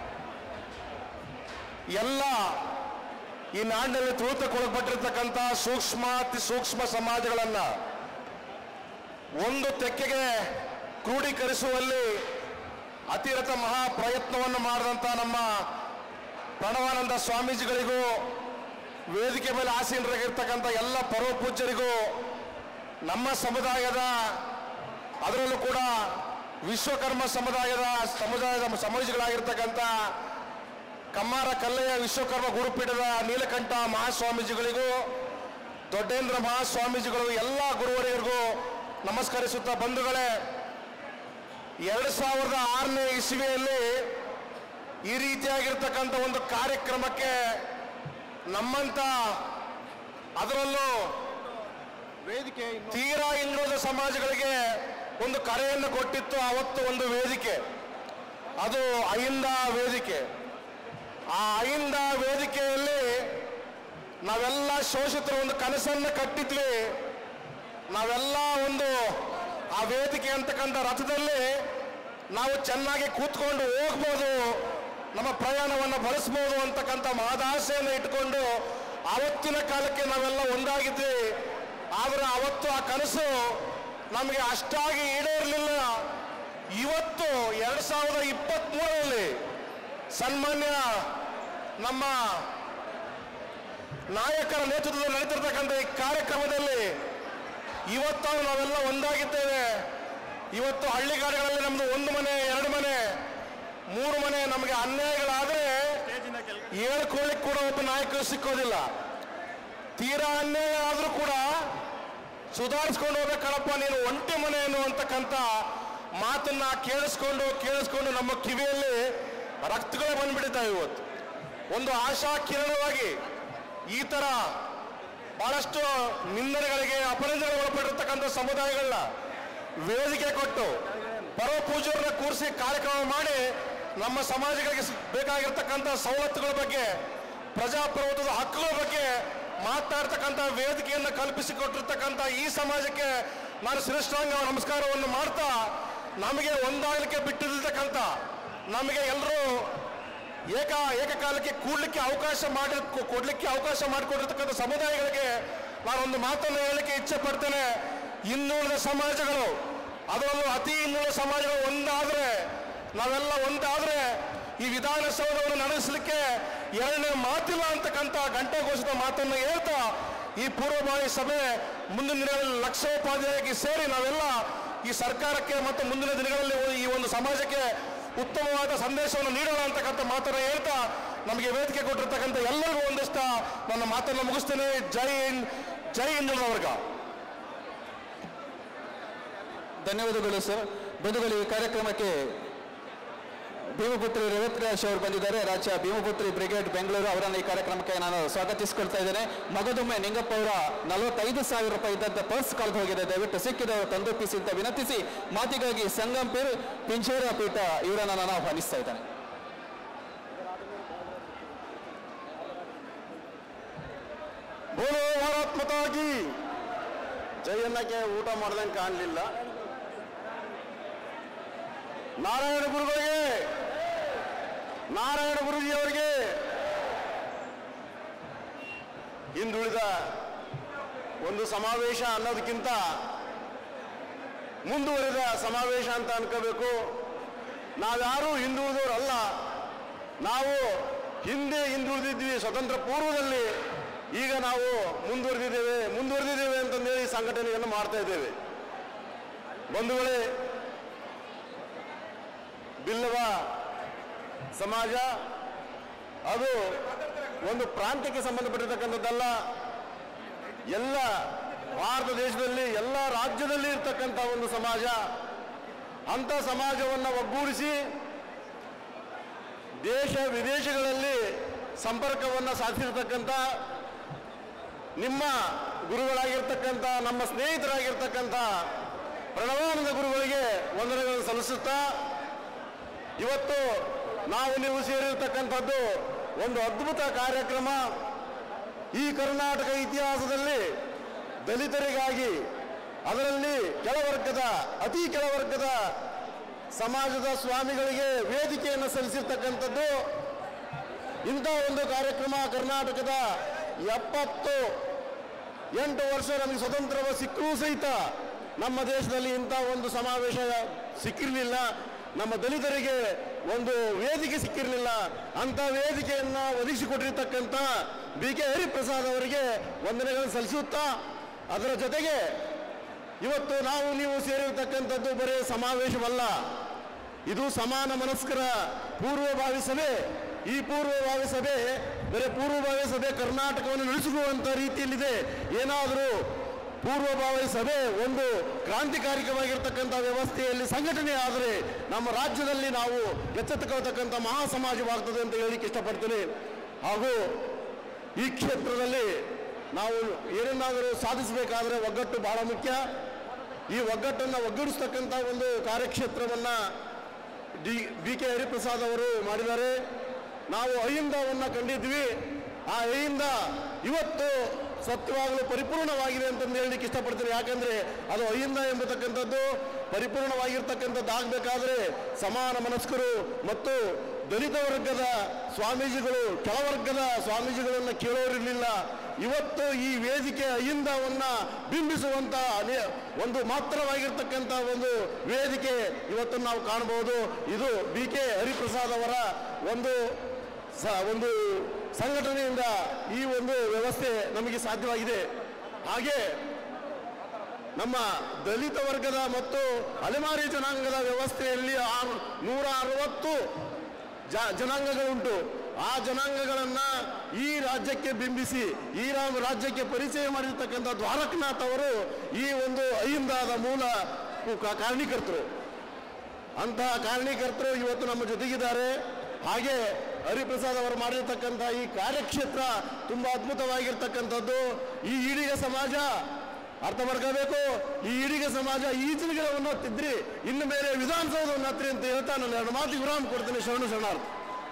ಎಲ್ಲ ಈ ನಾಡಿನಲ್ಲಿ ತುಳಿತಕ್ಕೊಳಪಟ್ಟಿರ್ತಕ್ಕಂಥ ಸೂಕ್ಷ್ಮ ಅತಿ ಸೂಕ್ಷ್ಮ ಸಮಾಜಗಳನ್ನು ಒಂದು ತೆಕ್ಕೆಗೆ ಕ್ರೋಢೀಕರಿಸುವಲ್ಲಿ ಅತಿರಥ ಮಹಾ ಪ್ರಯತ್ನವನ್ನು ಮಾಡಿದಂಥ ನಮ್ಮ ಪ್ರಣವಾನಂದ ಸ್ವಾಮೀಜಿಗಳಿಗೂ ವೇದಿಕೆ ಮೇಲೆ ಆಸೀನರಾಗಿರ್ತಕ್ಕಂಥ ಎಲ್ಲ ಪರಮಪೂಜ್ಯರಿಗೂ ನಮ್ಮ ಸಮುದಾಯದ ಅದರಲ್ಲೂ ಕೂಡ ವಿಶ್ವಕರ್ಮ ಸಮುದಾಯದ ಸಮುದಾಯದ ಸ್ವಾಮೀಜಿಗಳಾಗಿರ್ತಕ್ಕಂಥ ಕಮ್ಮಾರ ಕಲ್ಲಯ್ಯ ವಿಶ್ವಕರ್ಮ ಗುರುಪೀಠದ ನೀಲಕಂಠ ಮಹಾಸ್ವಾಮೀಜಿಗಳಿಗೂ ದೊಡ್ಡೇಂದ್ರ ಮಹಾಸ್ವಾಮೀಜಿಗಳು ಎಲ್ಲ ಗುರುವರಿಗೂ ನಮಸ್ಕರಿಸುತ್ತಾ ಬಂಧುಗಳೇ ಎರಡು ಸಾವಿರದ ಆರನೇ ಇಸ್ವಿಯಲ್ಲಿ ಈ ರೀತಿಯಾಗಿರ್ತಕ್ಕಂಥ ಒಂದು ಕಾರ್ಯಕ್ರಮಕ್ಕೆ ನಮ್ಮಂತ ಅದರಲ್ಲೂ ವೇದಿಕೆ ತೀರಾ ಹಿಂದುಳಿದ ಸಮಾಜಗಳಿಗೆ ಒಂದು ಕರೆಯನ್ನು ಕೊಟ್ಟಿತ್ತು ಅವತ್ತು ಒಂದು ವೇದಿಕೆ ಅದು ಅಹಿಂದ ವೇದಿಕೆ ಆ ಅಹಿಂದ ವೇದಿಕೆಯಲ್ಲಿ ನಾವೆಲ್ಲ ಶೋಷಿತರು ಒಂದು ಕನಸನ್ನು ಕಟ್ಟಿದ್ವಿ ನಾವೆಲ್ಲ ಒಂದು ಆ ವೇದಿಕೆ ಅಂತಕ್ಕಂಥ ರಥದಲ್ಲಿ ನಾವು ಚೆನ್ನಾಗಿ ಕೂತ್ಕೊಂಡು ಹೋಗ್ಬೋದು ನಮ್ಮ ಪ್ರಯಾಣವನ್ನು ಬಳಸ್ಬೋದು ಅಂತಕ್ಕಂಥ ಮಹದಾಸೆಯನ್ನು ಇಟ್ಕೊಂಡು ಆವತ್ತಿನ ಕಾಲಕ್ಕೆ ನಾವೆಲ್ಲ ಒಂದಾಗಿದ್ವಿ ಆದರೆ ಅವತ್ತು ಆ ಕನಸು ನಮಗೆ ಅಷ್ಟಾಗಿ ಈಡೇರಲಿಲ್ಲ ಇವತ್ತು ಎರಡು ಸಾವಿರದ ಇಪ್ಪತ್ತ್ಮೂರರಲ್ಲಿ ಸನ್ಮಾನ್ಯ ನಮ್ಮ ನಾಯಕರ ನೇತೃತ್ವದಲ್ಲಿ ನಡೀತಿರ್ತಕ್ಕಂಥ ಈ ಕಾರ್ಯಕ್ರಮದಲ್ಲಿ ಇವತ್ತು ನಾವೆಲ್ಲ ಒಂದಾಗಿದ್ದೇವೆ ಇವತ್ತು ಹಳ್ಳಿಗಾಡುಗಳಲ್ಲಿ ನಮ್ದು ಒಂದು ಮನೆ ಎರಡು ಮನೆ ಮೂರು ಮನೆ ನಮಗೆ ಅನ್ಯಾಯಗಳಾದರೆ ಹೇಳ್ಕೊಳ್ಳಿಕ್ಕೆ ಕೂಡ ಒಬ್ಬ ನಾಯಕರು ಸಿಕ್ಕೋದಿಲ್ಲ ತೀರಾ ಅನ್ಯಾಯ ಆದರೂ ಕೂಡ ಸುಧಾರಿಸ್ಕೊಂಡು ಹೋಗ್ಬೇಕಣಪ್ಪ ನೀನು ಒಂಟಿ ಮನೆ ಅನ್ನುವಂತಕ್ಕಂಥ ಮಾತನ್ನ ಕೇಳಿಸ್ಕೊಂಡು ಕೇಳಿಸ್ಕೊಂಡು ನಮ್ಮ ಕಿವಿಯಲ್ಲಿ ರಕ್ತಗಳು ಬಂದ್ಬಿಟ್ಟಿದ್ದಾವೆ ಇವತ್ತು ಒಂದು ಆಶಾ ಕಿರಣವಾಗಿ ಈ ತರ ಬಹಳಷ್ಟು ನಿಂದನೆಗಳಿಗೆ ಅಪರಾಧಗಳಿಗೆ ಒಳಪಟ್ಟಿರ್ತಕ್ಕಂಥ ಸಮುದಾಯಗಳನ್ನ ವೇದಿಕೆ ಕೊಟ್ಟು ಪರಮ ಪೂಜ್ಯರನ್ನ ಕೂರಿಸಿ ಕಾರ್ಯಕ್ರಮ ಮಾಡಿ ನಮ್ಮ ಸಮಾಜಗಳಿಗೆ ಸ್- ಬೇಕಾಗಿರ್ತಕ್ಕಂಥ ಸವಲತ್ತುಗಳ ಬಗ್ಗೆ ಪ್ರಜಾಪ್ರಭುತ್ವದ ಹಕ್ಕುಗಳ ಬಗ್ಗೆ ಮಾತನಾಡ್ತಕ್ಕಂಥ ವೇದಿಕೆಯನ್ನು ಕಲ್ಪಿಸಿಕೊಟ್ಟಿರ್ತಕ್ಕಂಥ ಈ ಸಮಾಜಕ್ಕೆ ನಾನು ಶ್ರೇಷ್ಠಾಂಗ ನಮಸ್ಕಾರವನ್ನು ಮಾಡ್ತಾ ನಮಗೆ ಒಂದಾಗಲಿಕ್ಕೆ ಬಿಟ್ಟಿರ್ತಕ್ಕಂಥ ನಮಗೆ ಎಲ್ಲರೂ ಏಕ ಏಕಕಾಲಕ್ಕೆ ಕೂಡ್ಲಿಕ್ಕೆ ಅವಕಾಶ ಮಾಡಿ ಕೊ- ಕೊಡ್ಲಿಕ್ಕೆ ಅವಕಾಶ ಮಾಡಿಕೊಟ್ಟಿರ್ತಕ್ಕಂಥ ಸಮುದಾಯಗಳಿಗೆ ನಾನೊಂದು ಮಾತನ್ನು ಹೇಳಲಿಕ್ಕೆ ಇಚ್ಛೆ ಪಡ್ತೇನೆ ಇನ್ನುಳಿದ ಸಮಾಜಗಳು ಅದರಲ್ಲೂ ಅತಿ ಇನ್ನುಳಿದ ಸಮಾಜಗಳು ಒಂದಾದರೆ ನಾವೆಲ್ಲ ಒಂದಾದರೆ ಈ ವಿಧಾನಸೌಧವನ್ನು ನಡೆಸಲಿಕ್ಕೆ ಎರಡನೇ ಮಾತಿಲ್ಲ ಅಂತಕ್ಕಂಥ ಘಂಟಾಘೋಷದ ಮಾತನ್ನು ಹೇಳ್ತಾ ಈ ಪೂರ್ವಭಾವಿ ಸಭೆ ಮುಂದಿನ ದಿನಗಳಲ್ಲಿ ಲಕ್ಷೋಪಾಧ್ಯಾಯಕ್ಕೆ ಸೇರಿ ನಾವೆಲ್ಲ ಈ ಸರ್ಕಾರಕ್ಕೆ ಮತ್ತು ಮುಂದಿನ ದಿನಗಳಲ್ಲಿ ಈ ಒಂದು ಸಮಾಜಕ್ಕೆ ಉತ್ತಮವಾದ ಸಂದೇಶವನ್ನು ನೀಡೋಣ ಅಂತಕ್ಕಂಥ ಮಾತನ್ನು ಹೇಳ್ತಾ ನಮಗೆ ವೇದಿಕೆ ಕೊಟ್ಟಿರ್ತಕ್ಕಂಥ ಎಲ್ಲರಿಗೂ ಒಂದಿಷ್ಟ ನನ್ನ ಮಾತನ್ನು ಮುಗಿಸ್ತೇನೆ ಜೈ ಹಿಂದ್ ಜೈ ಹಿಂದುಳಿದ ವರ್ಗ ಧನ್ಯವಾದಗಳು ಸರ್ ಬಂಧುಗಳು ಈ ಕಾರ್ಯಕ್ರಮಕ್ಕೆ ಭೀಮಪುತ್ರಿ ರೇವತ್ರಾಜ್ ಅವರು ಬಂದಿದ್ದಾರೆ ರಾಜ್ಯ ಭೀಮಪುತ್ರಿ ಬ್ರಿಗೇಡ್ ಬೆಂಗಳೂರು ಅವರನ್ನು ಈ ಕಾರ್ಯಕ್ರಮಕ್ಕೆ ನಾನು ಸ್ವಾಗತಿಸಿಕೊಳ್ತಾ ಇದ್ದೇನೆ ಮಗದೊಮ್ಮೆ ನಿಂಗಪ್ಪ ಅವರ ನಲವತ್ತೈದು ಸಾವಿರ ರೂಪಾಯಿ ಇದ್ದಂಥ ಪರ್ಸ್ ಕಳೆದು ಹೋಗಿದೆ ದಯವಿಟ್ಟು ಸಿಕ್ಕಿದವರು ತಂದೊಪ್ಪಿಸಿ ಅಂತ ವಿನಂತಿಸಿ ಮಾತಿಗಾಗಿ ಸಂಗಮ್ ಪೀರ್ ಪಿಂಚೇರ ಪೀಠ ಇವರನ್ನು ನಾನು ಆಹ್ವಾನಿಸ್ತಾ ಇದ್ದೇನೆ ಬೋಲೋ ಭಾರತ್ ಮತಾಗಿ ಜಯನ್ನಕ್ಕೆ ಊಟ ಮಾಡ್ದಂಗೆ ಕಾಣಲಿಲ್ಲ ನಾರಾಯಣ ಗುರುಗಳಿಗೆ ನಾರಾಯಣ ಗುರುಜಿಯವರಿಗೆ ಹಿಂದುಳಿದ ಒಂದು ಸಮಾವೇಶ ಅನ್ನೋದಕ್ಕಿಂತ ಮುಂದುವರಿದ ಸಮಾವೇಶ ಅಂತ ಅನ್ಕೋಬೇಕು ನಾವ್ಯಾರೂ ಹಿಂದುಳಿದವರಲ್ಲ ನಾವು ಹಿಂದೆ ಹಿಂದುಳಿದಿದ್ವಿ ಸ್ವತಂತ್ರ ಪೂರ್ವದಲ್ಲಿ ಈಗ ನಾವು ಮುಂದುವರೆದಿದ್ದೇವೆ ಮುಂದುವರೆದಿದ್ದೇವೆ ಅಂತಂದೇಳಿ ಸಂಘಟನೆಯನ್ನು ಮಾಡ್ತಾ ಇದ್ದೇವೆ ಬಂಧುಗಳೇ ಬಿಲ್ಲವ ಸಮಾಜ ಅದು ಒಂದು ಪ್ರಾಂತ್ಯಕ್ಕೆ ಸಂಬಂಧಪಟ್ಟಿರ್ತಕ್ಕಂಥದ್ದಲ್ಲ ಎಲ್ಲ ಭಾರತ ದೇಶದಲ್ಲಿ ಎಲ್ಲ ರಾಜ್ಯದಲ್ಲಿ ಇರ್ತಕ್ಕಂಥ ಒಂದು ಸಮಾಜ ಅಂಥ ಸಮಾಜವನ್ನು ಒಗ್ಗೂಡಿಸಿ ದೇಶ ವಿದೇಶಗಳಲ್ಲಿ ಸಂಪರ್ಕವನ್ನು ಸಾಧಿಸಿರ್ತಕ್ಕಂಥ ನಿಮ್ಮ ಗುರುಗಳಾಗಿರ್ತಕ್ಕಂಥ ನಮ್ಮ ಸ್ನೇಹಿತರಾಗಿರ್ತಕ್ಕಂಥ ಪ್ರಣವಾನಂದ ಗುರುಗಳಿಗೆ ವಂದನೆಗಳನ್ನು ಸಲ್ಲಿಸುತ್ತಾ ಇವತ್ತು ನಾವು ನೀವು ಸೇರಿರ್ತಕ್ಕಂಥದ್ದು ಒಂದು ಅದ್ಭುತ ಕಾರ್ಯಕ್ರಮ ಈ ಕರ್ನಾಟಕ ಇತಿಹಾಸದಲ್ಲಿ ದಲಿತರಿಗಾಗಿ ಅದರಲ್ಲಿ ಕೆಳವರ್ಗದ ಅತಿ ಕೆಳವರ್ಗದ ಸಮಾಜದ ಸ್ವಾಮಿಗಳಿಗೆ ವೇದಿಕೆಯನ್ನು ಸಲ್ಲಿಸಿರ್ತಕ್ಕಂಥದ್ದು ಇಂಥ ಒಂದು ಕಾರ್ಯಕ್ರಮ ಕರ್ನಾಟಕದ ಎಪ್ಪತ್ತು ಎಂಟು ವರ್ಷ ನಮಗೆ ಸ್ವತಂತ್ರ ಸಿಕ್ಕರೂ ಸಹಿತ ನಮ್ಮ ದೇಶದಲ್ಲಿ ಇಂಥ ಒಂದು ಸಮಾವೇಶ ಸಿಕ್ಕಿರಲಿಲ್ಲ ನಮ್ಮ ದಲಿತರಿಗೆ ಒಂದು ವೇದಿಕೆ ಸಿಕ್ಕಿರಲಿಲ್ಲ ಅಂಥ ವೇದಿಕೆಯನ್ನು ಒದಗಿಸಿಕೊಟ್ಟಿರ್ತಕ್ಕಂಥ ಬಿ ಕೆ ಹರಿಪ್ರಸಾದ್ ಅವರಿಗೆ ವಂದನೆಗಳನ್ನು ಸಲ್ಲಿಸುತ್ತಾ ಅದರ ಜೊತೆಗೆ ಇವತ್ತು ನಾವು ನೀವು ಸೇರಿರ್ತಕ್ಕಂಥದ್ದು ಬರೀ ಸಮಾವೇಶವಲ್ಲ ಇದು ಸಮಾನ ಮನಸ್ಕರ ಪೂರ್ವಭಾವಿ ಸಭೆ ಈ ಪೂರ್ವಭಾವಿ ಸಭೆ ಬರೀ ಪೂರ್ವಭಾವಿ ಸಭೆ ಕರ್ನಾಟಕವನ್ನು ನಡೆಸುವಂಥ ರೀತಿಯಲ್ಲಿದೆ ಏನಾದರೂ ಪೂರ್ವಭಾವಿ ಸಭೆ ಒಂದು ಕ್ರಾಂತಿಕಾರಿಕವಾಗಿರ್ತಕ್ಕಂಥ ವ್ಯವಸ್ಥೆಯಲ್ಲಿ ಸಂಘಟನೆ ಆದರೆ ನಮ್ಮ ರಾಜ್ಯದಲ್ಲಿ ನಾವು ಎಚ್ಚೆತ್ತುಕೊಳ್ತಕ್ಕಂಥ ಮಹಾ ಸಮಾಜವಾಗ್ತದೆ ಅಂತ ಹೇಳಿಕ್ಕೆ ಇಷ್ಟಪಡ್ತೀನಿ ಹಾಗೂ ಈ ಕ್ಷೇತ್ರದಲ್ಲಿ ನಾವು ಏನನ್ನಾದರೂ ಸಾಧಿಸಬೇಕಾದ್ರೆ ಒಗ್ಗಟ್ಟು ಬಹಳ ಮುಖ್ಯ ಈ ಒಗ್ಗಟ್ಟನ್ನು ಒಗ್ಗೂಡಿಸ್ತಕ್ಕಂಥ ಒಂದು ಕಾರ್ಯಕ್ಷೇತ್ರವನ್ನು ಡಿ ಬಿ ಕೆ ಹರಿಪ್ರಸಾದ್ ಅವರು ಮಾಡಿದ್ದಾರೆ ನಾವು ಅಹಿಂದವನ್ನು ಕಂಡಿದ್ವಿ ಆ ಅಹಿಂದ ಇವತ್ತು ಸತ್ಯವಾಗಲು ಪರಿಪೂರ್ಣವಾಗಿದೆ ಅಂತಂದು ಹೇಳಲಿಕ್ಕೆ ಇಷ್ಟಪಡ್ತೀನಿ ಯಾಕಂದರೆ ಅದು ಅಹಿಂದ ಎಂಬತಕ್ಕಂಥದ್ದು ಪರಿಪೂರ್ಣವಾಗಿರ್ತಕ್ಕಂಥದ್ದು ಆಗಬೇಕಾದ್ರೆ ಸಮಾನ ಮನಸ್ಕರು ಮತ್ತು ದಲಿತ ವರ್ಗದ ಸ್ವಾಮೀಜಿಗಳು ಕೆಳವರ್ಗದ ಸ್ವಾಮೀಜಿಗಳನ್ನು ಕೇಳೋರಿರಲಿಲ್ಲ ಇವತ್ತು ಈ ವೇದಿಕೆ ಅಹಿಂದವನ್ನ ಬಿಂಬಿಸುವಂತ ಅನೇ- ಒಂದು ಮಾತ್ರವಾಗಿರ್ತಕ್ಕಂಥ ಒಂದು ವೇದಿಕೆ ಇವತ್ತು ನಾವು ಕಾಣಬಹುದು ಇದು ಬಿ ಕೆ ಹರಿಪ್ರಸಾದ್ ಅವರ ಒಂದು ಸ ಒಂದು ಸಂಘಟನೆಯಿಂದ ಈ ಒಂದು ವ್ಯವಸ್ಥೆ ನಮಗೆ ಸಾಧ್ಯವಾಗಿದೆ ಹಾಗೆ ನಮ್ಮ ದಲಿತ ವರ್ಗದ ಮತ್ತು ಅಲೆಮಾರಿ ಜನಾಂಗದ ವ್ಯವಸ್ಥೆಯಲ್ಲಿ ಆರು ನೂರ ಅರವತ್ತು ಜ ಜನಾಂಗಗಳುಂಟು ಆ ಜನಾಂಗಗಳನ್ನು ಈ ರಾಜ್ಯಕ್ಕೆ ಬಿಂಬಿಸಿ ಈ ರಾ- ರಾಜ್ಯಕ್ಕೆ ಪರಿಚಯ ಮಾಡಿರ್ತಕ್ಕಂಥ ದ್ವಾರಕನಾಥ್ ಅವರು ಈ ಒಂದು ಅಹಿಂದಾದ ಮೂಲ ಕ- ಕಾರಣೀಕರ್ತರು ಅಂತಹ ಕಾರಣೀಕರ್ತರು ಇವತ್ತು ನಮ್ಮ ಜೊತೆಗಿದ್ದಾರೆ ಹಾಗೆ ಹರಿಪ್ರಸಾದ್ ಅವರು ಮಾಡಿರ್ತಕ್ಕಂಥ ಈ ಕಾರ್ಯಕ್ಷೇತ್ರ ತುಂಬ ಅದ್ಭುತವಾಗಿರ್ತಕ್ಕಂಥದ್ದು ಈ ಈಡಿಗ ಸಮಾಜ ಅರ್ಥ ಮಾಡ್ಕೋಬೇಕು ಈ ಈಡಿಗ ಸಮಾಜ ಈಚಲಿಗೆವನ್ನು ತಿದ್ರಿ ಇನ್ನು ಬೇರೆ ವಿಧಾನಸೌಧವನ್ನು ಹತ್ರಿ ಅಂತ ಹೇಳ್ತಾ ನಾನು ಎರಡು ಮಾತಿಗೆ ವಿರಾಮ ಕೊಡ್ತೀನಿ ಶರಣು ಶರಣಾರ್ಥ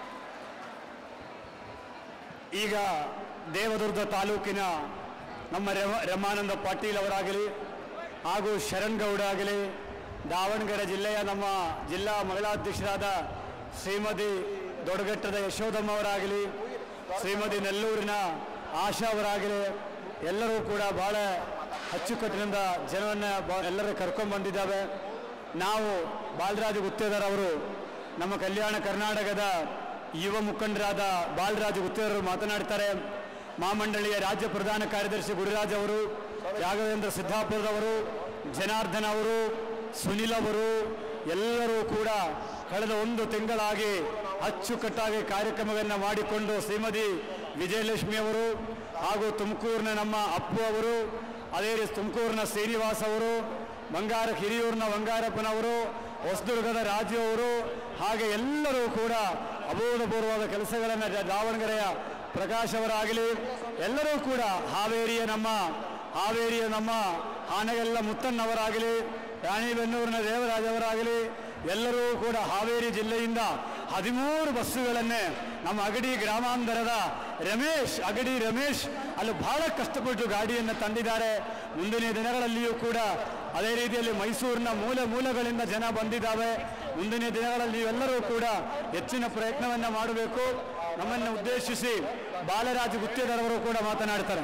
ಈಗ ದೇವದುರ್ಗ ತಾಲೂಕಿನ ನಮ್ಮ ರಮ ರಮಾನಂದ ಪಾಟೀಲ್ ಅವರಾಗಲಿ ಹಾಗೂ ಶರಣ್ ಗೌಡ ಆಗಲಿ ದಾವಣಗೆರೆ ಜಿಲ್ಲೆಯ ನಮ್ಮ ಜಿಲ್ಲಾ ಮಹಿಳಾಧ್ಯಕ್ಷರಾದ ಶ್ರೀಮತಿ ದೊಡ್ಡಘಟ್ಟದ ಯಶೋಧಮ್ಮ ಅವರಾಗಲಿ ಶ್ರೀಮತಿ ನೆಲ್ಲೂರಿನ ಆಶಾ ಅವರಾಗಲಿ ಎಲ್ಲರೂ ಕೂಡ ಭಾಳ ಅಚ್ಚುಕಟ್ಟಿನಿಂದ ಜನವನ್ನು ಬ ಎಲ್ಲರೂ ಕರ್ಕೊಂಡು ಬಂದಿದ್ದಾವೆ ನಾವು ಬಾಲರಾಜ ಗುತ್ತೇದಾರ್ ಅವರು ನಮ್ಮ ಕಲ್ಯಾಣ ಕರ್ನಾಟಕದ ಯುವ ಮುಖಂಡರಾದ ಬಾಲರಾಜ ಗುತ್ತೇದಾರರು ಮಾತನಾಡ್ತಾರೆ ಮಹಾಮಂಡಳಿಯ ರಾಜ್ಯ ಪ್ರಧಾನ ಕಾರ್ಯದರ್ಶಿ ಗುರುರಾಜ್ ಅವರು ರಾಘವೇಂದ್ರ ಸಿದ್ದಾಪುರದವರು ಜನಾರ್ದನ್ ಅವರು ಸುನಿಲ್ ಅವರು ಎಲ್ಲರೂ ಕೂಡ ಕಳೆದ ಒಂದು ತಿಂಗಳಾಗಿ ಅಚ್ಚುಕಟ್ಟಾಗಿ ಕಾರ್ಯಕ್ರಮವನ್ನು ಮಾಡಿಕೊಂಡು ಶ್ರೀಮತಿ ವಿಜಯಲಕ್ಷ್ಮಿ ಅವರು ಹಾಗೂ ತುಮಕೂರಿನ ನಮ್ಮ ಅಪ್ಪು ಅವರು ಅದೇ ರೀತಿ ತುಮಕೂರಿನ ಶ್ರೀನಿವಾಸ್ ಅವರು ಬಂಗಾರ ಹಿರಿಯೂರಿನ ಬಂಗಾರಪ್ಪನವರು ಹೊಸದುರ್ಗದ ರಾಜು ಅವರು ಹಾಗೆ ಎಲ್ಲರೂ ಕೂಡ ಅಭೂತಪೂರ್ವವಾದ ಕೆಲಸಗಳನ್ನು ದಾವಣಗೆರೆಯ ಪ್ರಕಾಶ್ ಅವರಾಗಲಿ ಎಲ್ಲರೂ ಕೂಡ ಹಾವೇರಿಯ ನಮ್ಮ ಹಾವೇರಿಯ ನಮ್ಮ ಆನೆಗೆಲ್ಲ ಮುತ್ತಣ್ಣವರಾಗಲಿ ರಾಣಿಬೆನ್ನೂರಿನ ದೇವರಾಜ್ ಅವರಾಗಲಿ ಎಲ್ಲರೂ ಕೂಡ ಹಾವೇರಿ ಜಿಲ್ಲೆಯಿಂದ ಹದಿಮೂರು ಬಸ್ಸುಗಳನ್ನೇ ನಮ್ಮ ಅಗಡಿ ಗ್ರಾಮಾಂತರದ ರಮೇಶ್ ಅಗಡಿ ರಮೇಶ್ ಅಲ್ಲಿ ಬಹಳ ಕಷ್ಟಪಟ್ಟು ಗಾಡಿಯನ್ನು ತಂದಿದ್ದಾರೆ ಮುಂದಿನ ದಿನಗಳಲ್ಲಿಯೂ ಕೂಡ ಅದೇ ರೀತಿಯಲ್ಲಿ ಮೈಸೂರಿನ ಮೂಲೆ ಮೂಲೆಗಳಿಂದ ಜನ ಬಂದಿದ್ದಾವೆ ಮುಂದಿನ ದಿನಗಳಲ್ಲಿ ಎಲ್ಲರೂ ಕೂಡ ಹೆಚ್ಚಿನ ಪ್ರಯತ್ನವನ್ನು ಮಾಡಬೇಕು ನಮ್ಮನ್ನು ಉದ್ದೇಶಿಸಿ ಬಾಲರಾಜ್ ಗುತ್ತೇದಾರವರು ಕೂಡ ಮಾತನಾಡ್ತಾರೆ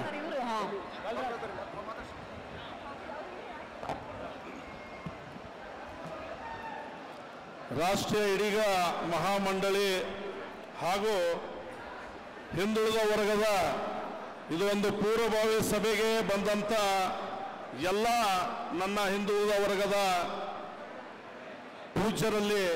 ರಾಷ್ಟ್ರೀಯ ಇಡೀಗ ಮಹಾಮಂಡಳಿ ಹಾಗೂ ಹಿಂದುಳಿದ ವರ್ಗದ ಇದು ಒಂದು ಪೂರ್ವಭಾವಿ ಸಭೆಗೆ ಬಂದಂಥ ಎಲ್ಲ ನನ್ನ ಹಿಂದುಳಿದ ವರ್ಗದ ಪೂಜ್ಯರಲ್ಲಿ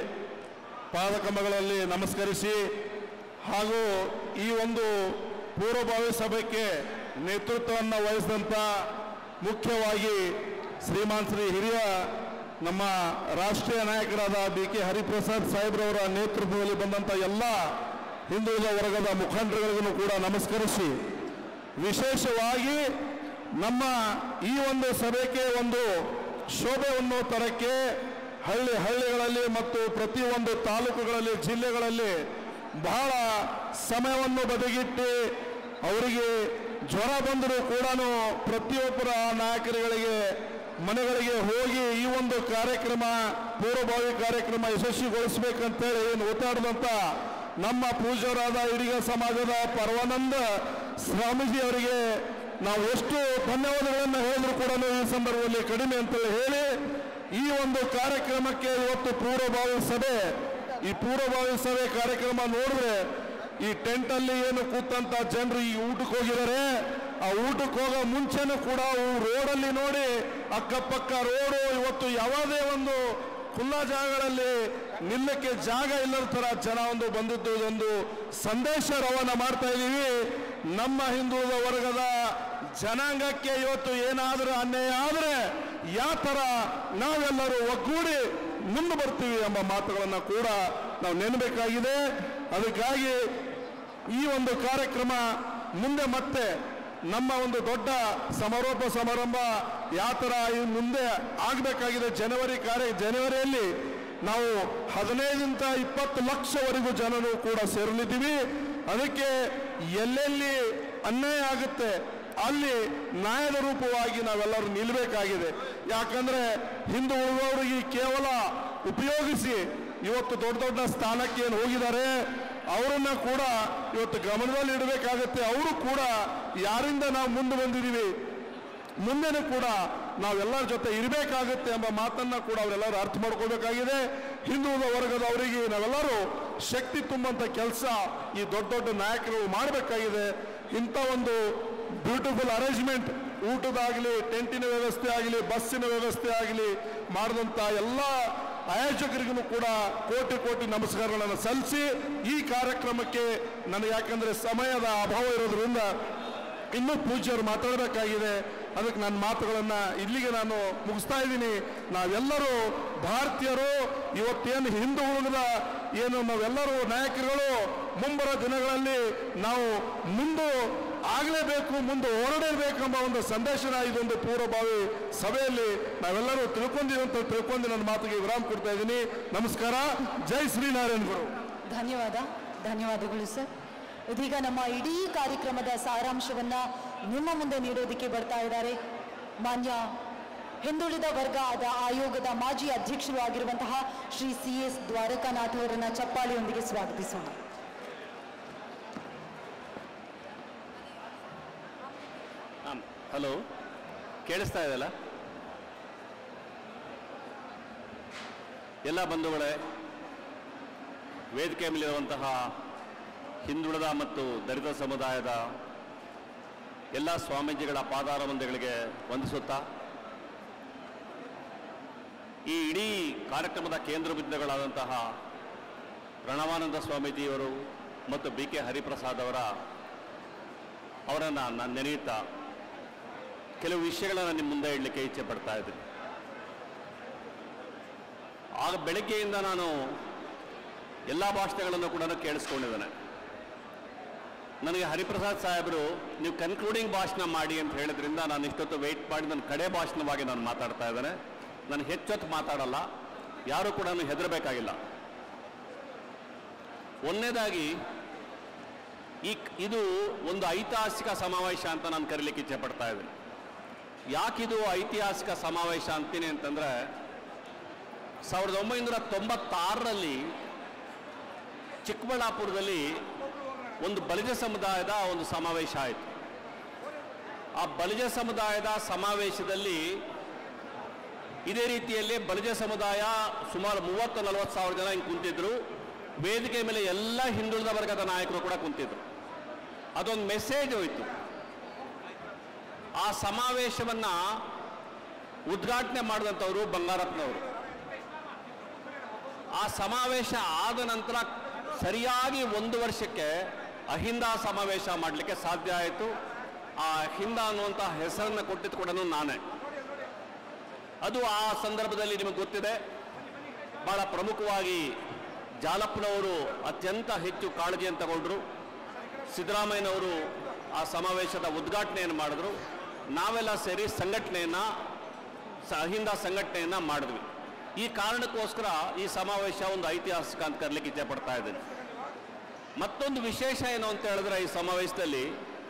ಪಾದಕಮಗಳಲ್ಲಿ ನಮಸ್ಕರಿಸಿ ಹಾಗೂ ಈ ಒಂದು ಪೂರ್ವಭಾವಿ ಸಭೆಗೆ ನೇತೃತ್ವವನ್ನು ವಹಿಸಿದಂಥ ಮುಖ್ಯವಾಗಿ ಶ್ರೀಮಾನ್ ಶ್ರೀ ಹಿರಿಯ ನಮ್ಮ ರಾಷ್ಟ್ರೀಯ ನಾಯಕರಾದ ಬಿ ಕೆ ಹರಿಪ್ರಸಾದ್ ಸಾಹೇಬ್ರವರ ನೇತೃತ್ವದಲ್ಲಿ ಬಂದಂಥ ಎಲ್ಲ ಹಿಂದುಳಿದ ವರ್ಗದ ಮುಖಂಡರುಗಳಿಗೂ ಕೂಡ ನಮಸ್ಕರಿಸಿ ವಿಶೇಷವಾಗಿ ನಮ್ಮ ಈ ಒಂದು ಸಭೆಗೆ ಒಂದು ಶೋಭೆಯನ್ನು ತರಕ್ಕೆ ಹಳ್ಳಿ ಹಳ್ಳಿಗಳಲ್ಲಿ ಮತ್ತು ಪ್ರತಿಯೊಂದು ತಾಲೂಕುಗಳಲ್ಲಿ ಜಿಲ್ಲೆಗಳಲ್ಲಿ ಬಹಳ ಸಮಯವನ್ನು ಬದಿಗಿಟ್ಟು ಅವರಿಗೆ ಜ್ವರ ಬಂದರೂ ಕೂಡ ಪ್ರತಿಯೊಬ್ಬರ ನಾಯಕರುಗಳಿಗೆ ಮನೆಗಳಿಗೆ ಹೋಗಿ ಈ ಒಂದು ಕಾರ್ಯಕ್ರಮ ಪೂರ್ವಭಾವಿ ಕಾರ್ಯಕ್ರಮ ಯಶಸ್ವಿಗೊಳಿಸಬೇಕಂತೇಳಿ ಏನು ಒತ್ತಾಡಿದಂಥ ನಮ್ಮ ಪೂಜ್ಯರಾದ ಹಿರಿಯ ಸಮಾಜದ ಪರವಾನಂದ ಸ್ವಾಮೀಜಿ ಅವರಿಗೆ ನಾವು ಎಷ್ಟು ಧನ್ಯವಾದಗಳನ್ನು ಹೇಳಿದ್ರು ಕೂಡ ಈ ಸಂದರ್ಭದಲ್ಲಿ ಕಡಿಮೆ ಅಂತೇಳಿ ಹೇಳಿ ಈ ಒಂದು ಕಾರ್ಯಕ್ರಮಕ್ಕೆ ಇವತ್ತು ಪೂರ್ವಭಾವಿ ಸಭೆ ಈ ಪೂರ್ವಭಾವಿ ಸಭೆ ಕಾರ್ಯಕ್ರಮ ನೋಡಿದ್ರೆ ಈ ಟೆಂಟ್ ಅಲ್ಲಿ ಏನು ಕೂತಂತ ಜನರು ಈ ಊಟಕ್ಕೆ ಹೋಗಿದ್ದಾರೆ ಆ ಊಟಕ್ಕೆ ಹೋಗೋ ಮುಂಚೆನೂ ಕೂಡ ರೋಡಲ್ಲಿ ನೋಡಿ ಅಕ್ಕಪಕ್ಕ ರೋಡು ಇವತ್ತು ಯಾವುದೇ ಒಂದು ಖುಲ್ಲಾ ಜಾಗಗಳಲ್ಲಿ ನಿಲ್ಲಕ್ಕೆ ಜಾಗ ಇಲ್ಲದ ತರ ಜನ ಒಂದು ಬಂದಿದ್ದು ಇದೊಂದು ಸಂದೇಶ ರವಾನ ಮಾಡ್ತಾ ಇದ್ದೀವಿ ನಮ್ಮ ಹಿಂದುಳಿದ ವರ್ಗದ ಜನಾಂಗಕ್ಕೆ ಇವತ್ತು ಏನಾದರೂ ಅನ್ಯಾಯ ಆದರೆ ಯಾವ ಥರ ನಾವೆಲ್ಲರೂ ಒಗ್ಗೂಡಿ ಮುಂದೆ ಬರ್ತೀವಿ ಎಂಬ ಮಾತುಗಳನ್ನು ಕೂಡ ನಾವು ನೆನಬೇಕಾಗಿದೆ ಅದಕ್ಕಾಗಿ ಈ ಒಂದು ಕಾರ್ಯಕ್ರಮ ಮುಂದೆ ಮತ್ತೆ ನಮ್ಮ ಒಂದು ದೊಡ್ಡ ಸಮಾರೋಪ ಸಮಾರಂಭ ಯಾವ ಥರ ಈ ಮುಂದೆ ಆಗಬೇಕಾಗಿದೆ ಜನವರಿ ಕಾರ್ಯ ಜನವರಿಯಲ್ಲಿ ನಾವು ಹದಿನೈದರಿಂದ ಇಪ್ಪತ್ತು ಲಕ್ಷವರೆಗೂ ಜನರು ಕೂಡ ಸೇರಲಿದ್ದೀವಿ ಅದಕ್ಕೆ ಎಲ್ಲೆಲ್ಲಿ ಅನ್ಯಾಯ ಆಗುತ್ತೆ ಅಲ್ಲಿ ನ್ಯಾಯದ ರೂಪವಾಗಿ ನಾವೆಲ್ಲರೂ ನಿಲ್ಲಬೇಕಾಗಿದೆ ಯಾಕಂದ್ರೆ ಹಿಂದೆ ಉಳಿದವರಿಗೆ ಕೇವಲ ಉಪಯೋಗಿಸಿ ಇವತ್ತು ದೊಡ್ಡ ದೊಡ್ಡ ಸ್ಥಾನಕ್ಕೆ ಏನು ಹೋಗಿದ್ದಾರೆ ಅವರನ್ನ ಕೂಡ ಇವತ್ತು ಗಮನದಲ್ಲಿ ಇಡಬೇಕಾಗತ್ತೆ ಅವರು ಕೂಡ ಯಾರಿಂದ ನಾವು ಮುಂದೆ ಬಂದಿದ್ದೀವಿ ಮುಂದೆನೂ ಕೂಡ ನಾವೆಲ್ಲರ ಜೊತೆ ಇರಬೇಕಾಗುತ್ತೆ ಎಂಬ ಮಾತನ್ನ ಕೂಡ ಅವರೆಲ್ಲರೂ ಅರ್ಥ ಮಾಡ್ಕೋಬೇಕಾಗಿದೆ ಹಿಂದುಳಿದ ವರ್ಗದವರಿಗೆ ನಾವೆಲ್ಲರೂ ಶಕ್ತಿ ತುಂಬಂತ ಕೆಲಸ ಈ ದೊಡ್ಡ ದೊಡ್ಡ ನಾಯಕರು ಮಾಡಬೇಕಾಗಿದೆ ಇಂಥ ಒಂದು ಬ್ಯೂಟಿಫುಲ್ ಅರೇಂಜ್ಮೆಂಟ್ ಊಟದಾಗಲಿ ಟೆಂಟಿನ ವ್ಯವಸ್ಥೆ ಆಗಲಿ ಬಸ್ಸಿನ ವ್ಯವಸ್ಥೆ ಆಗಲಿ ಮಾಡಿದಂಥ ಎಲ್ಲ ಆಯೋಜಕರಿಗೂ ಕೂಡ ಕೋಟಿ ಕೋಟಿ ನಮಸ್ಕಾರಗಳನ್ನು ಸಲ್ಲಿಸಿ ಈ ಕಾರ್ಯಕ್ರಮಕ್ಕೆ ನನಗೆ ಯಾಕಂದ್ರೆ ಸಮಯದ ಅಭಾವ ಇರೋದ್ರಿಂದ ಇನ್ನೂ ಪೂಜ್ಯರು ಮಾತಾಡಬೇಕಾಗಿದೆ ಅದಕ್ಕೆ ನನ್ನ ಮಾತುಗಳನ್ನು ಇಲ್ಲಿಗೆ ನಾನು ಮುಗಿಸ್ತಾ ಇದ್ದೀನಿ ನಾವೆಲ್ಲರೂ ಭಾರತೀಯರು ಇವತ್ತೇನು ಹಿಂದೂ ಉಳಿದ ಏನು ನಾವೆಲ್ಲರೂ ನಾಯಕರುಗಳು ಮುಂಬರೋ ದಿನಗಳಲ್ಲಿ ನಾವು ಮುಂದೆ ಆಗಲೇಬೇಕು ಮುಂದೆ ಹೊರಡಲೇಬೇಕೆಂಬ ಒಂದು ಸಂದೇಶನ ಇದೊಂದು ಪೂರ್ವಭಾವಿ ಸಭೆಯಲ್ಲಿ ನಾವೆಲ್ಲರೂ ತಿಳ್ಕೊಂಡಿದ್ದೀವಿ ಅಂತ ತಿಳ್ಕೊಂಡು ನನ್ನ ಮಾತಿಗೆ ವಿರಾಮ ಕೊಡ್ತಾ ಇದ್ದೀನಿ ನಮಸ್ಕಾರ ಜೈ ಶ್ರೀನಾರಾಯಣ ಗುರು ಧನ್ಯವಾದ ಧನ್ಯವಾದಗಳು ಸರ್ ಇದೀಗ ನಮ್ಮ ಇಡೀ ಕಾರ್ಯಕ್ರಮದ ಸಾರಾಂಶವನ್ನ ನಿಮ್ಮ ಮುಂದೆ ನೀಡೋದಕ್ಕೆ ಬರ್ತಾ ಇದ್ದಾರೆ ಮಾನ್ಯ ಹಿಂದುಳಿದ ವರ್ಗದ ಆಯೋಗದ ಮಾಜಿ ಅಧ್ಯಕ್ಷರು ಆಗಿರುವಂತಹ ಶ್ರೀ ಸಿ ಎಸ್ ದ್ವಾರಕಾನಾಥ್ ಅವರನ್ನ ಚಪ್ಪಾಳಿಯೊಂದಿಗೆ ಸ್ವಾಗತಿಸೋಣ ಹಲೋ ಕೇಳಿಸ್ತಾ ಇದೆಯಲ್ಲ ಎಲ್ಲ ಬಂಧುಗಳೇ ವೇದಿಕೆ ಮೇಲಿರುವಂತಹ ಹಿಂದುಳಿದ ಮತ್ತು ದಲಿತ ಸಮುದಾಯದ ಎಲ್ಲ ಸ್ವಾಮೀಜಿಗಳ ಪಾದಾರ ಬಂಧುಗಳಿಗೆ ವಂದಿಸುತ್ತಾ ಈ ಇಡೀ ಕಾರ್ಯಕ್ರಮದ ಕೇಂದ್ರ ಬಿಂದುಗಳಾದಂತಹ ಪ್ರಣವಾನಂದ ಸ್ವಾಮೀಜಿಯವರು ಮತ್ತು ಬಿ ಕೆ ಹರಿಪ್ರಸಾದ್ ಅವರ ಅವರನ್ನು ನಾನು ನೆನೆಯುತ್ತಾ ಕೆಲವು ವಿಷಯಗಳನ್ನು ನಿಮ್ಮ ಮುಂದೆ ಇಡಲಿಕ್ಕೆ ಇಚ್ಛೆ ಪಡ್ತಾ ಇದ್ದೀನಿ ಆಗ ಬೆಳಗ್ಗೆಯಿಂದ ನಾನು ಎಲ್ಲ ಭಾಷಣಗಳನ್ನು ಕೂಡ ಕೇಳಿಸ್ಕೊಂಡಿದ್ದೇನೆ ನನಗೆ ಹರಿಪ್ರಸಾದ್ ಸಾಹೇಬರು ನೀವು ಕನ್ಕ್ಲೂಡಿಂಗ್ ಭಾಷಣ ಮಾಡಿ ಅಂತ ಹೇಳಿದ್ರಿಂದ ನಾನು ಇಷ್ಟೊತ್ತು ವೆಯ್ಟ್ ಮಾಡಿ ನನ್ನ ಕಡೆ ಭಾಷಣವಾಗಿ ನಾನು ಮಾತಾಡ್ತಾ ಇದ್ದೇನೆ ನಾನು ಹೆಚ್ಚೊತ್ತು ಮಾತಾಡಲ್ಲ ಯಾರೂ ಕೂಡ ಹೆದರಬೇಕಾಗಿಲ್ಲ ಒಂದನೇದಾಗಿ ಈ ಇದು ಒಂದು ಐತಿಹಾಸಿಕ ಸಮಾವೇಶ ಅಂತ ನಾನು ಕರೀಲಿಕ್ಕೆ ಇಚ್ಛೆ ಪಡ್ತಾ ಇದ್ದೀನಿ ಯಾಕಿದು ಐತಿಹಾಸಿಕ ಸಮಾವೇಶ ಅಂತೀನಿ ಅಂತಂದರೆ ಸಾವಿರದ ಒಂಬೈನೂರ ತೊಂಬತ್ತಾರರಲ್ಲಿ ಚಿಕ್ಕಬಳ್ಳಾಪುರದಲ್ಲಿ ಒಂದು ಬಲಿಜ ಸಮುದಾಯದ ಒಂದು ಸಮಾವೇಶ ಆಯಿತು ಆ ಬಲಿಜ ಸಮುದಾಯದ ಸಮಾವೇಶದಲ್ಲಿ ಇದೇ ರೀತಿಯಲ್ಲಿ ಬಲಿಜ ಸಮುದಾಯ ಸುಮಾರು ಮೂವತ್ತು ನಲವತ್ತು ಸಾವಿರ ಜನ ಹಿಂಗೆ ಕುಂತಿದ್ರು ವೇದಿಕೆ ಮೇಲೆ ಎಲ್ಲ ಹಿಂದುಳಿದ ವರ್ಗದ ನಾಯಕರು ಕೂಡ ಕುಂತಿದ್ರು ಅದೊಂದು ಮೆಸೇಜ್ ಹೋಯಿತು ಆ ಸಮಾವೇಶವನ್ನ ಉದ್ಘಾಟನೆ ಮಾಡಿದಂಥವರು ಬಂಗಾರಪ್ಪನವರು ಆ ಸಮಾವೇಶ ಆದ ನಂತರ ಸರಿಯಾಗಿ ಒಂದು ವರ್ಷಕ್ಕೆ ಅಹಿಂದ ಸಮಾವೇಶ ಮಾಡಲಿಕ್ಕೆ ಸಾಧ್ಯ ಆಯಿತು ಆ ಅಹಿಂದ ಅನ್ನುವಂಥ ಹೆಸರನ್ನು ಕೊಟ್ಟಿದ್ದು ಕೂಡ ನಾನೇ ಅದು ಆ ಸಂದರ್ಭದಲ್ಲಿ ನಿಮಗೆ ಗೊತ್ತಿದೆ ಬಹಳ ಪ್ರಮುಖವಾಗಿ ಜಾಲಪ್ಪನವರು ಅತ್ಯಂತ ಹೆಚ್ಚು ಕಾಳಜಿಯನ್ನು ತಗೊಂಡ್ರು ಸಿದ್ದರಾಮಯ್ಯನವರು ಆ ಸಮಾವೇಶದ ಉದ್ಘಾಟನೆಯನ್ನು ಮಾಡಿದ್ರು ನಾವೆಲ್ಲ ಸೇರಿ ಸಂಘಟನೆಯನ್ನು ಸ- ಅಹಿಂದ ಸಂಘಟನೆಯನ್ನು ಮಾಡಿದ್ವಿ ಈ ಕಾರಣಕ್ಕೋಸ್ಕರ ಈ ಸಮಾವೇಶ ಒಂದು ಐತಿಹಾಸಿಕ ಅಂತ ಕರ್ಲಿಕ್ಕೆ ಇಚ್ಛೆ ಪಡ್ತಾ ಇದ್ದೀನಿ ಮತ್ತೊಂದು ವಿಶೇಷ ಏನು ಅಂತ ಹೇಳಿದ್ರೆ ಈ ಸಮಾವೇಶದಲ್ಲಿ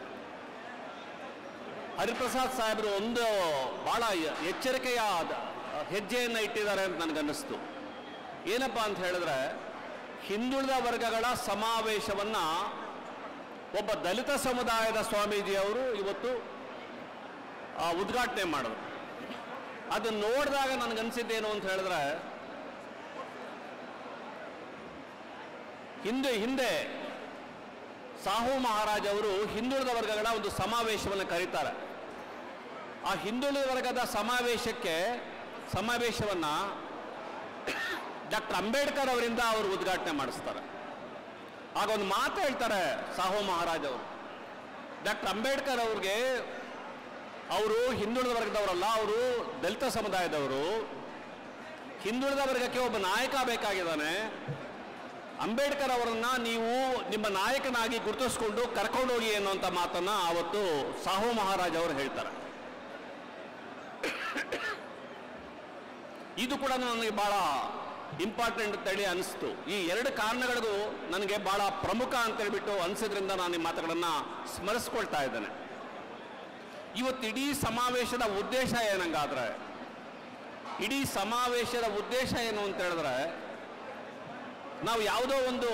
ಹರಿಪ್ರಸಾದ್ ಸಾಹೇಬರು ಒಂದು ಬಹಳ ಎಚ್ಚರಿಕೆಯ ಹೆಜ್ಜೆಯನ್ನು ಇಟ್ಟಿದ್ದಾರೆ ಅಂತ ನನಗನ್ನಿಸ್ತು ಏನಪ್ಪ ಅಂತ ಹೇಳಿದ್ರೆ ಹಿಂದುಳಿದ ವರ್ಗಗಳ ಸಮಾವೇಶವನ್ನ ಒಬ್ಬ ದಲಿತ ಸಮುದಾಯದ ಸ್ವಾಮೀಜಿಯವರು ಇವತ್ತು ಆ, ಉದ್ಘಾಟನೆ ಮಾಡಿದ್ರು ಅದನ್ನ ನೋಡಿದಾಗ ನನಗನ್ಸಿದ್ದೇನು ಅಂತ ಹೇಳಿದ್ರೆ ಹಿಂದೆ ಹಿಂದೆ ಸಾಹು ಮಹಾರಾಜ್ ಅವರು ಹಿಂದುಳಿದ ವರ್ಗಗಳ ಒಂದು ಸಮಾವೇಶವನ್ನು ಕರೀತಾರೆ ಆ ಹಿಂದುಳಿದ ವರ್ಗದ ಸಮಾವೇಶಕ್ಕೆ ಸಮಾವೇಶವನ್ನ ಡಾಕ್ಟರ್ ಅಂಬೇಡ್ಕರ್ ಅವರಿಂದ ಅವರು ಉದ್ಘಾಟನೆ ಮಾಡಿಸ್ತಾರೆ ಆಗ ಒಂದು ಮಾತು ಹೇಳ್ತಾರೆ ಸಾಹು ಮಹಾರಾಜ್ ಅವರು ಡಾಕ್ಟರ್ ಅಂಬೇಡ್ಕರ್ ಅವ್ರಿಗೆ ಅವರು ಹಿಂದುಳಿದ ವರ್ಗದವರಲ್ಲ ಅವರು ದಲಿತ ಸಮುದಾಯದವರು ಹಿಂದುಳಿದ ವರ್ಗಕ್ಕೆ ಒಬ್ಬ ನಾಯಕ ಬೇಕಾಗಿದ್ದಾನೆ ಅಂಬೇಡ್ಕರ್ ಅವರನ್ನ ನೀವು ನಿಮ್ಮ ನಾಯಕನಾಗಿ ಗುರುತಿಸ್ಕೊಂಡು ಕರ್ಕೊಂಡೋಗಿ ಅನ್ನುವಂಥ ಮಾತನ್ನ ಅವತ್ತು ಸಾಹು ಮಹಾರಾಜ್ ಅವರು ಹೇಳ್ತಾರೆ ಇದು ಕೂಡ ನನಗೆ ಬಹಳ ಇಂಪಾರ್ಟೆಂಟ್ ಅಂತೇಳಿ ಅನಿಸ್ತು ಈ ಎರಡು ಕಾರಣಗಳಿಗೂ ನನಗೆ ಬಹಳ ಪ್ರಮುಖ ಅಂತ ಹೇಳ್ಬಿಟ್ಟು ಅನಿಸಿದ್ರಿಂದ ನಾನು ಈ ಮಾತುಗಳನ್ನು ಸ್ಮರಿಸ್ಕೊಳ್ತಾ ಇದ್ದೇನೆ ಇವತ್ತು ಇಡೀ ಸಮಾವೇಶದ ಉದ್ದೇಶ ಏನಂಗಾದ್ರೆ ಇಡೀ ಸಮಾವೇಶದ ಉದ್ದೇಶ ಏನು ಅಂತ ಹೇಳಿದ್ರೆ ನಾವು ಯಾವುದೋ ಒಂದು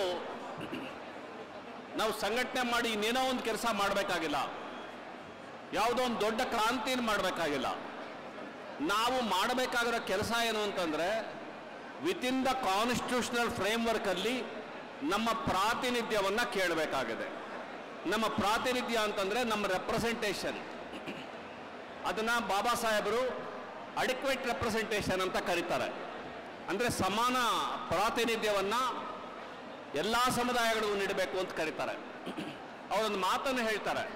ನಾವು ಸಂಘಟನೆ ಮಾಡಿ ಇನ್ನೇನೋ ಒಂದು ಕೆಲಸ ಮಾಡಬೇಕಾಗಿಲ್ಲ ಯಾವುದೋ ಒಂದು ದೊಡ್ಡ ಕ್ರಾಂತಿಯನ್ನು ಮಾಡಬೇಕಾಗಿಲ್ಲ ನಾವು ಮಾಡಬೇಕಾಗಿರೋ ಕೆಲಸ ಏನು ಅಂತಂದರೆ ವಿತಿನ್ ದ ಕಾನ್ಸ್ಟಿಟ್ಯೂಷನಲ್ ಫ್ರೇಮ್ವರ್ಕಲ್ಲಿ ನಮ್ಮ ಪ್ರಾತಿನಿಧ್ಯವನ್ನು ಕೇಳಬೇಕಾಗಿದೆ ನಮ್ಮ ಪ್ರಾತಿನಿಧ್ಯ ಅಂತಂದರೆ ನಮ್ಮ ರೆಪ್ರೆಸೆಂಟೇಷನ್ ಅದನ್ನು ಬಾಬಾ ಸಾಹೇಬರು ಅಡಿಕ್ವೇಟ್ ರೆಪ್ರೆಸೆಂಟೇಷನ್ ಅಂತ ಕರೀತಾರೆ ಅಂದರೆ ಸಮಾನ ಪ್ರಾತಿನಿಧ್ಯವನ್ನು ಎಲ್ಲ ಸಮುದಾಯಗಳಿಗೂ ನೀಡಬೇಕು ಅಂತ ಕರೀತಾರೆ ಅವರೊಂದು ಮಾತನ್ನು ಹೇಳ್ತಾರೆ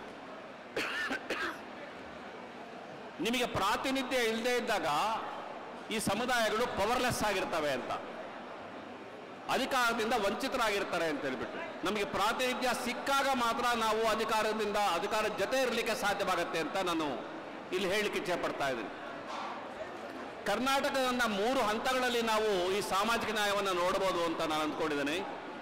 ನಿಮಗೆ ಪ್ರಾತಿನಿಧ್ಯ ಇಲ್ಲದೆ ಇದ್ದಾಗ ಈ ಸಮುದಾಯಗಳು ಪವರ್ಲೆಸ್ ಆಗಿರ್ತವೆ ಅಂತ ಅಧಿಕಾರದಿಂದ ವಂಚಿತರಾಗಿರ್ತಾರೆ ಅಂತ ಹೇಳ್ಬಿಟ್ಟು ನಮಗೆ ಪ್ರಾತಿನಿಧ್ಯ ಸಿಕ್ಕಾಗ ಮಾತ್ರ ನಾವು ಅಧಿಕಾರದಿಂದ ಅಧಿಕಾರದ ಜೊತೆ ಇರಲಿಕ್ಕೆ ಸಾಧ್ಯವಾಗುತ್ತೆ ಅಂತ ನಾನು ಇಲ್ಲಿ ಹೇಳಲಿಕ್ಕೆ ಇಚ್ಛೆ ಪಡ್ತಾ ಇದ್ದೀನಿ ಕರ್ನಾಟಕದ ಮೂರು ಹಂತಗಳಲ್ಲಿ ನಾವು ಈ ಸಾಮಾಜಿಕ ನ್ಯಾಯವನ್ನು ನೋಡಬಹುದು ಅಂತ ನಾನು ಅಂದ್ಕೊಂಡಿದ್ದೇನೆ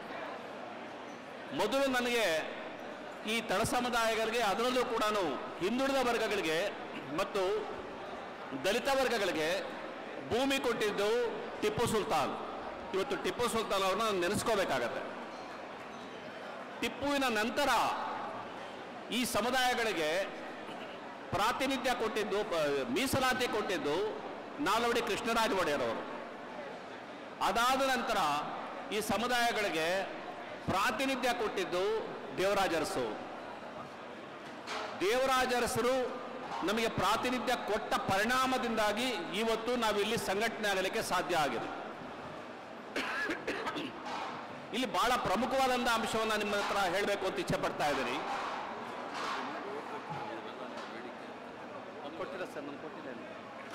ಮೊದಲು ನನಗೆ ಈ ತಳ ಸಮುದಾಯಗಳಿಗೆ ಅದರಲ್ಲೂ ಕೂಡ ಹಿಂದುಳಿದ ವರ್ಗಗಳಿಗೆ ಮತ್ತು ದಲಿತ ವರ್ಗಗಳಿಗೆ ಭೂಮಿ ಕೊಟ್ಟಿದ್ದು ಟಿಪ್ಪು ಸುಲ್ತಾನ್ ಇವತ್ತು ಟಿಪ್ಪು ಸುಲ್ತಾನ್ ಅವ್ರನ್ನ ನೆನೆಸ್ಕೋಬೇಕಾಗತ್ತೆ ಟಿಪ್ಪುವಿನ ನಂತರ ಈ ಸಮುದಾಯಗಳಿಗೆ ಪ್ರಾತಿನಿಧ್ಯ ಕೊಟ್ಟಿದ್ದು ಪ- ಮೀಸಲಾತಿ ಕೊಟ್ಟಿದ್ದು ನಾಲ್ವಡಿ ಕೃಷ್ಣರಾಜ ಒಡೆಯರ್ ಅವರು ಅದಾದ ನಂತರ ಈ ಸಮುದಾಯಗಳಿಗೆ ಪ್ರಾತಿನಿಧ್ಯ ಕೊಟ್ಟಿದ್ದು ದೇವರಾಜ ಅರಸು ದೇವರಾಜ ಅರಸರು ನಮಗೆ ಪ್ರಾತಿನಿಧ್ಯ ಕೊಟ್ಟ ಪರಿಣಾಮದಿಂದಾಗಿ ಇವತ್ತು ನಾವಿಲ್ಲಿ ಸಂಘಟನೆ ಆಗಲಿಕ್ಕೆ ಸಾಧ್ಯ ಆಗಿದೆ ಇಲ್ಲಿ ಬಹಳ ಪ್ರಮುಖವಾದಂಥ ಅಂಶವನ್ನು ನಿಮ್ಮ ಹತ್ರ ಹೇಳಬೇಕು ಅಂತ ಇಚ್ಛೆ ಪಡ್ತಾ ಇದ್ದೀನಿ ಕೊಟ್ಟಿಲ್ಲ ಸರ್ ನಾನು ಕೊಟ್ಟಿದ್ದೇನೆ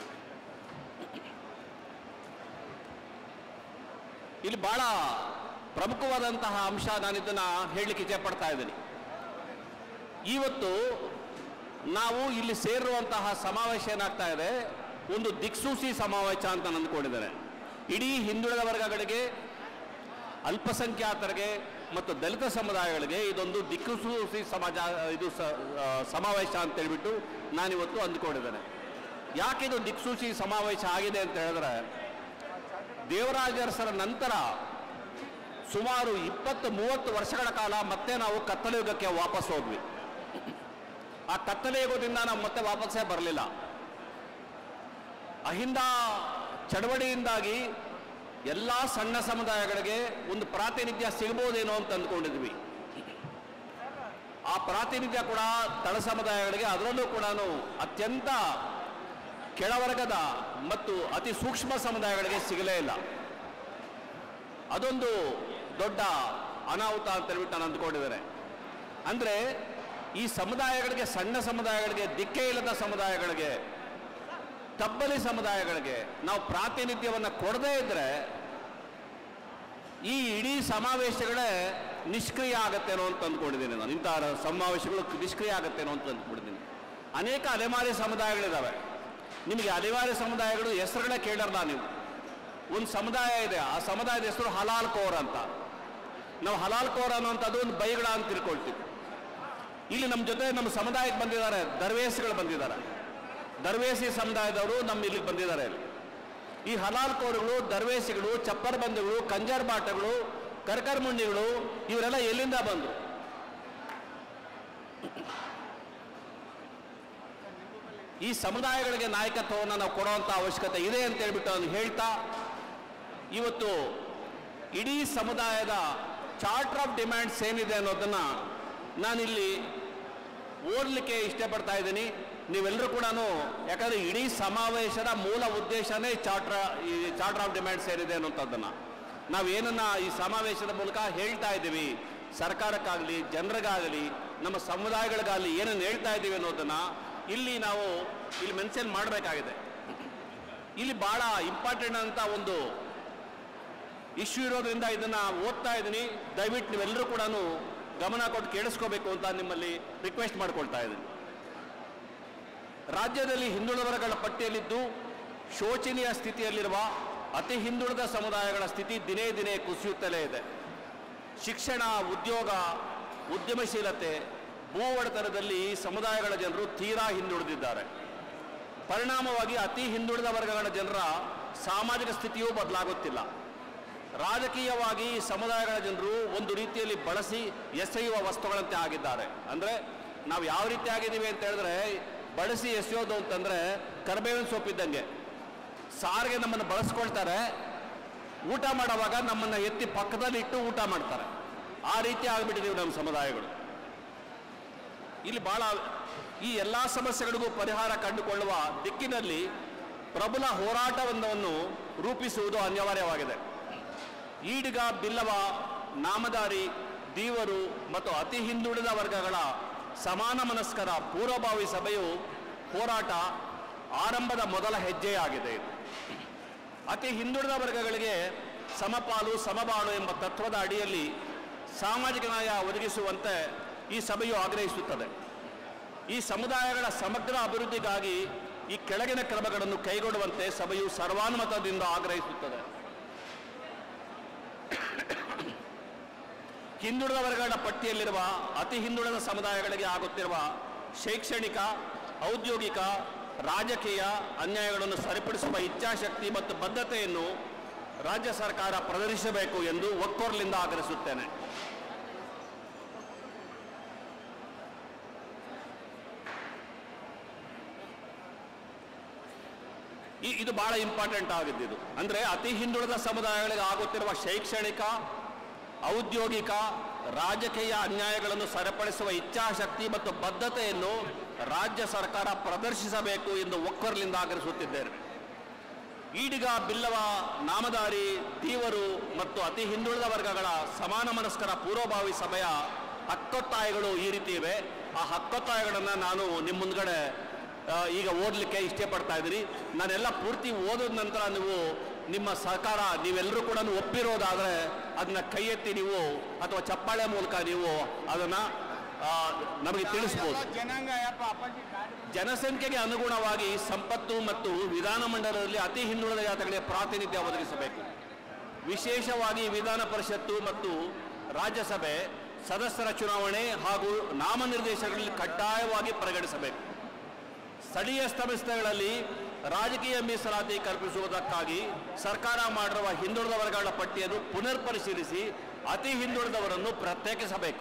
ಇಲ್ಲಿ ಬಹಳ ಪ್ರಮುಖವಾದಂತಹ ಅಂಶ ನಾನು ಇದನ್ನ ಹೇಳಲಿಕ್ಕೆ ಇಚ್ಛೆ ಪಡ್ತಾ ಇದ್ದೀನಿ ಇವತ್ತು ನಾವು ಇಲ್ಲಿ ಸೇರುವಂತಹ ಸಮಾವೇಶ ಏನಾಗ್ತಾ ಇದೆ ಒಂದು ದಿಕ್ಸೂಸಿ ಸಮಾವೇಶ ಅಂತ ನಾನು ಅಂದ್ಕೊಂಡಿದ್ದೇನೆ ಇಡೀ ಹಿಂದುಳಿದ ವರ್ಗಗಳಿಗೆ ಅಲ್ಪಸಂಖ್ಯಾತರಿಗೆ ಮತ್ತು ದಲಿತ ಸಮುದಾಯಗಳಿಗೆ ಇದೊಂದು ದಿಕ್ಸೂಸಿ ಸಮಾಜ ಇದು ಸ- ಆ, ಸಮಾವೇಶ ಅಂತ ಹೇಳ್ಬಿಟ್ಟು ನಾನಿವತ್ತು ಅಂದ್ಕೊಂಡಿದ್ದೇನೆ ಯಾಕೆ ಇದು ದಿಕ್ಸೂಚಿ ಸಮಾವೇಶ ಆಗಿದೆ ಅಂತ ಹೇಳಿದ್ರೆ ದೇವರಾಜ ಅರಸರ ನಂತರ ಸುಮಾರು ಇಪ್ಪತ್ತು ಮೂವತ್ತು ವರ್ಷಗಳ ಕಾಲ ಮತ್ತೆ ನಾವು ಕತ್ತಲೆ ಯುಗಕ್ಕೆ ವಾಪಸ್ ಹೋದ್ವಿ ಆ ಕತ್ತಲೆ ಯುಗದಿಂದ ನಾವು ಮತ್ತೆ ವಾಪಸ್ಸೇ ಬರಲಿಲ್ಲ ಅಹಿಂದ ಚಳವಳಿಯಿಂದಾಗಿ ಎಲ್ಲ ಸಣ್ಣ ಸಮುದಾಯಗಳಿಗೆ ಒಂದು ಪ್ರಾತಿನಿಧ್ಯ ಸಿಗ್ಬೋದೇನೋ ಅಂತ ಅಂದ್ಕೊಂಡಿದ್ವಿ ಆ ಪ್ರಾತಿನಿಧ್ಯ ಕೂಡ ತಳ ಸಮುದಾಯಗಳಿಗೆ ಅದರಲ್ಲೂ ಕೂಡ ಅತ್ಯಂತ ಕೆಳವರ್ಗದ ಮತ್ತು ಅತಿ ಸೂಕ್ಷ್ಮ ಸಮುದಾಯಗಳಿಗೆ ಸಿಗಲೇ ಇಲ್ಲ ಅದೊಂದು ದೊಡ್ಡ ಅನಾಹುತ ಅಂತ ಹೇಳ್ಬಿಟ್ಟು ನಾನು ಅಂದ್ಕೊಂಡಿದ್ದೇನೆ ಅಂದರೆ ಈ ಸಮುದಾಯಗಳಿಗೆ ಸಣ್ಣ ಸಮುದಾಯಗಳಿಗೆ ದಿಕ್ಕೇ ಇಲ್ಲದ ಸಮುದಾಯಗಳಿಗೆ ತಬ್ಬಲಿ ಸಮುದಾಯಗಳಿಗೆ ನಾವು ಪ್ರಾತಿನಿಧ್ಯವನ್ನು ಕೊಡದೇ ಇದ್ದರೆ ಈ ಇಡೀ ಸಮಾವೇಶಗಳೇ ನಿಷ್ಕ್ರಿಯ ಆಗತ್ತೇನೋ ಅಂತ ಅಂದ್ಕೊಂಡಿದ್ದೀನಿ ನಾನು ಇಂತಹ ಸಮಾವೇಶಗಳು ನಿಷ್ಕ್ರಿಯ ಆಗತ್ತೇನೋ ಅಂತ ಅಂದ್ಕೊಂಡಿದ್ದೀನಿ ಅನೇಕ ಅಲೆಮಾರಿ ಸಮುದಾಯಗಳಿದ್ದಾವೆ ನಿಮಗೆ ಅಲೆಮಾರಿ ಸಮುದಾಯಗಳು ಹೆಸರುಗಳೇ ಕೇಳಲ್ಲ ನೀವು ಒಂದು ಸಮುದಾಯ ಇದೆ ಆ ಸಮುದಾಯದ ಹೆಸರು ಹಲಾಲ್ ಕೋರ್ ಅಂತ ನಾವು ಹಲಾಲ್ ಕೋರ್ ಅನ್ನುವಂಥದ್ದು ಒಂದು ಬೈಗಳ ಅಂತ ತಿಳ್ಕೊಳ್ತೀವಿ ಇಲ್ಲಿ ನಮ್ಮ ಜೊತೆ ನಮ್ಮ ಸಮುದಾಯಕ್ಕೆ ಬಂದಿದ್ದಾರೆ ದರ್ವೇಸಿಗಳು ಬಂದಿದ್ದಾರೆ ದರ್ವೇಸಿ ಸಮುದಾಯದವರು ನಮ್ಮ ಇಲ್ಲಿಗೆ ಬಂದಿದ್ದಾರೆ ಇಲ್ಲಿ ಈ ಹಲಾಲ್ ಕೋರುಗಳು ದರ್ವೇಸಿಗಳು ಚಪ್ಪರ್ ಬಂಧುಗಳು ಕಂಜರ್ ಬಾಟಗಳು ಕರ್ಕರ್ಮುಂಡಿಗಳು ಇವರೆಲ್ಲ ಎಲ್ಲಿಂದ ಬಂದರು ಈ ಸಮುದಾಯಗಳಿಗೆ ನಾಯಕತ್ವವನ್ನು ನಾವು ಕೊಡುವಂಥ ಅವಶ್ಯಕತೆ ಇದೆ ಅಂತ ಹೇಳ್ಬಿಟ್ಟು ನಾನು ಹೇಳ್ತಾ ಇವತ್ತು ಇಡೀ ಸಮುದಾಯದ ಚಾರ್ಟರ್ ಆಫ್ ಡಿಮ್ಯಾಂಡ್ಸ್ ಏನಿದೆ ಅನ್ನೋದನ್ನು ನಾನಿಲ್ಲಿ ಓದಲಿಕ್ಕೆ ಇಷ್ಟಪಡ್ತಾ ಇದ್ದೀನಿ ನೀವೆಲ್ಲರೂ ಕೂಡ ಯಾಕಂದರೆ ಇಡೀ ಸಮಾವೇಶದ ಮೂಲ ಉದ್ದೇಶನೇ ಚಾರ್ಟರ್ ಈ ಚಾರ್ಟರ್ ಆಫ್ ಡಿಮ್ಯಾಂಡ್ಸ್ ಏನಿದೆ ಅನ್ನೋಂಥದ್ದನ್ನು ನಾವು ಏನನ್ನ ಈ ಸಮಾವೇಶದ ಮೂಲಕ ಹೇಳ್ತಾ ಇದ್ದೀವಿ ಸರ್ಕಾರಕ್ಕಾಗಲಿ ಜನರಿಗಾಗಲಿ ನಮ್ಮ ಸಮುದಾಯಗಳಿಗಾಗಲಿ ಏನನ್ನು ಹೇಳ್ತಾ ಇದ್ದೀವಿ ಅನ್ನೋದನ್ನು ಇಲ್ಲಿ ನಾವು ಇಲ್ಲಿ ಮೆನ್ಷನ್ ಮಾಡಬೇಕಾಗಿದೆ ಇಲ್ಲಿ ಭಾಳ ಇಂಪಾರ್ಟೆಂಟ್ ಅಂತ ಒಂದು ಇಶ್ಯೂ ಇರೋದ್ರಿಂದ ಇದನ್ನು ಓದ್ತಾ ಇದ್ದೀನಿ ದಯವಿಟ್ಟು ನೀವೆಲ್ಲರೂ ಕೂಡ ಗಮನ ಕೊಟ್ಟು ಕೇಳಿಸ್ಕೋಬೇಕು ಅಂತ ನಿಮ್ಮಲ್ಲಿ ರಿಕ್ವೆಸ್ಟ್ ಮಾಡ್ಕೊಳ್ತಾ ಇದ್ದೀನಿ ರಾಜ್ಯದಲ್ಲಿ ಹಿಂದುಳಿದ ವರ್ಗಗಳ ಪಟ್ಟಿಯಲ್ಲಿದ್ದು ಶೋಚನೀಯ ಸ್ಥಿತಿಯಲ್ಲಿರುವ ಅತಿ ಹಿಂದುಳಿದ ಸಮುದಾಯಗಳ ಸ್ಥಿತಿ ದಿನೇ ದಿನೇ ಕುಸಿಯುತ್ತಲೇ ಇದೆ ಶಿಕ್ಷಣ ಉದ್ಯೋಗ ಉದ್ಯಮಶೀಲತೆ ಭೂ ಒಡೆತನದಲ್ಲಿ ಈ ಸಮುದಾಯಗಳ ಜನರು ತೀರಾ ಹಿಂದುಳಿದಿದ್ದಾರೆ ಪರಿಣಾಮವಾಗಿ ಅತಿ ಹಿಂದುಳಿದ ವರ್ಗಗಳ ಜನರ ಸಾಮಾಜಿಕ ಸ್ಥಿತಿಯೂ ಬದಲಾಗುತ್ತಿಲ್ಲ ರಾಜಕೀಯವಾಗಿ ಈ ಸಮುದಾಯಗಳ ಜನರು ಒಂದು ರೀತಿಯಲ್ಲಿ ಬಳಸಿ ಎಸೆಯುವ ವಸ್ತುಗಳಂತೆ ಆಗಿದ್ದಾರೆ ಅಂದರೆ ನಾವು ಯಾವ ರೀತಿ ಆಗಿದ್ದೀವಿ ಅಂತ ಹೇಳಿದ್ರೆ ಬಳಸಿ ಎಸೆಯೋದು ಅಂತಂದರೆ ಕರ್ಬೇವಿನ ಸೊಪ್ಪಿದ್ದಂಗೆ ಸಾರಿಗೆ ನಮ್ಮನ್ನು ಬಳಸ್ಕೊಳ್ತಾರೆ ಊಟ ಮಾಡುವಾಗ ನಮ್ಮನ್ನು ಎತ್ತಿ ಪಕ್ಕದಲ್ಲಿ ಇಟ್ಟು ಊಟ ಮಾಡ್ತಾರೆ ಆ ರೀತಿ ಆಗಿಬಿಟ್ಟಿದ್ದೀವಿ ನಮ್ಮ ಸಮುದಾಯಗಳು ಇಲ್ಲಿ ಭಾಳ ಈ ಎಲ್ಲ ಸಮಸ್ಯೆಗಳಿಗೂ ಪರಿಹಾರ ಕಂಡುಕೊಳ್ಳುವ ದಿಕ್ಕಿನಲ್ಲಿ ಪ್ರಬಲ ಹೋರಾಟವೊಂದನ್ನು ರೂಪಿಸುವುದು ಅನಿವಾರ್ಯವಾಗಿದೆ ಈಡಿಗ ಬಿಲ್ಲವ ನಾಮದಾರಿ ದೀವರು ಮತ್ತು ಅತಿ ಹಿಂದುಳಿದ ವರ್ಗಗಳ ಸಮಾನ ಮನಸ್ಕರ ಪೂರ್ವಭಾವಿ ಸಭೆಯು ಹೋರಾಟ ಆರಂಭದ ಮೊದಲ ಹೆಜ್ಜೆಯಾಗಿದೆ ಇದು ಅತಿ ಹಿಂದುಳಿದ ವರ್ಗಗಳಿಗೆ ಸಮಪಾಲು ಸಮಬಾಳು ಎಂಬ ತತ್ವದ ಅಡಿಯಲ್ಲಿ ಸಾಮಾಜಿಕ ನ್ಯಾಯ ಒದಗಿಸುವಂತೆ ಈ ಸಭೆಯು ಆಗ್ರಹಿಸುತ್ತದೆ ಈ ಸಮುದಾಯಗಳ ಸಮಗ್ರ ಅಭಿವೃದ್ಧಿಗಾಗಿ ಈ ಕೆಳಗಿನ ಕ್ರಮಗಳನ್ನು ಕೈಗೊಳ್ಳುವಂತೆ ಸಭೆಯು ಸರ್ವಾನುಮತದಿಂದ ಆಗ್ರಹಿಸುತ್ತದೆ ಹಿಂದುಳಿದ ವರ್ಗಗಳ ಪಟ್ಟಿಯಲ್ಲಿರುವ ಅತಿ ಹಿಂದುಳಿದ ಸಮುದಾಯಗಳಿಗೆ ಆಗುತ್ತಿರುವ ಶೈಕ್ಷಣಿಕ ಔದ್ಯೋಗಿಕ ರಾಜಕೀಯ ಅನ್ಯಾಯಗಳನ್ನು ಸರಿಪಡಿಸುವ ಇಚ್ಛಾಶಕ್ತಿ ಮತ್ತು ಬದ್ಧತೆಯನ್ನು ರಾಜ್ಯ ಸರ್ಕಾರ ಪ್ರದರ್ಶಿಸಬೇಕು ಎಂದು ಒಕ್ಕೊರ್ಲಿಂದ ಆಗ್ರಹಿಸುತ್ತೇನೆ ಈ ಇದು ಬಹಳ ಇಂಪಾರ್ಟೆಂಟ್ ಆಗಿದ್ದು ಅಂದ್ರೆ ಅತಿ ಹಿಂದುಳಿದ ಸಮುದಾಯಗಳಿಗೆ ಆಗುತ್ತಿರುವ ಶೈಕ್ಷಣಿಕ ಔದ್ಯೋಗಿಕ ರಾಜಕೀಯ ಅನ್ಯಾಯಗಳನ್ನು ಸರಿಪಡಿಸುವ ಇಚ್ಛಾಶಕ್ತಿ ಮತ್ತು ಬದ್ಧತೆಯನ್ನು ರಾಜ್ಯ ಸರ್ಕಾರ ಪ್ರದರ್ಶಿಸಬೇಕು ಎಂದು ಒಕ್ಕರ್ಲಿಂದ ಆಗ್ರಹಿಸುತ್ತಿದ್ದೇನೆ ಈಡಿಗ ಬಿಲ್ಲವ ನಾಮಧಾರಿ ತೀವರು ಮತ್ತು ಅತಿ ಹಿಂದುಳಿದ ವರ್ಗಗಳ ಸಮಾನ ಮನಸ್ಕರ ಪೂರ್ವಭಾವಿ ಸಭೆಯ ಹಕ್ಕೊತ್ತಾಯಗಳು ಈ ರೀತಿ ಇವೆ ಆ ಹಕ್ಕೊತ್ತಾಯಗಳನ್ನು ನಾನು ನಿಮ್ಮ ಮುಂದ್ಗಡೆ ಆ, ಈಗ ಓದಲಿಕ್ಕೆ ಇಷ್ಟಪಡ್ತಾ ಇದ್ದೀನಿ ನಾನೆಲ್ಲ ಪೂರ್ತಿ ಓದಿದ ನಂತರ ನೀವು ನಿಮ್ಮ ಸಹಕಾರ ನೀವೆಲ್ಲರೂ ಕೂಡ ಒಪ್ಪಿರೋದಾದರೆ ಅದನ್ನ ಕೈ ಎತ್ತಿ ನೀವು ಅಥವಾ ಚಪ್ಪಾಳೆ ಮೂಲಕ ನೀವು ಅದನ್ನು ನಮಗೆ ತಿಳಿಸ್ಬೋದು ಜನಸಂಖ್ಯೆಗೆ ಅನುಗುಣವಾಗಿ ಸಂಪತ್ತು ಮತ್ತು ವಿಧಾನಮಂಡಲದಲ್ಲಿ ಅತಿ ಹಿಂದುಳಿದ ಜಾತಿಗಳಿಗೆ ಪ್ರಾತಿನಿಧ್ಯ ಒದಗಿಸಬೇಕು ವಿಶೇಷವಾಗಿ ವಿಧಾನ ಪರಿಷತ್ತು ಮತ್ತು ರಾಜ್ಯಸಭೆ ಸದಸ್ಯರ ಚುನಾವಣೆ ಹಾಗೂ ನಾಮನಿರ್ದೇಶನಗಳಲ್ಲಿ ಕಡ್ಡಾಯವಾಗಿ ಪರಿಗಣಿಸಬೇಕು ಸ್ಥಳೀಯ ಸಂಸ್ಥೆಗಳಲ್ಲಿ ರಾಜಕೀಯ ಮೀಸಲಾತಿ ಕಲ್ಪಿಸುವುದಕ್ಕಾಗಿ ಸರ್ಕಾರ ಮಾಡಿರುವ ಹಿಂದುಳಿದ ವರ್ಗಗಳ ಪಟ್ಟಿಯನ್ನು ಪುನರ್ ಪರಿಶೀಲಿಸಿ ಅತಿ ಹಿಂದುಳಿದವರನ್ನು ಪ್ರತ್ಯೇಕಿಸಬೇಕು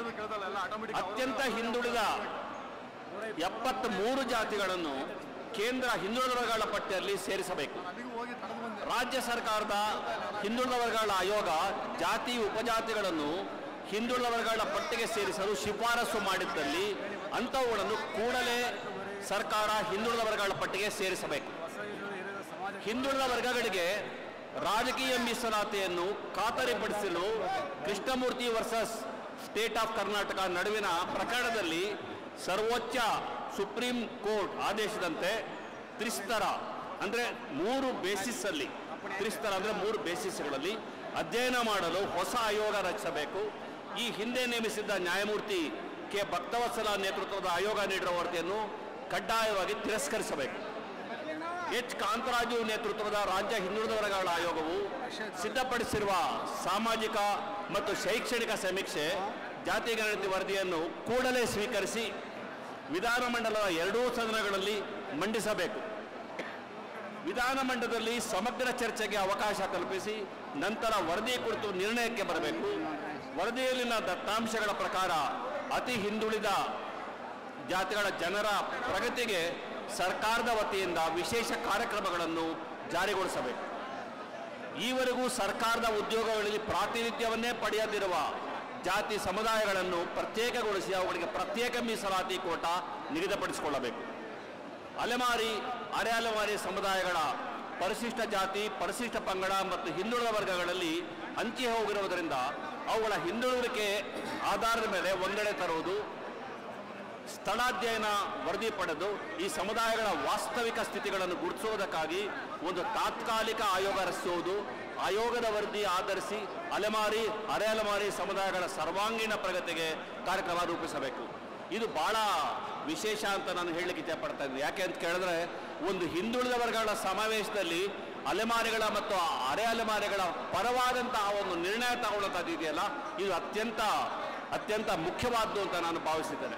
ಅತ್ಯಂತ ಹಿಂದುಳಿದ ಎಪ್ಪತ್ತ್ ಮೂರು ಜಾತಿಗಳನ್ನು ಕೇಂದ್ರ ಹಿಂದುಳಿದ ವರ್ಗಗಳ ಪಟ್ಟಿಯಲ್ಲಿ ಸೇರಿಸಬೇಕು ರಾಜ್ಯ ಸರ್ಕಾರದ ಹಿಂದುಳಿದ ವರ್ಗಗಳ ಆಯೋಗ ಜಾತಿ ಉಪಜಾತಿಗಳನ್ನು ಹಿಂದುಳಿದ ವರ್ಗಗಳ ಪಟ್ಟಿಗೆ ಸೇರಿಸಲು ಶಿಫಾರಸು ಮಾಡಿದ್ದಲ್ಲಿ ಅಂಥವುಗಳನ್ನು ಕೂಡಲೇ ಸರ್ಕಾರ ಹಿಂದುಳಿದ ವರ್ಗಗಳ ಪಟ್ಟಿಗೆ ಸೇರಿಸಬೇಕು ಹಿಂದುಳಿದ ವರ್ಗಗಳಿಗೆ ರಾಜಕೀಯ ಮೀಸಲಾತಿಯನ್ನು ಖಾತರಿಪಡಿಸಲು Krishnamurthy versus state of Karnataka ನಡುವಿನ ಪ್ರಕರಣದಲ್ಲಿ ಸರ್ವೋಚ್ಚ ಸುಪ್ರೀಂ ಕೋರ್ಟ್ ಆದೇಶದಂತೆ ತ್ರಿಸ್ತರ ಅಂದರೆ ಮೂರು ಬೇಸಿಸ್ ಅಲ್ಲಿ ತ್ರಿಸ್ತರ ಅಂದರೆ ಮೂರು ಬೇಸಿಸ್ಗಳಲ್ಲಿ ಅಧ್ಯಯನ ಮಾಡಲು ಹೊಸ ಆಯೋಗ ರಚಿಸಬೇಕು ಈ ಹಿಂದೆ ನೇಮಿಸಿದ್ದ ನ್ಯಾಯಮೂರ್ತಿ ಕೆ ಭಕ್ತವತ್ಸಲ ನೇತೃತ್ವದ ಆಯೋಗ ನೀಡಿರುವ ವರದಿಯನ್ನು ಕಡ್ಡಾಯವಾಗಿ ತಿರಸ್ಕರಿಸಬೇಕು ಎಚ್ ಕಾಂತರಾಜು ನೇತೃತ್ವದ ರಾಜ್ಯ ಹಿಂದುಳಿದ ವರ್ಗಗಳ ಆಯೋಗವು ಸಿದ್ಧಪಡಿಸಿರುವ ಸಾಮಾಜಿಕ ಮತ್ತು ಶೈಕ್ಷಣಿಕ ಸಮೀಕ್ಷೆ ಜಾತಿ ಗಣತಿ ವರದಿಯನ್ನು ಕೂಡಲೇ ಸ್ವೀಕರಿಸಿ ವಿಧಾನಮಂಡಲದ ಎರಡೂ ಸದನಗಳಲ್ಲಿ ಮಂಡಿಸಬೇಕು ವಿಧಾನಮಂಡಲದಲ್ಲಿ ಸಮಗ್ರ ಚರ್ಚೆಗೆ ಅವಕಾಶ ಕಲ್ಪಿಸಿ ನಂತರ ವರದಿ ಕುರಿತು ನಿರ್ಣಯಕ್ಕೆ ಬರಬೇಕು ವರದಿಯಲ್ಲಿನ ದತ್ತಾಂಶಗಳ ಪ್ರಕಾರ ಅತಿ ಹಿಂದುಳಿದ ಜಾತಿಗಳ ಜನರ ಪ್ರಗತಿಗೆ ಸರ್ಕಾರದ ವತಿಯಿಂದ ವಿಶೇಷ ಕಾರ್ಯಕ್ರಮಗಳನ್ನು ಜಾರಿಗೊಳಿಸಬೇಕು ಈವರೆಗೂ ಸರ್ಕಾರದ ಉದ್ಯೋಗಗಳಲ್ಲಿ ಪ್ರಾತಿನಿಧ್ಯವನ್ನೇ ಪಡೆಯದಿರುವ ಜಾತಿ ಸಮುದಾಯಗಳನ್ನು ಪ್ರತ್ಯೇಕಗೊಳಿಸಿ ಅವುಗಳಿಗೆ ಪ್ರತ್ಯೇಕ ಮೀಸಲಾತಿ ಕೋಟ ನಿಗದಿಪಡಿಸಿಕೊಳ್ಳಬೇಕು ಅಲೆಮಾರಿ ಅರೆ ಅಲೆಮಾರಿ ಸಮುದಾಯಗಳ ಪರಿಶಿಷ್ಟ ಜಾತಿ ಪರಿಶಿಷ್ಟ ಪಂಗಡ ಮತ್ತು ಹಿಂದುಳಿದ ವರ್ಗಗಳಲ್ಲಿ ಹಂಚಿ ಹೋಗಿರುವುದರಿಂದ ಅವುಗಳ ಹಿಂದುಳಿಕೆ ಆಧಾರದ ಮೇಲೆ ಒಂದೆಡೆ ತರುವುದು ಸ್ಥಳಾಧ್ಯಯನ ವರದಿ ಪಡೆದು ಈ ಸಮುದಾಯಗಳ ವಾಸ್ತವಿಕ ಸ್ಥಿತಿಗಳನ್ನು ಗುರುತಿಸುವುದಕ್ಕಾಗಿ ಒಂದು ತಾತ್ಕಾಲಿಕ ಆಯೋಗ ರಚಿಸುವುದು ಆಯೋಗದ ವರದಿ ಆಧರಿಸಿ ಅಲೆಮಾರಿ ಅರೆ ಅಲೆಮಾರಿ ಸಮುದಾಯಗಳ ಸರ್ವಾಂಗೀಣ ಪ್ರಗತಿಗೆ ಕಾರ್ಯಕ್ರಮ ರೂಪಿಸಬೇಕು ಇದು ಬಹಳ ವಿಶೇಷ ಅಂತ ನಾನು ಹೇಳಲಿಕ್ಕೆ ಇಚ್ಛೆಪಡ್ತಾ ಇದ್ದೀನಿ ಯಾಕೆ ಅಂತ ಕೇಳಿದ್ರೆ ಒಂದು ಹಿಂದುಳಿದ ವರ್ಗಗಳ ಸಮಾವೇಶದಲ್ಲಿ ಅಲೆಮಾರಿಗಳ ಮತ್ತು ಅರೆ ಅಲೆಮಾರಿಗಳ ಪರವಾದಂತಹ ಒಂದು ನಿರ್ಣಯ ತಗೊಳ್ಳೋದು ಇದೆಯಲ್ಲ ಇದು ಅತ್ಯಂತ ಅತ್ಯಂತ ಮುಖ್ಯವಾದ್ದು ಅಂತ ನಾನು ಭಾವಿಸಿದ್ದೇನೆ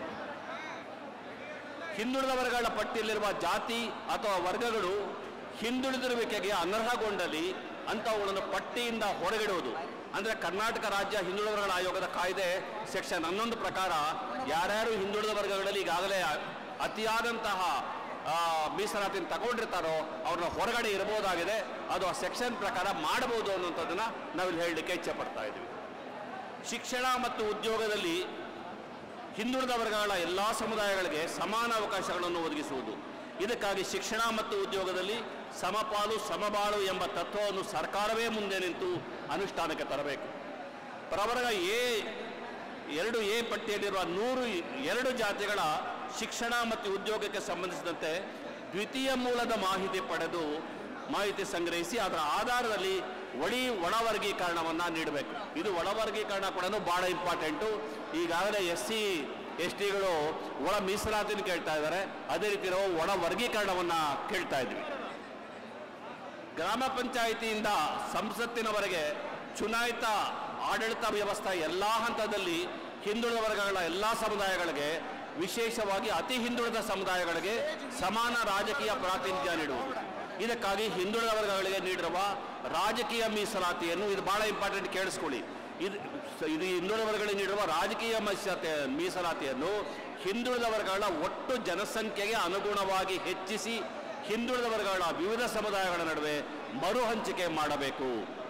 ಹಿಂದುಳಿದ ವರ್ಗಗಳ ಪಟ್ಟಿಯಲ್ಲಿರುವ ಜಾತಿ ಅಥವಾ ವರ್ಗಗಳು ಹಿಂದುಳಿದಿರುವಿಕೆಗೆ ಅನರ್ಹಗೊಂಡಲ್ಲಿ ಅಂಥವುಗಳನ್ನು ಪಟ್ಟಿಯಿಂದ ಹೊರಗಿಡುವುದು ಅಂದರೆ ಕರ್ನಾಟಕ ರಾಜ್ಯ ಹಿಂದುಳಿದ ವರ್ಗಗಳ ಆಯೋಗದ ಕಾಯ್ದೆ ಸೆಕ್ಷನ್ ಹನ್ನೊಂದು ಪ್ರಕಾರ ಯಾರ್ಯಾರು ಹಿಂದುಳಿದ ವರ್ಗಗಳಲ್ಲಿ ಈಗಾಗಲೇ ಅತಿಯಾದಂತಹ ಆ, ಮೀಸಲಾತಿನ ತಗೊಂಡಿರ್ತಾರೋ ಅವ್ರನ್ನ ಹೊರಗಡೆ ಇರಬಹುದಾಗಿದೆ ಅದು ಆ ಸೆಕ್ಷನ್ ಪ್ರಕಾರ ಮಾಡಬಹುದು ಅನ್ನುವಂಥದ್ದನ್ನ ನಾವಿಲ್ಲಿ ಹೇಳಲಿಕ್ಕೆ ಇಚ್ಛೆ ಪಡ್ತಾ ಇದ್ದೀವಿ ಶಿಕ್ಷಣ ಮತ್ತು ಉದ್ಯೋಗದಲ್ಲಿ ಹಿಂದುಳಿದ ವರ್ಗಗಳ ಎಲ್ಲ ಸಮುದಾಯಗಳಿಗೆ ಸಮಾನ ಅವಕಾಶಗಳನ್ನು ಒದಗಿಸುವುದು ಇದಕ್ಕಾಗಿ ಶಿಕ್ಷಣ ಮತ್ತು ಉದ್ಯೋಗದಲ್ಲಿ ಸಮಪಾಲು ಸಮಬಾಳು ಎಂಬ ತತ್ವವನ್ನು ಸರ್ಕಾರವೇ ಮುಂದೆ ನಿಂತು ಅನುಷ್ಠಾನಕ್ಕೆ ತರಬೇಕು ಪ್ರವರ್ಗ ಎ ಎರಡು ಎ ಪಟ್ಟಿಯಲ್ಲಿರುವ ನೂರು ಎರಡು ಜಾತಿಗಳ ಶಿಕ್ಷಣ ಮತ್ತು ಉದ್ಯೋಗಕ್ಕೆ ಸಂಬಂಧಿಸಿದಂತೆ ದ್ವಿತೀಯ ಮೂಲದ ಮಾಹಿತಿ ಪಡೆದು ಮಾಹಿತಿ ಸಂಗ್ರಹಿಸಿ ಅದರ ಆಧಾರದಲ್ಲಿ ಒಳಿ ಒಳ ವರ್ಗೀಕರಣವನ್ನು ನೀಡಬೇಕು ಇದು ಒಳ ವರ್ಗೀಕರಣ ಕೂಡ ಭಾಳ ಇಂಪಾರ್ಟೆಂಟು ಈಗಾಗಲೇ ಎಸ್ ಸಿ ಎಸ್ ಟಿಗಳು ಒಳ ಮೀಸಲಾತಿನ ಕೇಳ್ತಾ ಇದ್ದಾರೆ ಅದೇ ರೀತಿ ನಾವು ಒಳ ವರ್ಗೀಕರಣವನ್ನು ಕೇಳ್ತಾ ಇದ್ವಿ ಗ್ರಾಮ ಪಂಚಾಯಿತಿಯಿಂದ ಸಂಸತ್ತಿನವರೆಗೆ ಚುನಾಯಿತ ಆಡಳಿತ ವ್ಯವಸ್ಥೆ ಎಲ್ಲ ಹಂತದಲ್ಲಿ ಹಿಂದುಳಿದ ವರ್ಗಗಳ ಎಲ್ಲ ಸಮುದಾಯಗಳಿಗೆ ವಿಶೇಷವಾಗಿ ಅತಿ ಹಿಂದುಳಿದ ಸಮುದಾಯಗಳಿಗೆ ಸಮಾನ ರಾಜಕೀಯ ಪ್ರಾತಿನಿಧ್ಯ ನೀಡುವುದು ಇದಕ್ಕಾಗಿ ಹಿಂದುಳಿದ ವರ್ಗಗಳಿಗೆ ನೀಡಿರುವ ರಾಜಕೀಯ ಮೀಸಲಾತಿಯನ್ನು ಇದು ಬಹಳ ಇಂಪಾರ್ಟೆಂಟ್ ಕೇಳಿಸ್ಕೊಳ್ಳಿ ಇದು ಇದು ಹಿಂದುಳಿದ ವರ್ಗಗಳಿಗೆ ನೀಡಿರುವ ರಾಜಕೀಯ ಮೀಸಲಾತಿ ಮೀಸಲಾತಿಯನ್ನು ಹಿಂದುಳಿದ ವರ್ಗಗಳ ಒಟ್ಟು ಜನಸಂಖ್ಯೆಗೆ ಅನುಗುಣವಾಗಿ ಹೆಚ್ಚಿಸಿ ಹಿಂದುಳಿದ ವರ್ಗಗಳ ವಿವಿಧ ಸಮುದಾಯಗಳ ನಡುವೆ ಮರು ಹಂಚಿಕೆ ಮಾಡಬೇಕು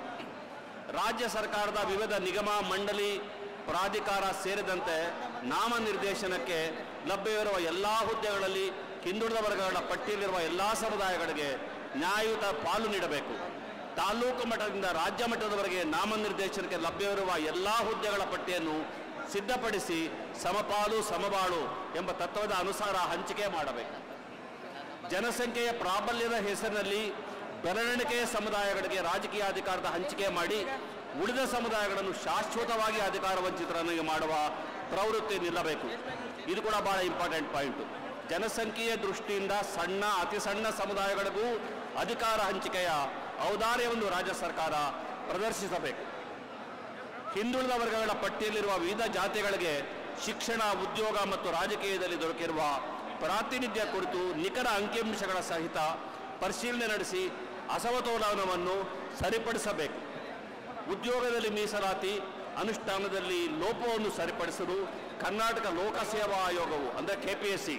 ರಾಜ್ಯ ಸರ್ಕಾರದ ವಿವಿಧ ನಿಗಮ ಮಂಡಳಿ ಪ್ರಾಧಿಕಾರ ಸೇರಿದಂತೆ ನಾಮನಿರ್ದೇಶನಕ್ಕೆ ಲಭ್ಯವಿರುವ ಎಲ್ಲ ಹುದ್ದೆಗಳಲ್ಲಿ ಹಿಂದುಳಿದ ವರ್ಗಗಳ ಪಟ್ಟಿಯಲ್ಲಿರುವ ಎಲ್ಲ ಸಮುದಾಯಗಳಿಗೆ ನ್ಯಾಯಯುತ ಪಾಲು ನೀಡಬೇಕು ತಾಲೂಕು ಮಟ್ಟದಿಂದ ರಾಜ್ಯ ಮಟ್ಟದವರೆಗೆ ನಾಮನಿರ್ದೇಶನಕ್ಕೆ ಲಭ್ಯವಿರುವ ಎಲ್ಲ ಹುದ್ದೆಗಳ ಪಟ್ಟಿಯನ್ನು ಸಿದ್ಧಪಡಿಸಿ ಸಮಪಾಲು ಸಮಬಾಳು ಎಂಬ ತತ್ವದ ಅನುಸಾರ ಹಂಚಿಕೆ ಮಾಡಬೇಕು ಜನಸಂಖ್ಯೆಯ ಪ್ರಾಬಲ್ಯದ ಹೆಸರಿನಲ್ಲಿ ಬೆರಳೆಣಿಕೆಯ ಸಮುದಾಯಗಳಿಗೆ ರಾಜಕೀಯ ಅಧಿಕಾರದ ಹಂಚಿಕೆ ಮಾಡಿ ಉಳಿದ ಸಮುದಾಯಗಳನ್ನು ಶಾಶ್ವತವಾಗಿ ಅಧಿಕಾರ ವಂಚಿತರನ್ನಾಗಿ ಮಾಡುವ ಪ್ರವೃತ್ತಿ ನಿಲ್ಲಬೇಕು ಇದು ಕೂಡ ಬಹಳ ಇಂಪಾರ್ಟೆಂಟ್ ಪಾಯಿಂಟು ಜನಸಂಖ್ಯೆಯ ದೃಷ್ಟಿಯಿಂದ ಸಣ್ಣ ಅತಿ ಸಣ್ಣ ಸಮುದಾಯಗಳಿಗೂ ಅಧಿಕಾರ ಹಂಚಿಕೆಯ ಔದಾರ್ಯವನ್ನು ರಾಜ್ಯ ಸರ್ಕಾರ ಪ್ರದರ್ಶಿಸಬೇಕು ಹಿಂದುಳಿದ ವರ್ಗಗಳ ಪಟ್ಟಿಯಲ್ಲಿರುವ ವಿವಿಧ ಜಾತಿಗಳಿಗೆ ಶಿಕ್ಷಣ ಉದ್ಯೋಗ ಮತ್ತು ರಾಜಕೀಯದಲ್ಲಿ ದೊರಕಿರುವ ಪ್ರಾತಿನಿಧ್ಯ ಕುರಿತು ನಿಖರ ಅಂಕಿಅಂಶಗಳ ಸಹಿತ ಪರಿಶೀಲನೆ ನಡೆಸಿ ಅಸಮತೋಲನವನ್ನು ಸರಿಪಡಿಸಬೇಕು ಉದ್ಯೋಗದಲ್ಲಿ ಮೀಸಲಾತಿ ಅನುಷ್ಠಾನದಲ್ಲಿ ಲೋಪವನ್ನು ಸರಿಪಡಿಸಲು ಕರ್ನಾಟಕ ಲೋಕಸೇವಾ ಆಯೋಗವು ಅಂದರೆ ಕೆ ಪಿ ಎಸ್ ಸಿ